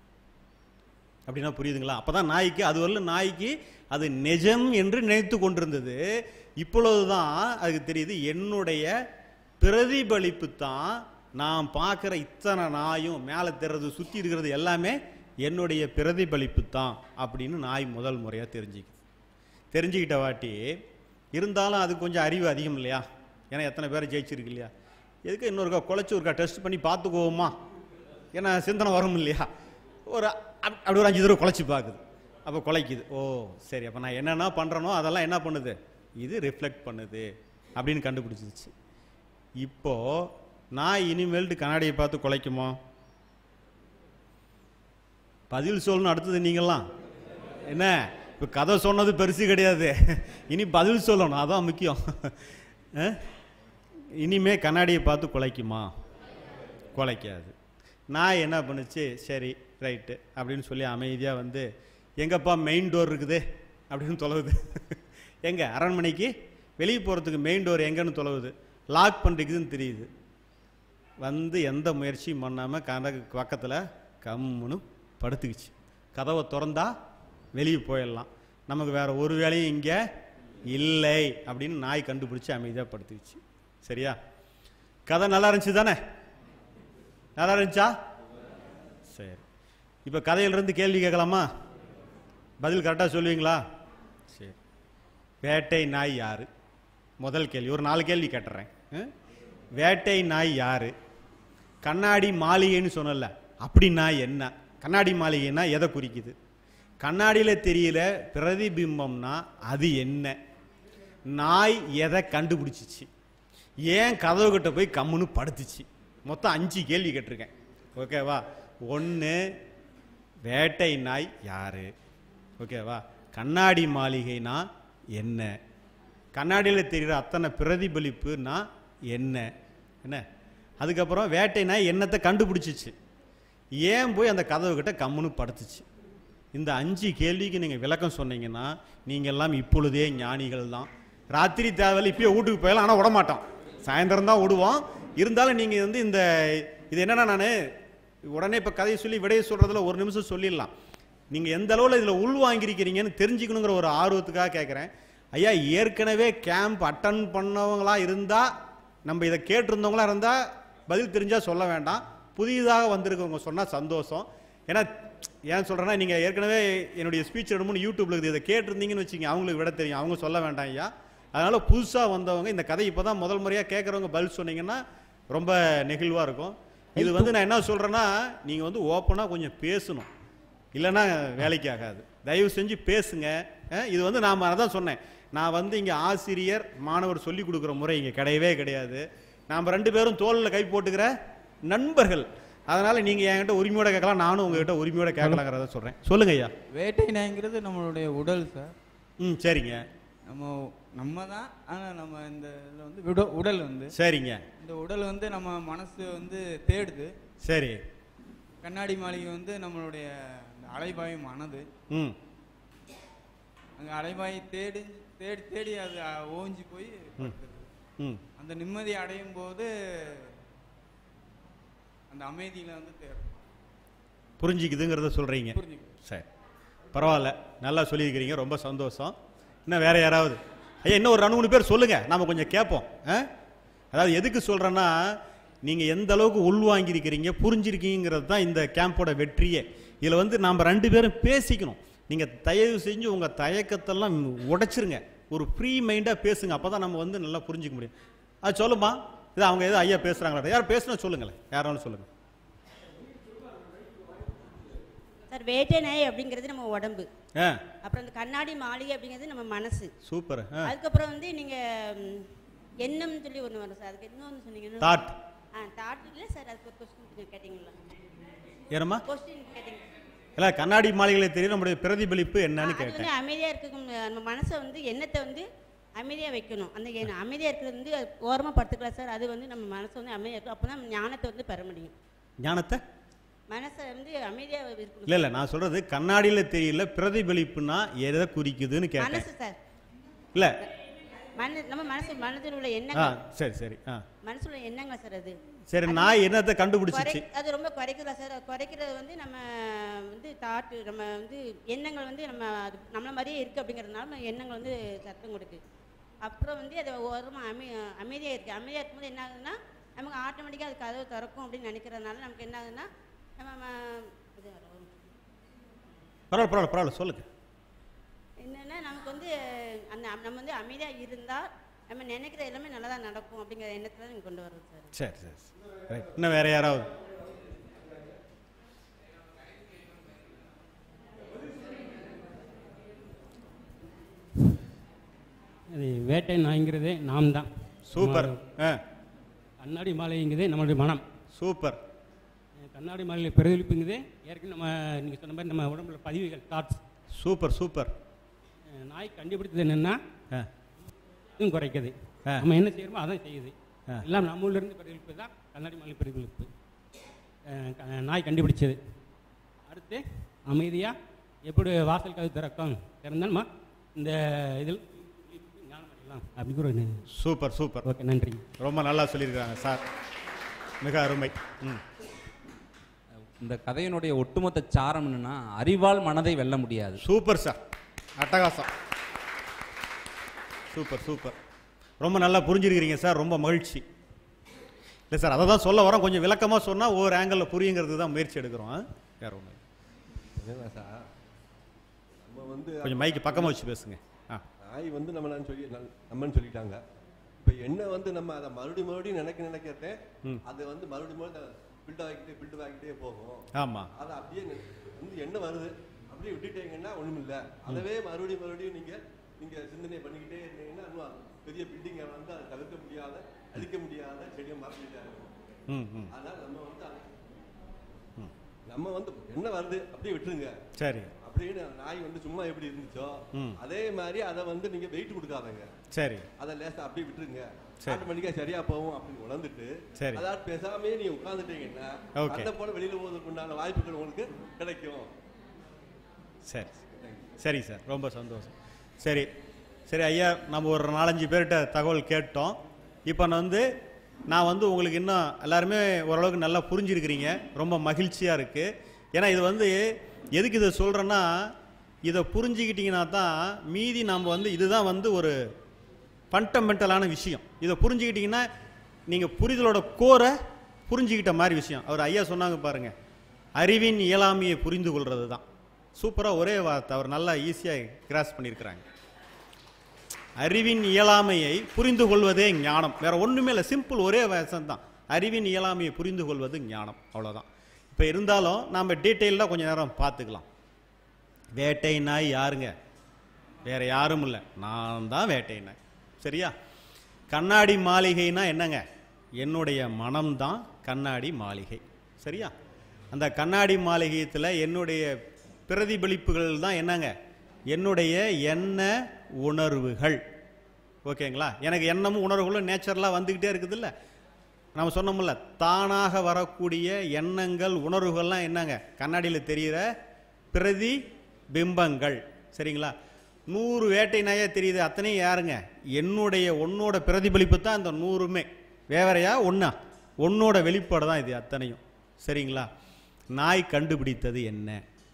அப்படின்னா புரியுதுங்களா அப்பதான் நாய்க்கு அது வரல நாய்க்கு அது நிஜம் என்று நினைத்து கொண்டிருந்தது இப்பொழுதுதான் அதுக்கு தெரியுது என்னுடைய பிரதிபலிப்பு தான் நான் பார்க்குற இத்தனை நாயும் மேலே தெரிறது சுற்றி இருக்கிறது எல்லாமே என்னுடைய பிரதிபலிப்பு தான் அப்படின்னு நாய் முதல் முறையாக தெரிஞ்சுக்குது தெரிஞ்சுக்கிட்ட வாட்டி இருந்தாலும் அது கொஞ்சம் அறிவு அதிகம் இல்லையா ஏன்னா எத்தனை பேர் ஜெயிச்சிருக்கு இல்லையா எதுக்கு இன்னொருக்கா குலைச்சி ஒருக்கா டெஸ்ட் பண்ணி பார்த்துக்குவோமா ஏன்னா சிந்தனை வரும் இல்லையா ஒரு அப்- அப்படி ஒரு அஞ்சு தடவை குலைச்சி பார்க்குது அப்போ குலைக்குது ஓ சரி அப்போ நான் என்னென்ன பண்ணுறனோ அதெல்லாம் என்ன பண்ணுது இது ரிஃப்ளெக்ட் பண்ணுது அப்படின்னு கண்டுபிடிச்சிருச்சு இப்போ நான் இனிமேல்ட்டு கண்ணாடியை பார்த்து குலைக்குமா பதில் சொல்லணும் அடுத்தது நீங்களாம் என்ன இப்போ கதை சொன்னது பெருசு கிடையாது இனி பதில் சொல்லணும் அதான் முக்கியம் அஹ்? இனிமே கண்ணாடியை பார்த்து குலைக்குமா குலைக்காது நான் என்ன பண்ணுச்சு சரி ரைட்டு அப்படின்னு சொல்லி அமைதியாக வந்து எங்கப்பா மெயின் டோர் இருக்குது அப்படின்னு தொலைவுது எங்க அரண்மனைக்கு வெளியே போகிறதுக்கு மெயின் டோர் எங்கன்னு தொலைவுது லாக் பண்ணிருக்குதுன்னு தெரியுது வந்து எந்த முயற்சியும் பண்ணாமல் கனகு பக்கத்தில் கம்முன்னு படுத்துக்கிச்சு கதவை திறந்தா வெளியே போயிடலாம் நமக்கு வேற ஒரு வேலையும் இங்கே இல்லை அப்படின்னு நாய் கண்டுபிடிச்சி அமைதியாக படுத்துக்கிச்சு சரியா கதை நல்லா இருந்துச்சு தானே நல்லா இருந்துச்சா சரி இப்போ கதையிலிருந்து கேள்வி கேட்கலாமா பதில் கரெக்டாக சொல்லுவீங்களா சரி வேட்டை நாய் யாரு முதல் கேள்வி ஒரு நாலு கேள்வி கேட்டுறேன் ஆ? வேட்டை நாய் யாரு கண்ணாடி மாளிகைன்னு சொன்னல அப்படின்னா என்ன கண்ணாடி மாளிகைன்னா எதை குறிக்குது கண்ணாடியில் தெரியல பிரதிபிம்பம்னா அது என்ன நாய் எதை கண்டுபிடிச்சிச்சு ஏன் கதவு கிட்ட போய் கம்முன்னு படுத்துச்சு மொத்தம் அஞ்சு கேள்வி கேட்டிருக்கேன் ஓகேவா ஒன்று வேட்டை நாய் யாரு ஓகேவா கண்ணாடி மாளிகைனா என்ன கண்ணாடியில் தெரிகிற அத்தனை பிரதிபலிப்புனா என்ன என்ன அதுக்கப்புறம் வேட்டை நாய் என்னத்தை கண்டுபிடிச்சிச்சு ஏன் போய் அந்த கதவு கிட்ட கம்முன்னு படுத்துச்சு இந்த அஞ்சு கேள்விக்கு நீங்கள் விளக்கம் சொன்னீங்கன்னா நீங்கள் எல்லாம் இப்பொழுதே ஞானிகள் தான் ராத்திரி தேவையில்ல இப்பயே வீட்டுக்கு போயலாம் ஆனால் விடமாட்டோம் சாயந்தரம் தான் விடுவோம் இருந்தாலும் நீங்கள் வந்து இந்த இது என்னன்னா நான் உடனே இப்போ கதையை சொல்லி விடையை சொல்கிறதுல ஒரு நிமிஷம் சொல்லிடலாம் நீங்கள் எந்த அளவில் இதில் உள்வாங்கியிருக்கிறீங்கன்னு தெரிஞ்சுக்கணுங்கிற ஒரு ஆர்வத்துக்காக கேட்குறேன் ஐயா ஏற்கனவே கேம்ப் அட்டன் பண்ணவங்களா இருந்தால் நம்ம இதை கேட்டிருந்தவங்களா இருந்தால் பதில் தெரிஞ்சால் சொல்ல வேண்டாம் புதியதாக வந்திருக்கவங்க சொன்னால் சந்தோஷம் ஏன்னா ஏன் சொல்கிறேன்னா நீங்கள் ஏற்கனவே என்னுடைய ஸ்பீச் ரெண்டு மூணு யூடியூப்ல இருக்குது இதை கேட்டிருந்தீங்கன்னு வச்சுங்க அவங்களுக்கு விட தெரியும் அவங்க சொல்ல வேண்டாம் ஐயா அதனால் புதுசாக வந்தவங்க இந்த கதை இப்போ தான் முதல் முறையாக கேட்குறவங்க பதில் சொன்னீங்கன்னா ரொம்ப நெகிழ்வாக இருக்கும் இது வந்து நான் என்ன சொல்கிறேன்னா நீங்கள் வந்து ஓப்பனாக கொஞ்சம் பேசணும் இல்லைன்னா வேலைக்கு ஆகாது தயவு செஞ்சு பேசுங்க அஹ், இது வந்து நான் அதான் சொன்னேன் நான் வந்து இங்கே ஆசிரியர் மாணவர் சொல்லி கொடுக்குற முறை இங்கே கிடையவே கிடையாது நாம் ரெண்டு பேரும் தோளில் கை போட்டுக்கிற நண்பர்கள் அதனால் நீங்கள் என்கிட்ட உரிமையோட கேட்கலாம் நானும் உங்ககிட்ட உரிமையோட கேட்கலாங்கிறத சொல்கிறேன் சொல்லுங்க ஐயா வேட்டை நாய்ங்கிறது நம்மளுடைய உடல் சார் ம் சரிங்க நம்ம நம்ம தான் ஆனால் நம்ம இந்த இதில் வந்து விட உடல் வந்து சரிங்க இந்த உடல் வந்து நம்ம மனசு வந்து தேடுது சரி கண்ணாடி மாளிகை வந்து நம்மளுடைய இந்த அலைபாயும் மனது ம் அங்கே அலைபாயை தேடி தேடி தேடி அது அஹ், ஓஞ்சி போய் படுக்குது. ம் அந்த நிம்மதி அடையும் போது அந்த அமைதியில வந்து தேடும் புரிஞ்சிக்குதுங்கிறத சொல்கிறீங்க புரிஞ்சுக்க சரி பரவாயில்ல நல்லா சொல்லியிருக்கிறீங்க ரொம்ப சந்தோஷம் இன்னும் வேற யாராவது ஐயா இன்னும் ஒரு ரெண்டு மூணு பேர் சொல்லுங்க நாம கொஞ்சம் கேட்போம் ஆ? அதாவது எதுக்கு சொல்றேன்னா நீங்க எந்த அளவுக்கு உள்வாங்கியிருக்கிறீங்க புரிஞ்சிருக்கீங்கிறது தான் இந்த கேம்போட வெற்றியே இதுல வந்து நாம ரெண்டு பேரும் பேசிக்கணும் நீங்க தயவு செஞ்சு உங்க தயக்கத்தெல்லாம் உடைச்சிருங்க ஒரு ஃப்ரீ மைண்டா பேசுங்க அப்பதான் நம்ம வந்து நல்லா புரிஞ்சுக்க முடியும் அது சொல்லுமா இது அவங்க ஏதோ ஐயா பேசுறாங்களா யார் பேசுனா சொல்லுங்களேன் யாராலும் சொல்லுங்க சார் வேட்டை நாய் அப்படிங்கிறது நம்ம உடம்பு ஆ அப்புறம் இந்த கண்ணாடி மாளிகை அப்படிங்கிறது நம்ம மனசு சூப்பர் ஆ அதுக்கப்புறம் வந்து நீங்க ம், எண்ணம்னு சொல்லி ஒன்று வரும் சார் அதுக்கு இன்னொன்று சொன்னீங்கன்னா தாட் ஆ தாட் இல்லை சார் அதுக்கு ஒரு கொஸ்டின் கேட்டீங்களா ஏறமா கொஸ்டின் கேட்டீங்க இல்ல கண்ணாடி மாளிகையில தெரியும் நம்முடைய பிரதிபலிப்பு என்னன்னு அது வந்து கேட்டேன் அமைதியா இருக்கும் நம்ம மனசை வந்து எண்ணத்தை வந்து அமைதியா வைக்கணும் அந்த எண்ண அமைதியா இருக்கிறது வந்து ஓரமா படுத்துக்கலாம் சார் அது வந்து நம்ம மனசை வந்து அமைதியா இருக்கும் அப்போ நம்ம ஞானத்தை வந்து பெற முடியும் ஞானத்தை மனசை வந்து அமைதியா இருக்கணும் இல்ல இல்ல நான் சொல்றது கண்ணாடியில தெரியல பிரதிபலிப்புனா எதை குறிக்குதுன்னு கேட்டேன் மனசு சார் இல்ல மன நம்ம மனசு மனதில் உள்ள ஆ எண்ணங்கள் சரி சரி ஆ மனசுல உள்ள எண்ணங்கள் சார் அது சரி நான் என்னத்தை குறை கண்டுபிடிச்சிச்சு அது ரொம்ப குறைக்குதா சார் அது குறைக்கிறது வந்து நம்ம வந்து தாட்டு நம்ம வந்து எண்ணங்கள் வந்து நம்ம அது நம்மள மாதிரியே இருக்கு அப்படிங்கிறதுனால நம்ம எண்ணங்கள் வந்து சத்தம் கொடுக்கு அப்புறம் வந்து அது ஓரமாக அமை அமைதியாக இருக்குது அமைதியாக இருக்கும்போது என்ன ஆகுதுன்னா நமக்கு ஆட்டோமேட்டிக்காக அது கதவு திறக்கும் அப்படின்னு நினைக்கிறதுனால நமக்கு என்ன ஆகுதுன்னா நம்ம ம- இது வரும். பரவாயில்ல பரவாயில்ல பரவாயில்ல சொல்லுங்க என்னன்னா நமக்கு வந்து அந்த நம்ம வந்து அமைதியாக இருந்தால் நம்ம நினைக்கிற எல்லாமே நல்லதா நடக்கும் அப்படிங்கிற எண்ணத்தில் நீங்கள் கொண்டு வரோம் சார் சரி சரி சரி. ரைட். இன்னும் வேற யாராவது அது வேட்டை நாய்ங்கிறதே நாம் தான் சூப்பர் ஆ கண்ணாடி மாலைங்கிறதே நம்மளுடைய மனம் சூப்பர் கண்ணாடி மாலையில் பிரதிபலிப்புங்கிறதே ஏற்கனவே நம்ம நீங்கள் சொன்ன மாதிரி நம்ம உடம்புல பதிவுகள் தாட்ஸ் சூப்பர் சூப்பர் நாய் கண்டுபிடிச்சது என்னென்னா ஆ இதுவும் குறைக்குது ஆ. நம்ம என்ன செய்யறோமோ அதான் செய்யுது ஆ. எல்லாம் நம்ம ஊர்ல இருந்து பிரதிபலிப்பு தான் கண்ணாடி மாலை பிரதிபலிப்பு அஹ் க- நாய் கண்டுபிடிச்சது அடுத்து அமைதியாக எப்படி வாசல் கதவு திறக்கும் திறந்தாலுமா இந்த இதில் ஞானம் அடையலாம் அப்படிங்கிற ஒரு சூப்பர் சூப்பர் ஓகே நன்றி ரொம்ப நல்லா சொல்லியிருக்காங்க சார் மிக அருமை ம் இந்த கதையினுடைய ஒட்டுமொத்த சாரம் என்னன்னா அறிவால் மனதை வெல்ல முடியாது சூப்பர் சார் அட்டகாசம் சூப்பர் சூப்பர் ரொம்ப நல்லா புரிஞ்சிருக்கிறீங்க சார் ரொம்ப மகிழ்ச்சி இல்லை சார் அதை தான் சொல்ல வரோம் கொஞ்சம் விளக்கமாக சொன்னால் ஒவ்வொரு ஆங்கிளில் புரியுங்கிறது தான் முயற்சி எடுக்கிறோம் ஆ? வேற ஒன்று என்னன்னா சார் நம்ம வந்து கொஞ்சம் மைக்கு பக்கமாக வச்சு பேசுங்க ஆ நாய் வந்து நம்மளான்னு சொல்லி நல்- நம்மன்னு சொல்லிட்டாங்க இப்போ என்ன வந்து நம்ம அதை மறுபடியும் மறுபடியும் நினைக்க நினைக்கிறதே ம். அது வந்து மறுபடியும் மறுபடியும் பில்ட் ஆகிக்கிட்டே பில்ட் ஆகிக்கிட்டே போகும் ஆமாம் அது அப்படியே நி- வந்து என்ன வருது அப்படியே விட்டுட்டீங்கன்னா ஒண்ணுமில்ல அதவே மறுபடியும் மறுபடியும் நீங்க நீங்க சிந்தனை பண்ணிக்கிட்டே இருந்தீங்கன்னா இன்னும் அது பெரிய பில்டிங்கை வந்து அதை தவிர்க்க முடியாத அழிக்க முடியாத செடியை மறந்துட்டே இருக்கும் ம் ம் அதனால நம்ம வந்து நம்ம வந்து என்ன வருது அப்படியே விட்டுருங்க சரி அப்படின்னு நாய் வந்து சும்மா எப்படி இருந்துச்சோ ம். அதே மாதிரி அதை வந்து நீங்க வெயிட் கொடுக்காதங்க சரி அதை லேசா அப்படியே விட்டுருங்க சரி. ஆட்டோமேட்டிக்கா சரியா போகும் அப்படின்னு உணர்ந்துட்டு சரி. அதாவது பேசாமே நீ உட்கார்ந்துட்டீங்கன்னா Okay. சண்டை போல வெளியில போவதற்கு உண்டான வாய்ப்புகள் உங்களுக்கு கிடைக்கும் சரி சரி சார் ரொம்ப சந்தோஷம் சரி சரி ஐயா நம்ம ஒரு நாலஞ்சு பேர்கிட்ட தகவல் கேட்டோம் இப்போ நான் வந்து நான் வந்து உங்களுக்கு இன்னும் எல்லாருமே ஓரளவுக்கு நல்லா புரிஞ்சிருக்கிறீங்க ரொம்ப மகிழ்ச்சியாக இருக்குது ஏன்னா இது வந்து எதுக்கு இதை சொல்கிறேன்னா இதை புரிஞ்சுக்கிட்டீங்கன்னா தான் மீதி நம்ம வந்து இதுதான் வந்து ஒரு ஃபண்டமெண்டலான விஷயம் இதை புரிஞ்சுக்கிட்டீங்கன்னா நீங்கள் புரிதலோட கோரை புரிஞ்சுக்கிட்ட மாதிரி விஷயம் அவர் ஐயா சொன்னாங்க பாருங்க அறிவின் இயலாமையை புரிந்து கொள்றது தான் சூப்பராக ஒரே வார்த்தை அவர் நல்லா ஈஸியாக கிராஸ் பண்ணியிருக்கிறாங்க அறிவின் இயலாமையை புரிந்து கொள்வதே ஞானம் வேற ஒண்ணுமே இல்லை சிம்பிள் ஒரே வேசம் தான் அறிவின் இயலாமையை புரிந்து கொள்வது ஞானம் அவ்வளவுதான் இப்போ இருந்தாலும் நாம டீட்டெயிலாக கொஞ்ச நேரம் பார்த்துக்கலாம் வேட்டை நாய் யாருங்க வேற யாரும் இல்லை நான் தான் வேட்டை நாய் சரியா கண்ணாடி மாளிகைனா என்னங்க என்னுடைய மனம்தான் கண்ணாடி மாளிகை சரியா அந்த கண்ணாடி மாளிகையத்தில் என்னுடைய பிரதிபலிப்புகள் தான் என்னங்க என்னுடைய எண்ண உணர்வுகள் ஓகேங்களா எனக்கு எண்ணமும் உணர்வுகளும் நேச்சுரலாக வந்துக்கிட்டே இருக்குதுல்ல நம்ம சொன்னோம்ல தானாக வரக்கூடிய எண்ணங்கள் உணர்வுகள்லாம் என்னங்க கண்ணாடியில் தெரிகிற பிரதி பிம்பங்கள் சரிங்களா நூறு வேட்டை நாயா தெரியுது அத்தனையும் யாருங்க என்னுடைய உன்னோட பிரதிபலிப்பு தான் இந்த நூறுமே வேவரையா ஒன்றா உன்னோட வெளிப்பாடு தான் இது அத்தனையும் சரிங்களா நாய் கண்டுபிடித்தது என்ன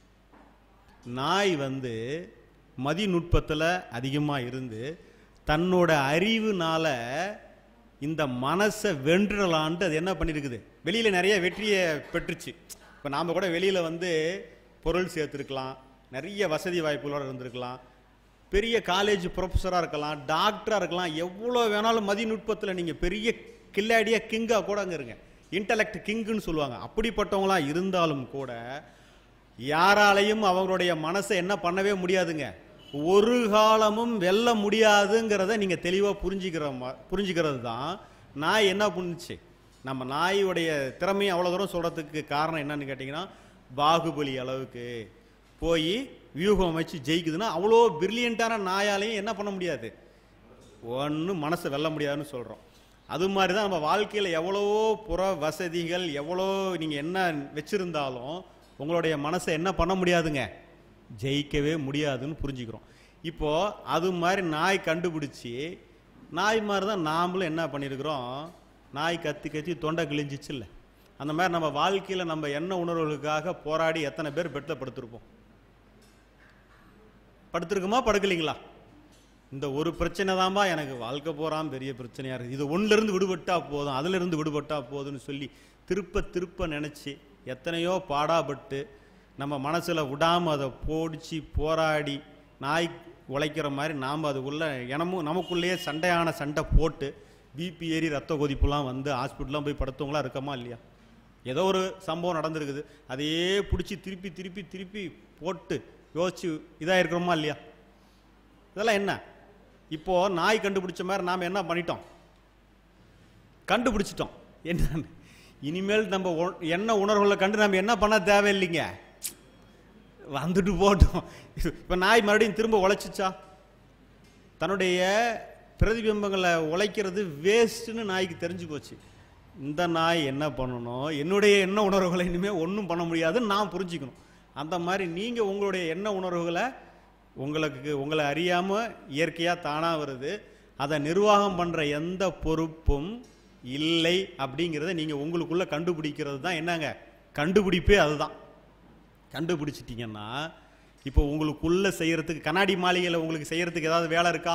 நாய் வந்து மதிநுட்பத்தில் அதிகமாக இருந்து தன்னோட அறிவுனால இந்த மனசை வென்றலான்ட்டு அது என்ன பண்ணியிருக்குது வெளியில் நிறைய வெற்றியை பெற்றுச்சு இப்போ நாம் கூட வெளியில் வந்து பொருள் சேர்த்துருக்கலாம் நிறைய வசதி வாய்ப்புகளோட இருந்திருக்கலாம் பெரிய காலேஜ் ப்ரொஃபஸராக இருக்கலாம் டாக்டராக இருக்கலாம் எவ்வளோ வேணாலும் மதிநுட்பத்தில் நீங்கள் பெரிய கில்லாடியாக கிங்காக கூட அங்கே இருங்க இன்டலெக்ட் கிங்குன்னு சொல்லுவாங்க அப்படிப்பட்டவங்களாம் இருந்தாலும் கூட யாராலையும் அவங்களுடைய மனசை என்ன பண்ணவே முடியாதுங்க ஒரு காலமும் வெல்ல முடியாதுங்கிறத நீங்கள் தெளிவாக புரிஞ்சுக்கிற ம- புரிஞ்சுக்கிறது தான் நாய் என்ன பண்ணுச்சு நம்ம நாயுடைய திறமையை அவ்வளோ தூரம் சொல்கிறதுக்கு காரணம் என்னன்னு கேட்டிங்கன்னா பாகுபலி அளவுக்கு போய் வியூகம் அமைச்சு ஜெயிக்குதுன்னா அவ்வளோ பிரில்லியண்ட்டான நாயாலையும் என்ன பண்ண முடியாது ஒன்றும் மனசை வெல்ல முடியாதுன்னு சொல்கிறோம் அது மாதிரி தான் நம்ம வாழ்க்கையில் எவ்வளவோ புற வசதிகள் எவ்வளோ நீங்கள் என்ன வச்சுருந்தாலும் உங்களுடைய மனசை என்ன பண்ண முடியாதுங்க ஜெயிக்கவே முடியாதுன்னு புரிஞ்சுக்கிறோம் இப்போது அது மாதிரி நாய் கண்டுபிடிச்சி நாய் மாதிரி தான் நாமளும் என்ன பண்ணியிருக்கிறோம் நாய் கத்தி கத்தி தொண்டை கிழிஞ்சிச்சுல்ல அந்த மாதிரி நம்ம வாழ்க்கையில் நம்ம என்ன உணர்வுகளுக்காக போராடி எத்தனை பேர் பெட்டில் படுத்திருப்போம் படுத்திருக்குமா படுக்கலைங்களா இந்த ஒரு பிரச்சனை தான்பா எனக்கு வாழ்க்கை போறான் பெரிய பிரச்சனையா இருக்குது இது ஒன்றிலிருந்து விடுபட்டா போதும் அதிலிருந்து விடுபட்டா போதும்னு சொல்லி திருப்ப திருப்ப நினைச்சு எத்தனையோ பாடாப்பட்டு நம்ம மனசுல விடாம அதை போடிச்சு போராடி நாய் உழைக்கிற மாதிரி நாம் அதுக்குள்ள எனமும் நமக்குள்ளேயே சண்டையான சண்டை போட்டு பிபி ஏறி ரத்த கொதிப்புலாம் வந்து ஹாஸ்பிட்டல்லாம் போய் படுத்தவங்களா இருக்கமா இல்லையா ஏதோ ஒரு சம்பவம் நடந்திருக்குது அதையே பிடிச்சி திருப்பி திருப்பி திருப்பி போட்டு யோசிச்சு இதாக இருக்கிறோமா இல்லையா இதெல்லாம் என்ன இப்போ நாய் கண்டுபிடிச்ச மாதிரி நாம் என்ன பண்ணிட்டோம் கண்டுபிடிச்சிட்டோம் என்ன இனிமேல் நம்ம உ- என்ன உணர்வுகளை கண்டு நம்ம என்ன பண்ண தேவையில்லைங்க வந்துட்டு போட்டோம் இப்போ நாய் மறுபடியும் திரும்ப உழைச்சிச்சா தன்னுடைய பிரதிபிம்பங்களை உழைக்கிறது வேஸ்ட்டுன்னு நாய்க்கு தெரிஞ்சு போச்சு இந்த நாய் என்ன பண்ணணும் என்னுடைய எண்ண உணர்வுகளை இனிமேல் ஒன்றும் பண்ண முடியாதுன்னு நான் புரிஞ்சுக்கணும் அந்த மாதிரி நீங்கள் உங்களுடைய எண்ண உணர்வுகளை உங்களுக்கு உங்களை அறியாமல் இயற்கையாக தானாக வருது அதை நிர்வாகம் பண்ணுற எந்த பொறுப்பும் இல்லை அப்படிங்கிறத நீங்கள் உங்களுக்குள்ளே கண்டுபிடிக்கிறது தான் என்னங்க கண்டுபிடிப்பே அதுதான் கண்டுபிடிச்சிட்டிங்கன்னா இப்போ உங்களுக்குள்ள செய்யறதுக்கு கண்ணாடி மாளிகையில் உங்களுக்கு செய்யறதுக்கு ஏதாவது வேலை இருக்கா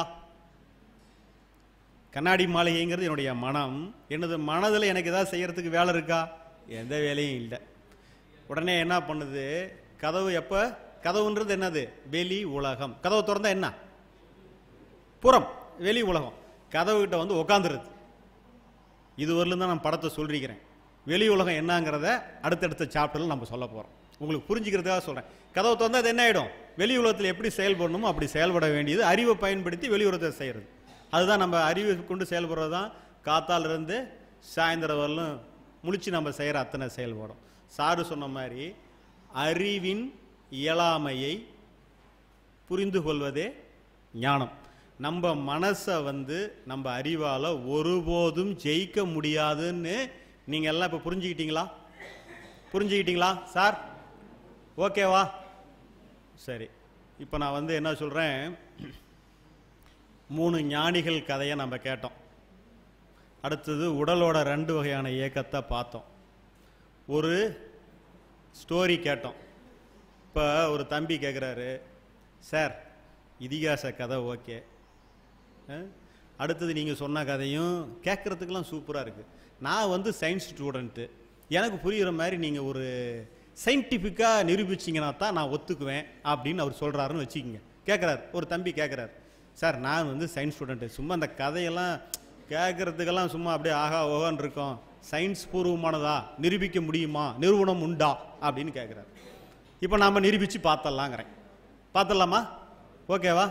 கண்ணாடி மாளிகைங்கிறது என்னுடைய மனம் எனது மனதில் எனக்கு ஏதாவது செய்யறதுக்கு வேலை இருக்கா எந்த வேலையும் இல்லை உடனே என்ன பண்ணுது கதவு எப்போ கதவுன்றது என்னது வெளி உலகம் கதவு திறந்தா என்ன புறம் வெளி உலகம் கதவுகிட்ட வந்து உக்காந்துருது இதுவரையிலும் தான் நான் படத்தை சொல்லிக்கிறேன் வெளி உலகம் என்னங்கிறத அடுத்தடுத்த சாப்டரில் நம்ம சொல்ல போகிறோம் உங்களுக்கு புரிஞ்சுக்கிறதுக்காக சொல்கிறேன் கதவை திறந்தா அது என்ன ஆகிடும் வெளி உலகத்தில் எப்படி செயல்படணுமோ அப்படி செயல்பட வேண்டியது அறிவை பயன்படுத்தி வெளி உலகத்தை செய்கிறது அதுதான் நம்ம அறிவை கொண்டு செயல்படுறது தான் காத்தால இருந்து சாயந்தரம் வரலும் முழிச்சு நம்ம செய்கிற அத்தனை செயல்படும் சாரு சொன்ன மாதிரி அறிவின் இயலாமையை புரிந்து கொள்வதே ஞானம் நம்ம மனசை வந்து நம்ம அறிவால் ஒருபோதும் ஜெயிக்க முடியாதுன்னு நீங்கள் எல்லாம் இப்போ புரிஞ்சுக்கிட்டீங்களா புரிஞ்சுக்கிட்டீங்களா சார் ஓகேவா சரி இப்போ நான் வந்து என்ன சொல்கிறேன் மூணு ஞானிகள் கதையை நம்ம கேட்டோம் அடுத்தது உடலோட ரெண்டு வகையான இயக்கத்தை பார்த்தோம் ஒரு ஸ்டோரி கேட்டோம் இப்போ ஒரு தம்பி கேட்குறாரு சார் இதிகாச கதை ஓகே அடுத்தது நீங்கள் சொன்ன கதையும் கேட்குறதுக்கெல்லாம் சூப்பராக இருக்குது நான் வந்து சயின்ஸ் ஸ்டூடெண்ட்டு எனக்கு புரிகிற மாதிரி நீங்கள் ஒரு சயின்டிஃபிக்காக நிரூபிச்சிங்கன்னா தான் நான் ஒத்துக்குவேன் அப்படின்னு அவர் சொல்கிறாருன்னு வச்சுக்கோங்க கேட்குறாரு ஒரு தம்பி கேட்குறாரு சார் நான் வந்து சயின்ஸ் ஸ்டூடெண்ட்டு சும்மா அந்த கதையெல்லாம் கேட்குறதுக்கெல்லாம் சும்மா அப்படியே ஆகா ஓகான்னு இருக்கோம் சயின்ஸ் பூர்வமானதா நிரூபிக்க முடியுமா நிறுவனம் உண்டா அப்படின்னு கேட்குறாரு இப்போ நாம் நிரூபித்து பார்த்தரலாங்கிறேன் பார்த்துடலாமா ஓகேவா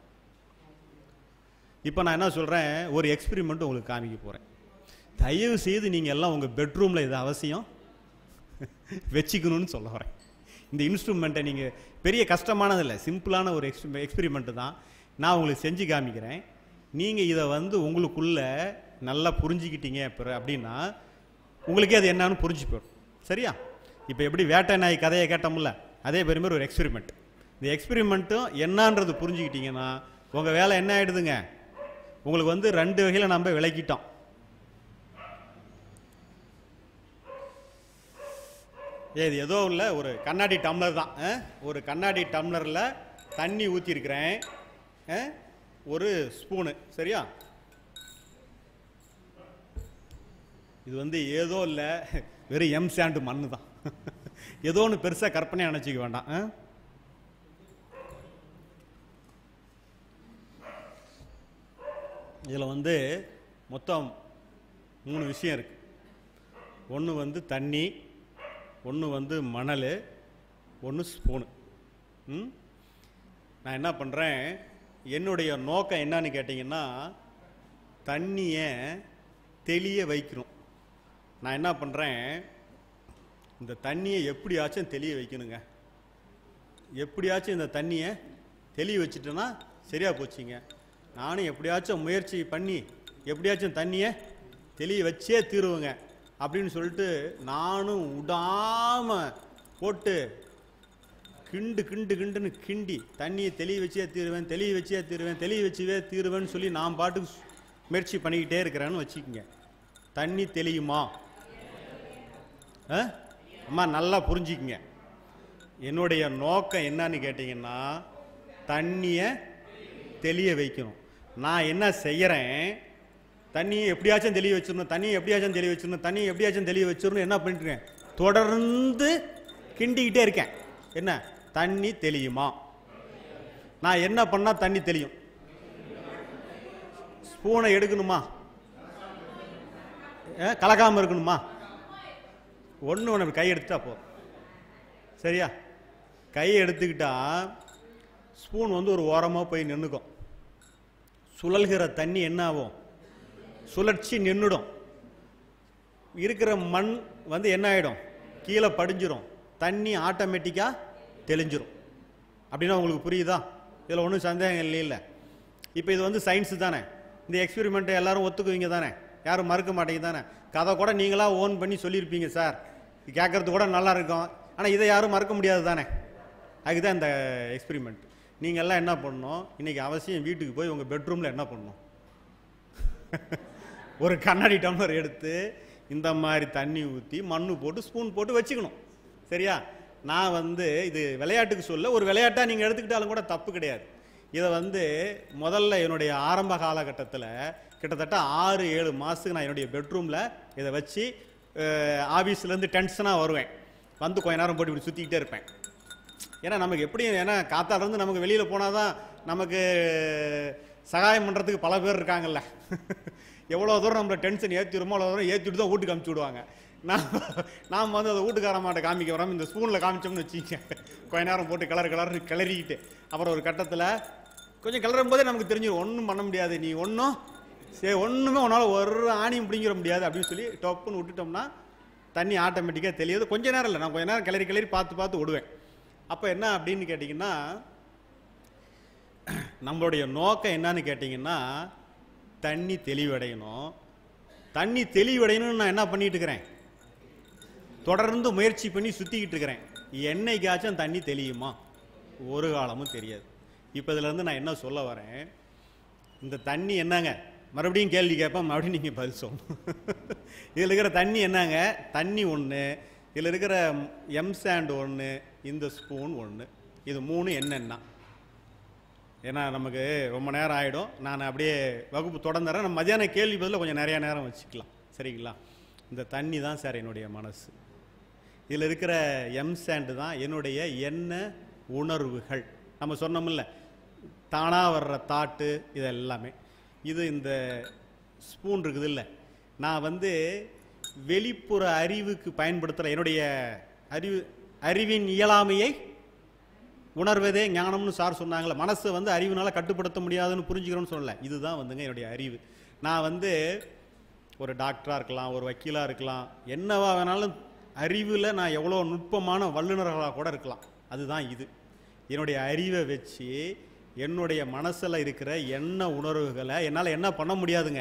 இப்போ நான் என்ன சொல்கிறேன் ஒரு எக்ஸ்பெரிமெண்ட் உங்களுக்கு காமிக்க போகிறேன் தயவு செய்து நீங்கள் எல்லாம் உங்கள் பெட்ரூமில் இது அவசியம் வச்சுக்கணும்னு சொல்ல வரேன் இந்த இன்ஸ்ட்ருமெண்ட்டை நீங்கள் பெரிய கஷ்டமானது இல்லை சிம்பிளான ஒரு எக்ஸ் எக்ஸ்பெரிமெண்ட்டு தான் நான் உங்களுக்கு செஞ்சு காமிக்கிறேன் நீங்கள் இதை வந்து உங்களுக்குள்ள நல்லா புரிஞ்சுக்கிட்டீங்க பிற அப்படின்னா உங்களுக்கே அது என்னன்னு புரிஞ்சு போயிடும் சரியா இப்போ எப்படி வேட்டை நாய் கதையை கேட்டோம்ல அதே பெரிய மாதிரி ஒரு எக்ஸ்பெரிமெண்ட் இந்த எக்ஸ்பெரிமெண்ட்டும் என்னன்றது புரிஞ்சுக்கிட்டீங்கன்னா உங்கள் வேலை என்ன ஆகிடுதுங்க உங்களுக்கு வந்து ரெண்டு வகையில் நம்ம விளக்கிட்டோம் ஏ, இது ஏதோ இல்லை ஒரு கண்ணாடி டம்ளர் தான் ஆ? ஒரு கண்ணாடி டம்ளரில் தண்ணி ஊற்றிருக்கிறேன் ஒரு ஸ்பூனு சரியா இது வந்து ஏதோ இல்லை வெறும் எம் சாண்டு மண்ணு தான் ஏதோ ஒன்று பெருசாக கற்பனை நினச்சிக்க வேண்டாம் ஆ? இதில் வந்து மொத்தம் மூணு விஷயம் இருக்கு ஒன்று வந்து தண்ணி ஒன்று வந்து மணல் ஒன்று ஸ்பூனு ம் நான் என்ன பண்ணுறேன் என்னுடைய நோக்கம் என்னன்னு கேட்டிங்கன்னா தண்ணியை தெளிய வைக்கணும் நான் என்ன பண்ணுறேன் இந்த தண்ணியை எப்படியாச்சும் தெளிய வைக்கணுங்க எப்படியாச்சும் இந்த தண்ணியை தெளிய வச்சுட்டேன்னா சரியாக போச்சுங்க நானும் எப்படியாச்சும் முயற்சி பண்ணி எப்படியாச்சும் தண்ணியை தெளிய வச்சே தீருவேங்க அப்படின்னு சொல்லிட்டு நானும் விடாம போட்டு கிண்டு கிண்டு கிண்டுன்னு கிண்டி தண்ணியை தெளிய வச்சே தீருவேன் தெளிய வச்சே தீருவேன் தெளிய வச்சுவே தீருவேன்னு சொல்லி நான் பாட்டுக்கு சு- முயற்சி பண்ணிக்கிட்டே இருக்கிறேன்னு வச்சுக்கோங்க தண்ணி தெளியுமா ஆ? அம்மா நல்லா புரிஞ்சுக்குங்க என்னுடைய நோக்கம் என்னன்னு கேட்டிங்கன்னா தண்ணியை தெளிய வைக்கணும் நான் என்ன செய்யறேன் தண்ணியை எப்படியாச்சும் தெளிய வச்சிடணும் தண்ணியை எப்படியாச்சும் தெளிய வச்சிடணும் தண்ணியை எப்படியாச்சும் தெளிய வச்சிடணும் என்ன பண்ணிட்டுருக்கேன் தொடர்ந்து கிண்டிக்கிட்டே இருக்கேன் என்ன தண்ணி தெளியுமா நான் என்ன பண்ணா தண்ணி தெளியும் ஸ்பூனை எடுக்கணுமா ஏ, கலக்காம இருக்கணுமா ஒன்று ஒன்று கை எடுத்துட்டா போதும் சரியா கையை எடுத்துக்கிட்டா ஸ்பூன் வந்து ஒரு ஓரமாக போய் நின்றுக்கும் சுழல்கிற தண்ணி என்ன ஆகும் சுழற்சி நின்றுடும் இருக்கிற மண் வந்து என்ன ஆகிடும் கீழே படிஞ்சிரும் தண்ணி ஆட்டோமேட்டிக்காக தெளிஞ்சிரும் அப்படின்னா உங்களுக்கு புரியுதா இதில் ஒன்றும் சந்தேகம் இல்லைல்ல இப்போ இது வந்து சயின்ஸு தானே இந்த எக்ஸ்பெரிமெண்ட்டை எல்லாரும் ஒத்துக்குவீங்க தானே யாரும் மறுக்க மாட்டீங்க தானே கதை கூட நீங்களாக ஓன் பண்ணி சொல்லியிருப்பீங்க சார் இது கேட்கறது கூட நல்லா இருக்கும் ஆனால் இதை யாரும் மறக்க முடியாது தானே அதுதான் இந்த எக்ஸ்பெரிமெண்ட் நீங்கள் எல்லாம் என்ன பண்ணணும் இன்னைக்கு அவசியம் வீட்டுக்கு போய் உங்கள் பெட்ரூமில் என்ன பண்ணணும் ஒரு கண்ணாடி டம்ளர் எடுத்து இந்த மாதிரி தண்ணி ஊற்றி மண்ணு போட்டு ஸ்பூன் போட்டு வச்சுக்கணும் சரியா நான் வந்து இது விளையாட்டுக்கு சொல்ல ஒரு விளையாட்டாக நீங்கள் எடுத்துக்கிட்டாலும் கூட தப்பு கிடையாது இதை வந்து முதல்ல என்னுடைய ஆரம்ப காலகட்டத்தில் கிட்டத்தட்ட ஆறு ஏழு மாதத்துக்கு நான் என்னுடைய பெட்ரூமில் இதை வச்சு ஆஃபீஸ்லேருந்து டென்ஷனாக வருவேன் வந்து கொஞ்ச நேரம் போட்டு இப்படி சுற்றிக்கிட்டே இருப்பேன் ஏன்னா நமக்கு எப்படியும் ஏன்னா காத்தால இருந்து நமக்கு வெளியில் போனால் தான் நமக்கு சகாயம் பண்ணுறதுக்கு பல பேர் இருக்காங்கல்ல எவ்வளோ தூரம் நம்மளை டென்ஷன் ஏற்றிடுமோ அவ்வளோ தூரம் ஏற்றிட்டு தான் வீட்டுக்கு அமுச்சு விடுவாங்க நான் நாம் வந்து அதை வீட்டுக்கார மாட்ட காமிக்க வரோம் இந்த ஸ்பூனில் காமிச்சோம்னு வச்சுக்க கொஞ்ச நேரம் போட்டு கலர் கலர் கிளறிக்கிட்டு அப்புறம் ஒரு கட்டத்தில் கொஞ்சம் கிளறும் போதே நமக்கு தெரிஞ்சிடும் ஒன்றும் பண்ண முடியாது நீ ஒன்றும் சரி ஒன்றுமே உன்னால் ஒரு ஆணியும் பிடிங்கிற முடியாது அப்படின்னு சொல்லி டப்புன்னு விட்டுட்டோம்னா தண்ணி ஆட்டோமேட்டிக்காக தெளியுது கொஞ்ச நேரம் இல்லை நான் கொஞ்ச நேரம் கிளறி கிளறி பார்த்து பார்த்து விடுவேன் அப்போ என்ன அப்படின்னு கேட்டிங்கன்னா நம்மளுடைய நோக்கம் என்னன்னு கேட்டிங்கன்னா தண்ணி தெளிவடையணும் தண்ணி தெளிவடையணும்னு நான் என்ன பண்ணிட்டு இருக்கிறேன் தொடர்ந்து முயற்சி பண்ணி சுற்றிக்கிட்டு இருக்கிறேன் என்னைக்காச்சும் தண்ணி தெளியுமா ஒரு காலமும் தெரியாது இப்போ இருந்து நான் என்ன சொல்ல வரேன் இந்த தண்ணி என்னங்க மறுபடியும் கேள்வி கேட்பேன் மறுபடியும் நீங்கள் பதில் சொல்லணும் இதில் இருக்கிற தண்ணி என்னங்க தண்ணி ஒன்று இதில் இருக்கிற எம் சாண்ட் ஒன்று இந்த ஸ்பூன் ஒன்று இது மூணு என்னென்னா ஏன்னா நமக்கு ரொம்ப நேரம் ஆகிடும் நான் அப்படியே வகுப்பு தொடர்ந்துறேன் நம்ம மதியான கேள்வி பதில் கொஞ்சம் நிறைய நேரம் வச்சுக்கலாம் சரிங்களா இந்த தண்ணி தான் சார் என்னுடைய மனசு இதில் இருக்கிற எம் சாண்டு தான் என்னுடைய எண்ண உணர்வுகள் நம்ம சொன்னோம்ல தானாக வர்ற தாட்டு இது எல்லாமே இது இந்த ஸ்பூன் இருக்குது இல்லை நான் வந்து வெளிப்புற அறிவுக்கு பயன்படுத்துகிற என்னுடைய அறிவு அறிவின் இயலாமையை உணர்வதே ஞானம்னு சார் சொன்னாங்களே மனசை வந்து அறிவுனால கட்டுப்படுத்த முடியாதுன்னு புரிஞ்சுக்கிறோன்னு சொல்லல இதுதான் வந்துங்க என்னுடைய அறிவு நான் வந்து ஒரு டாக்டராக இருக்கலாம் ஒரு வக்கீலாக இருக்கலாம் என்னவா வேணாலும் அறிவில் நான் எவ்வளோ நுட்பமான வல்லுநர்களாக கூட இருக்கலாம் அதுதான் இது என்னுடைய அறிவை வச்சு என்னுடைய மனசில் இருக்கிற எண்ண உணர்வுகளை என்னால் என்ன பண்ண முடியாதுங்க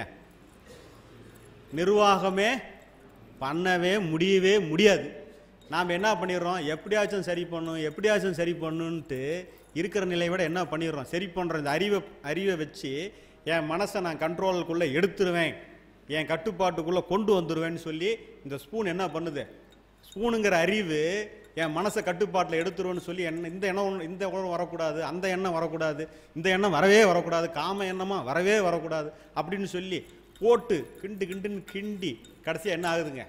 நிர்வாகமே பண்ணவே முடியவே முடியாது நாம் என்ன பண்ணிடுறோம் எப்படியாச்சும் சரி பண்ணும் எப்படியாச்சும் சரி பண்ணுன்ட்டு இருக்கிற நிலையை விட என்ன பண்ணிடுறோம் சரி பண்ணுற இந்த அறிவை அறிவை வச்சு என் மனசை நான் கண்ட்ரோலுக்குள்ளே எடுத்துருவேன் என் கட்டுப்பாட்டுக்குள்ளே கொண்டு வந்துடுவேன்னு சொல்லி இந்த ஸ்பூன் என்ன பண்ணுது ஸ்பூனுங்கிற அறிவு என் மனசை கட்டுப்பாட்டில் எடுத்துருவேன்னு சொல்லி என்ன இந்த எண்ணம் இந்த எண்ணம் வரக்கூடாது அந்த எண்ணம் வரக்கூடாது இந்த எண்ணம் வரவே வரக்கூடாது காம எண்ணமா வரவே வரக்கூடாது அப்படின்னு சொல்லி போட்டு கிண்டு கிண்டுன்னு கிண்டி கடைசியாக என்ன ஆகுதுங்க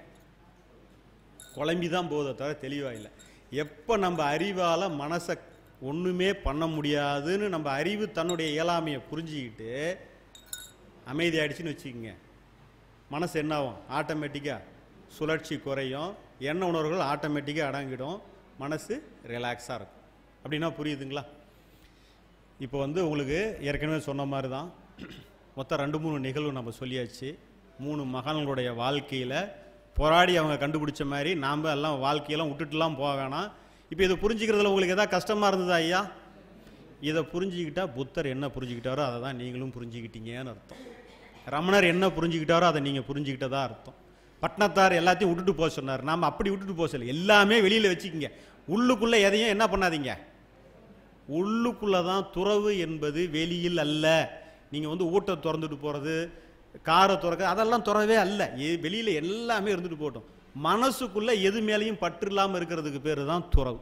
குழம்பி தான் போதே தவிர தெளிவாக இல்லை எப்போ நம்ம அறிவால் மனசை ஒன்றுமே பண்ண முடியாதுன்னு நம்ம அறிவு தன்னுடைய இயலாமையை புரிஞ்சுக்கிட்டு அமைதியாயிடுச்சுன்னு வச்சுக்கோங்க மனசு என்ன ஆகும் ஆட்டோமேட்டிக்காக சுழற்சி குறையும் எண்ண உணர்வுகள் ஆட்டோமேட்டிக்காக அடங்கிடும் மனசு ரிலாக்ஸாக இருக்கும் அப்படின்னா புரியுதுங்களா இப்போ வந்து உங்களுக்கு ஏற்கனவே சொன்ன மாதிரி தான் மொத்தம் ரெண்டு மூணு நிகழ்வு நம்ம சொல்லியாச்சு மூணு மகான்களுடைய வாழ்க்கையில் போராடி அவங்க கண்டுபிடிச்ச மாதிரி நாம் எல்லாம் வாழ்க்கையெல்லாம் விட்டுட்டுலாம் போக வேணாம் இப்போ இதை புரிஞ்சுக்கிறதுல உங்களுக்கு எதாவது கஷ்டமாக இருந்ததா ஐயா இதை புரிஞ்சுக்கிட்டா புத்தர் என்ன புரிஞ்சுக்கிட்டாரோ அதை தான் நீங்களும் புரிஞ்சுக்கிட்டீங்கன்னு அர்த்தம் ரமணர் என்ன புரிஞ்சுக்கிட்டாரோ அதை நீங்கள் புரிஞ்சுக்கிட்டதா அர்த்தம் பட்னத்தார் எல்லாத்தையும் விட்டுட்டு போக சொன்னார் நாம் அப்படி விட்டுட்டு போக சொல்ல எல்லாமே வெளியில் வச்சுக்கிங்க உள்ளுக்குள்ளே எதையும் என்ன பண்ணாதீங்க உள்ளுக்குள்ளே தான் துறவு என்பது வெளியில் அல்ல நீங்கள் வந்து ஊட்ட திறந்துட்டு போகிறது காரை திறக்க அதெல்லாம் துறவே அல்ல எ- வெளியில் எல்லாமே இருந்துட்டு போகட்டும் மனசுக்குள்ளே எது மேலேயும் பற்று இல்லாமல் இருக்கிறதுக்கு பேர் தான் துறவு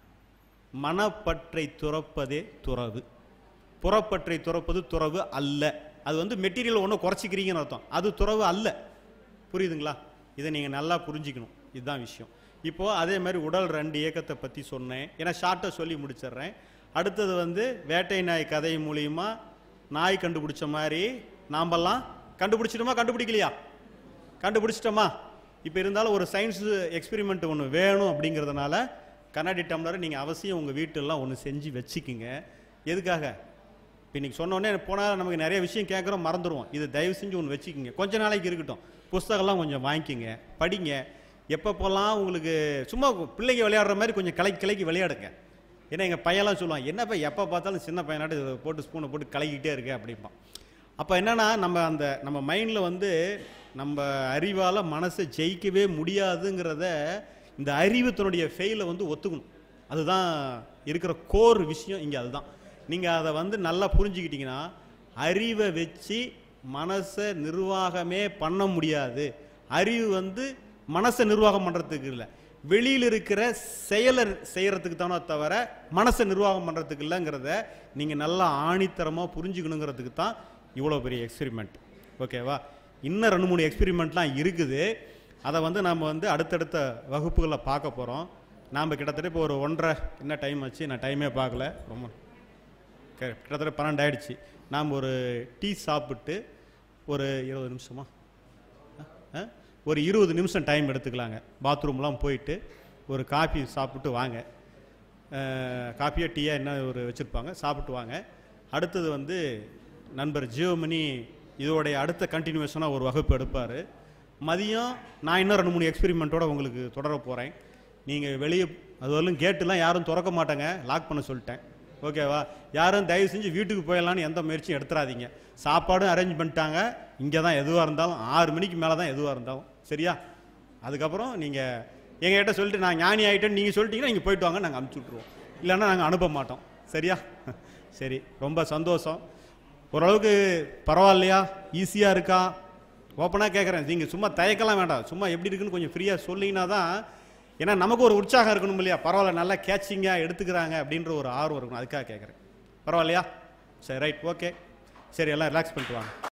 மனப்பற்றை துறப்பதே துறவு புறப்பற்றை துறப்பது துறவு அல்ல அது வந்து மெட்டீரியல் ஒன்று குறைச்சிக்கிறீங்கன்னு அர்த்தம் அது துறவு அல்ல புரியுதுங்களா இதை நீங்கள் நல்லா புரிஞ்சுக்கணும் இதுதான் விஷயம் இப்போது அதே மாதிரி உடல் ரெண்டு இயக்கத்தை பற்றி சொன்னேன் ஏன்னா ஷார்ட்டாக சொல்லி முடிச்சிடுறேன் அடுத்தது வந்து வேட்டை நாய் கதை மூலியமா நாய் கண்டுபிடிச்ச மாதிரி நாமெல்லாம் கண்டுபிடிச்சிட்டோமா கண்டுபிடிக்கலையா கண்டுபிடிச்சிட்டோமா இப்போ இருந்தாலும் ஒரு சயின்ஸ் எக்ஸ்பெரிமெண்ட் ஒன்று வேணும் அப்படிங்கிறதுனால கண்ணாடி டம்ளரை நீங்கள் அவசியம் உங்கள் வீட்டெல்லாம் ஒன்று செஞ்சு வச்சுக்கிங்க எதுக்காக இப்போ இன்னைக்கு சொன்னோடனே போனால் நமக்கு நிறைய விஷயம் கேட்குறோம் மறந்துடுவோம் இது தயவு செஞ்சு ஒன்று வச்சுக்கிங்க கொஞ்ச நாளைக்கு இருக்கட்டும் புஸ்தகம்லாம் கொஞ்சம் வாங்கிக்கிங்க படிங்க எப்பப்போல்லாம் உங்களுக்கு சும்மா பிள்ளைங்க விளையாடுற மாதிரி கொஞ்சம் கலக்கி கலக்கி விளையாடுங்க ஏன்னா எங்கள் பையன்லாம் சொல்லுவான் என்னப்பா எப்போ பார்த்தாலும் சின்ன பையனாட்டு இதை போட்டு ஸ்பூனை போட்டு கலக்கிட்டே இருக்க அப்படிம்பான் அப்போ என்னன்னா நம்ம அந்த நம்ம மைண்டில் வந்து நம்ம அறிவால் மனசை ஜெயிக்கவே முடியாதுங்கிறத இந்த அறிவு தன்னுடைய ஃபெயிலை வந்து ஒத்துக்கணும் அதுதான் இருக்கிற கோர் விஷயம் இங்கே அதுதான் நீங்கள் அதை வந்து நல்லா புரிஞ்சுக்கிட்டீங்கன்னா அறிவை வச்சு மனசை நிர்வாகமே பண்ண முடியாது அறிவு வந்து மனசை நிர்வாகம் பண்ணுறதுக்கு இல்லை வெளியில் இருக்கிற செயலை செய்கிறதுக்கு தானே தவிர மனசை நிர்வாகம் பண்ணுறதுக்கு இல்லைங்கிறத நீங்கள் நல்லா ஆணித்தரமாக புரிஞ்சுக்கணுங்கிறதுக்கு தான் இவ்வளோ பெரிய எக்ஸ்பெரிமெண்ட் ஓகேவா இன்னும் ரெண்டு மூணு எக்ஸ்பெரிமெண்ட்லாம் இருக்குது அதை வந்து நாம் வந்து அடுத்தடுத்த வகுப்புகளில் பார்க்க போகிறோம் நாம் கிட்டத்தட்ட இப்போ ஒரு ஒன்றரை என்ன டைம் ஆச்சு நான் டைமே பார்க்கல ரொம்ப க- கிட்டத்தட்ட பன்னெண்டு ஆயிடுச்சு நாம் ஒரு டீ சாப்பிட்டு ஒரு இருபது நிமிஷமா ஆ? ஒரு இருபது நிமிஷம் டைம் எடுத்துக்கலாங்க பாத்ரூம்லாம் போயிட்டு ஒரு காஃபி சாப்பிட்டு வாங்க காஃபியோ டீயா என்ன ஒரு வச்சுருப்பாங்க சாப்பிட்டு வாங்க அடுத்தது வந்து நண்பர் ஜியோமணி இதோடைய அடுத்த கண்டினியூஷனாக ஒரு வகுப்பு எடுப்பார் மதியம் நான் இன்னும் ரெண்டு மூணு எக்ஸ்பெரிமெண்ட்டோட உங்களுக்கு தொடர போகிறேன் நீங்கள் வெளியே அது வரலும் கேட்டுலாம் யாரும் திறக்க மாட்டாங்க லாக் பண்ண சொல்லிட்டேன் ஓகேவா யாரும் தயவு செஞ்சு வீட்டுக்கு போயிடலான்னு எந்த முயற்சியும் எடுத்துறாதீங்க சாப்பாடும் அரேஞ்ச் பண்ணிட்டாங்க இங்கே தான் எதுவாக இருந்தாலும் ஆறு மணிக்கு மேலே தான் எதுவாக இருந்தாலும் சரியா அதுக்கப்புறம் நீங்கள் எங்ககிட்ட சொல்லிட்டு நான் ஞானி ஆகிட்டேன்னு நீங்கள் சொல்லிட்டீங்கன்னா நீங்கள் போயிட்டு வாங்க நாங்கள் அனுப்பிச்சி விட்ருவோம் இல்லைன்னா நாங்கள் அனுப்ப மாட்டோம் சரியா சரி ரொம்ப சந்தோஷம் ஓரளவுக்கு பரவாயில்லையா ஈஸியாக இருக்கா ஓப்பனாக கேட்குறேன் நீங்கள் சும்மா தயக்கலாம் வேண்டாம் சும்மா எப்படி இருக்குன்னு கொஞ்சம் ஃப்ரீயாக சொன்னீங்கன்னா தான் ஏன்னா நமக்கு ஒரு உற்சாகம் இருக்கணும் இல்லையா பரவாயில்ல நல்லா கேட்சிங்காக எடுத்துக்கிறாங்க அப்படின்ற ஒரு ஆர்வம் இருக்கணும் அதுக்காக கேட்குறேன் பரவாயில்லையா சரி ரைட் ஓகே சரி எல்லாம் ரிலாக்ஸ் பண்ணிட்டு வாங்க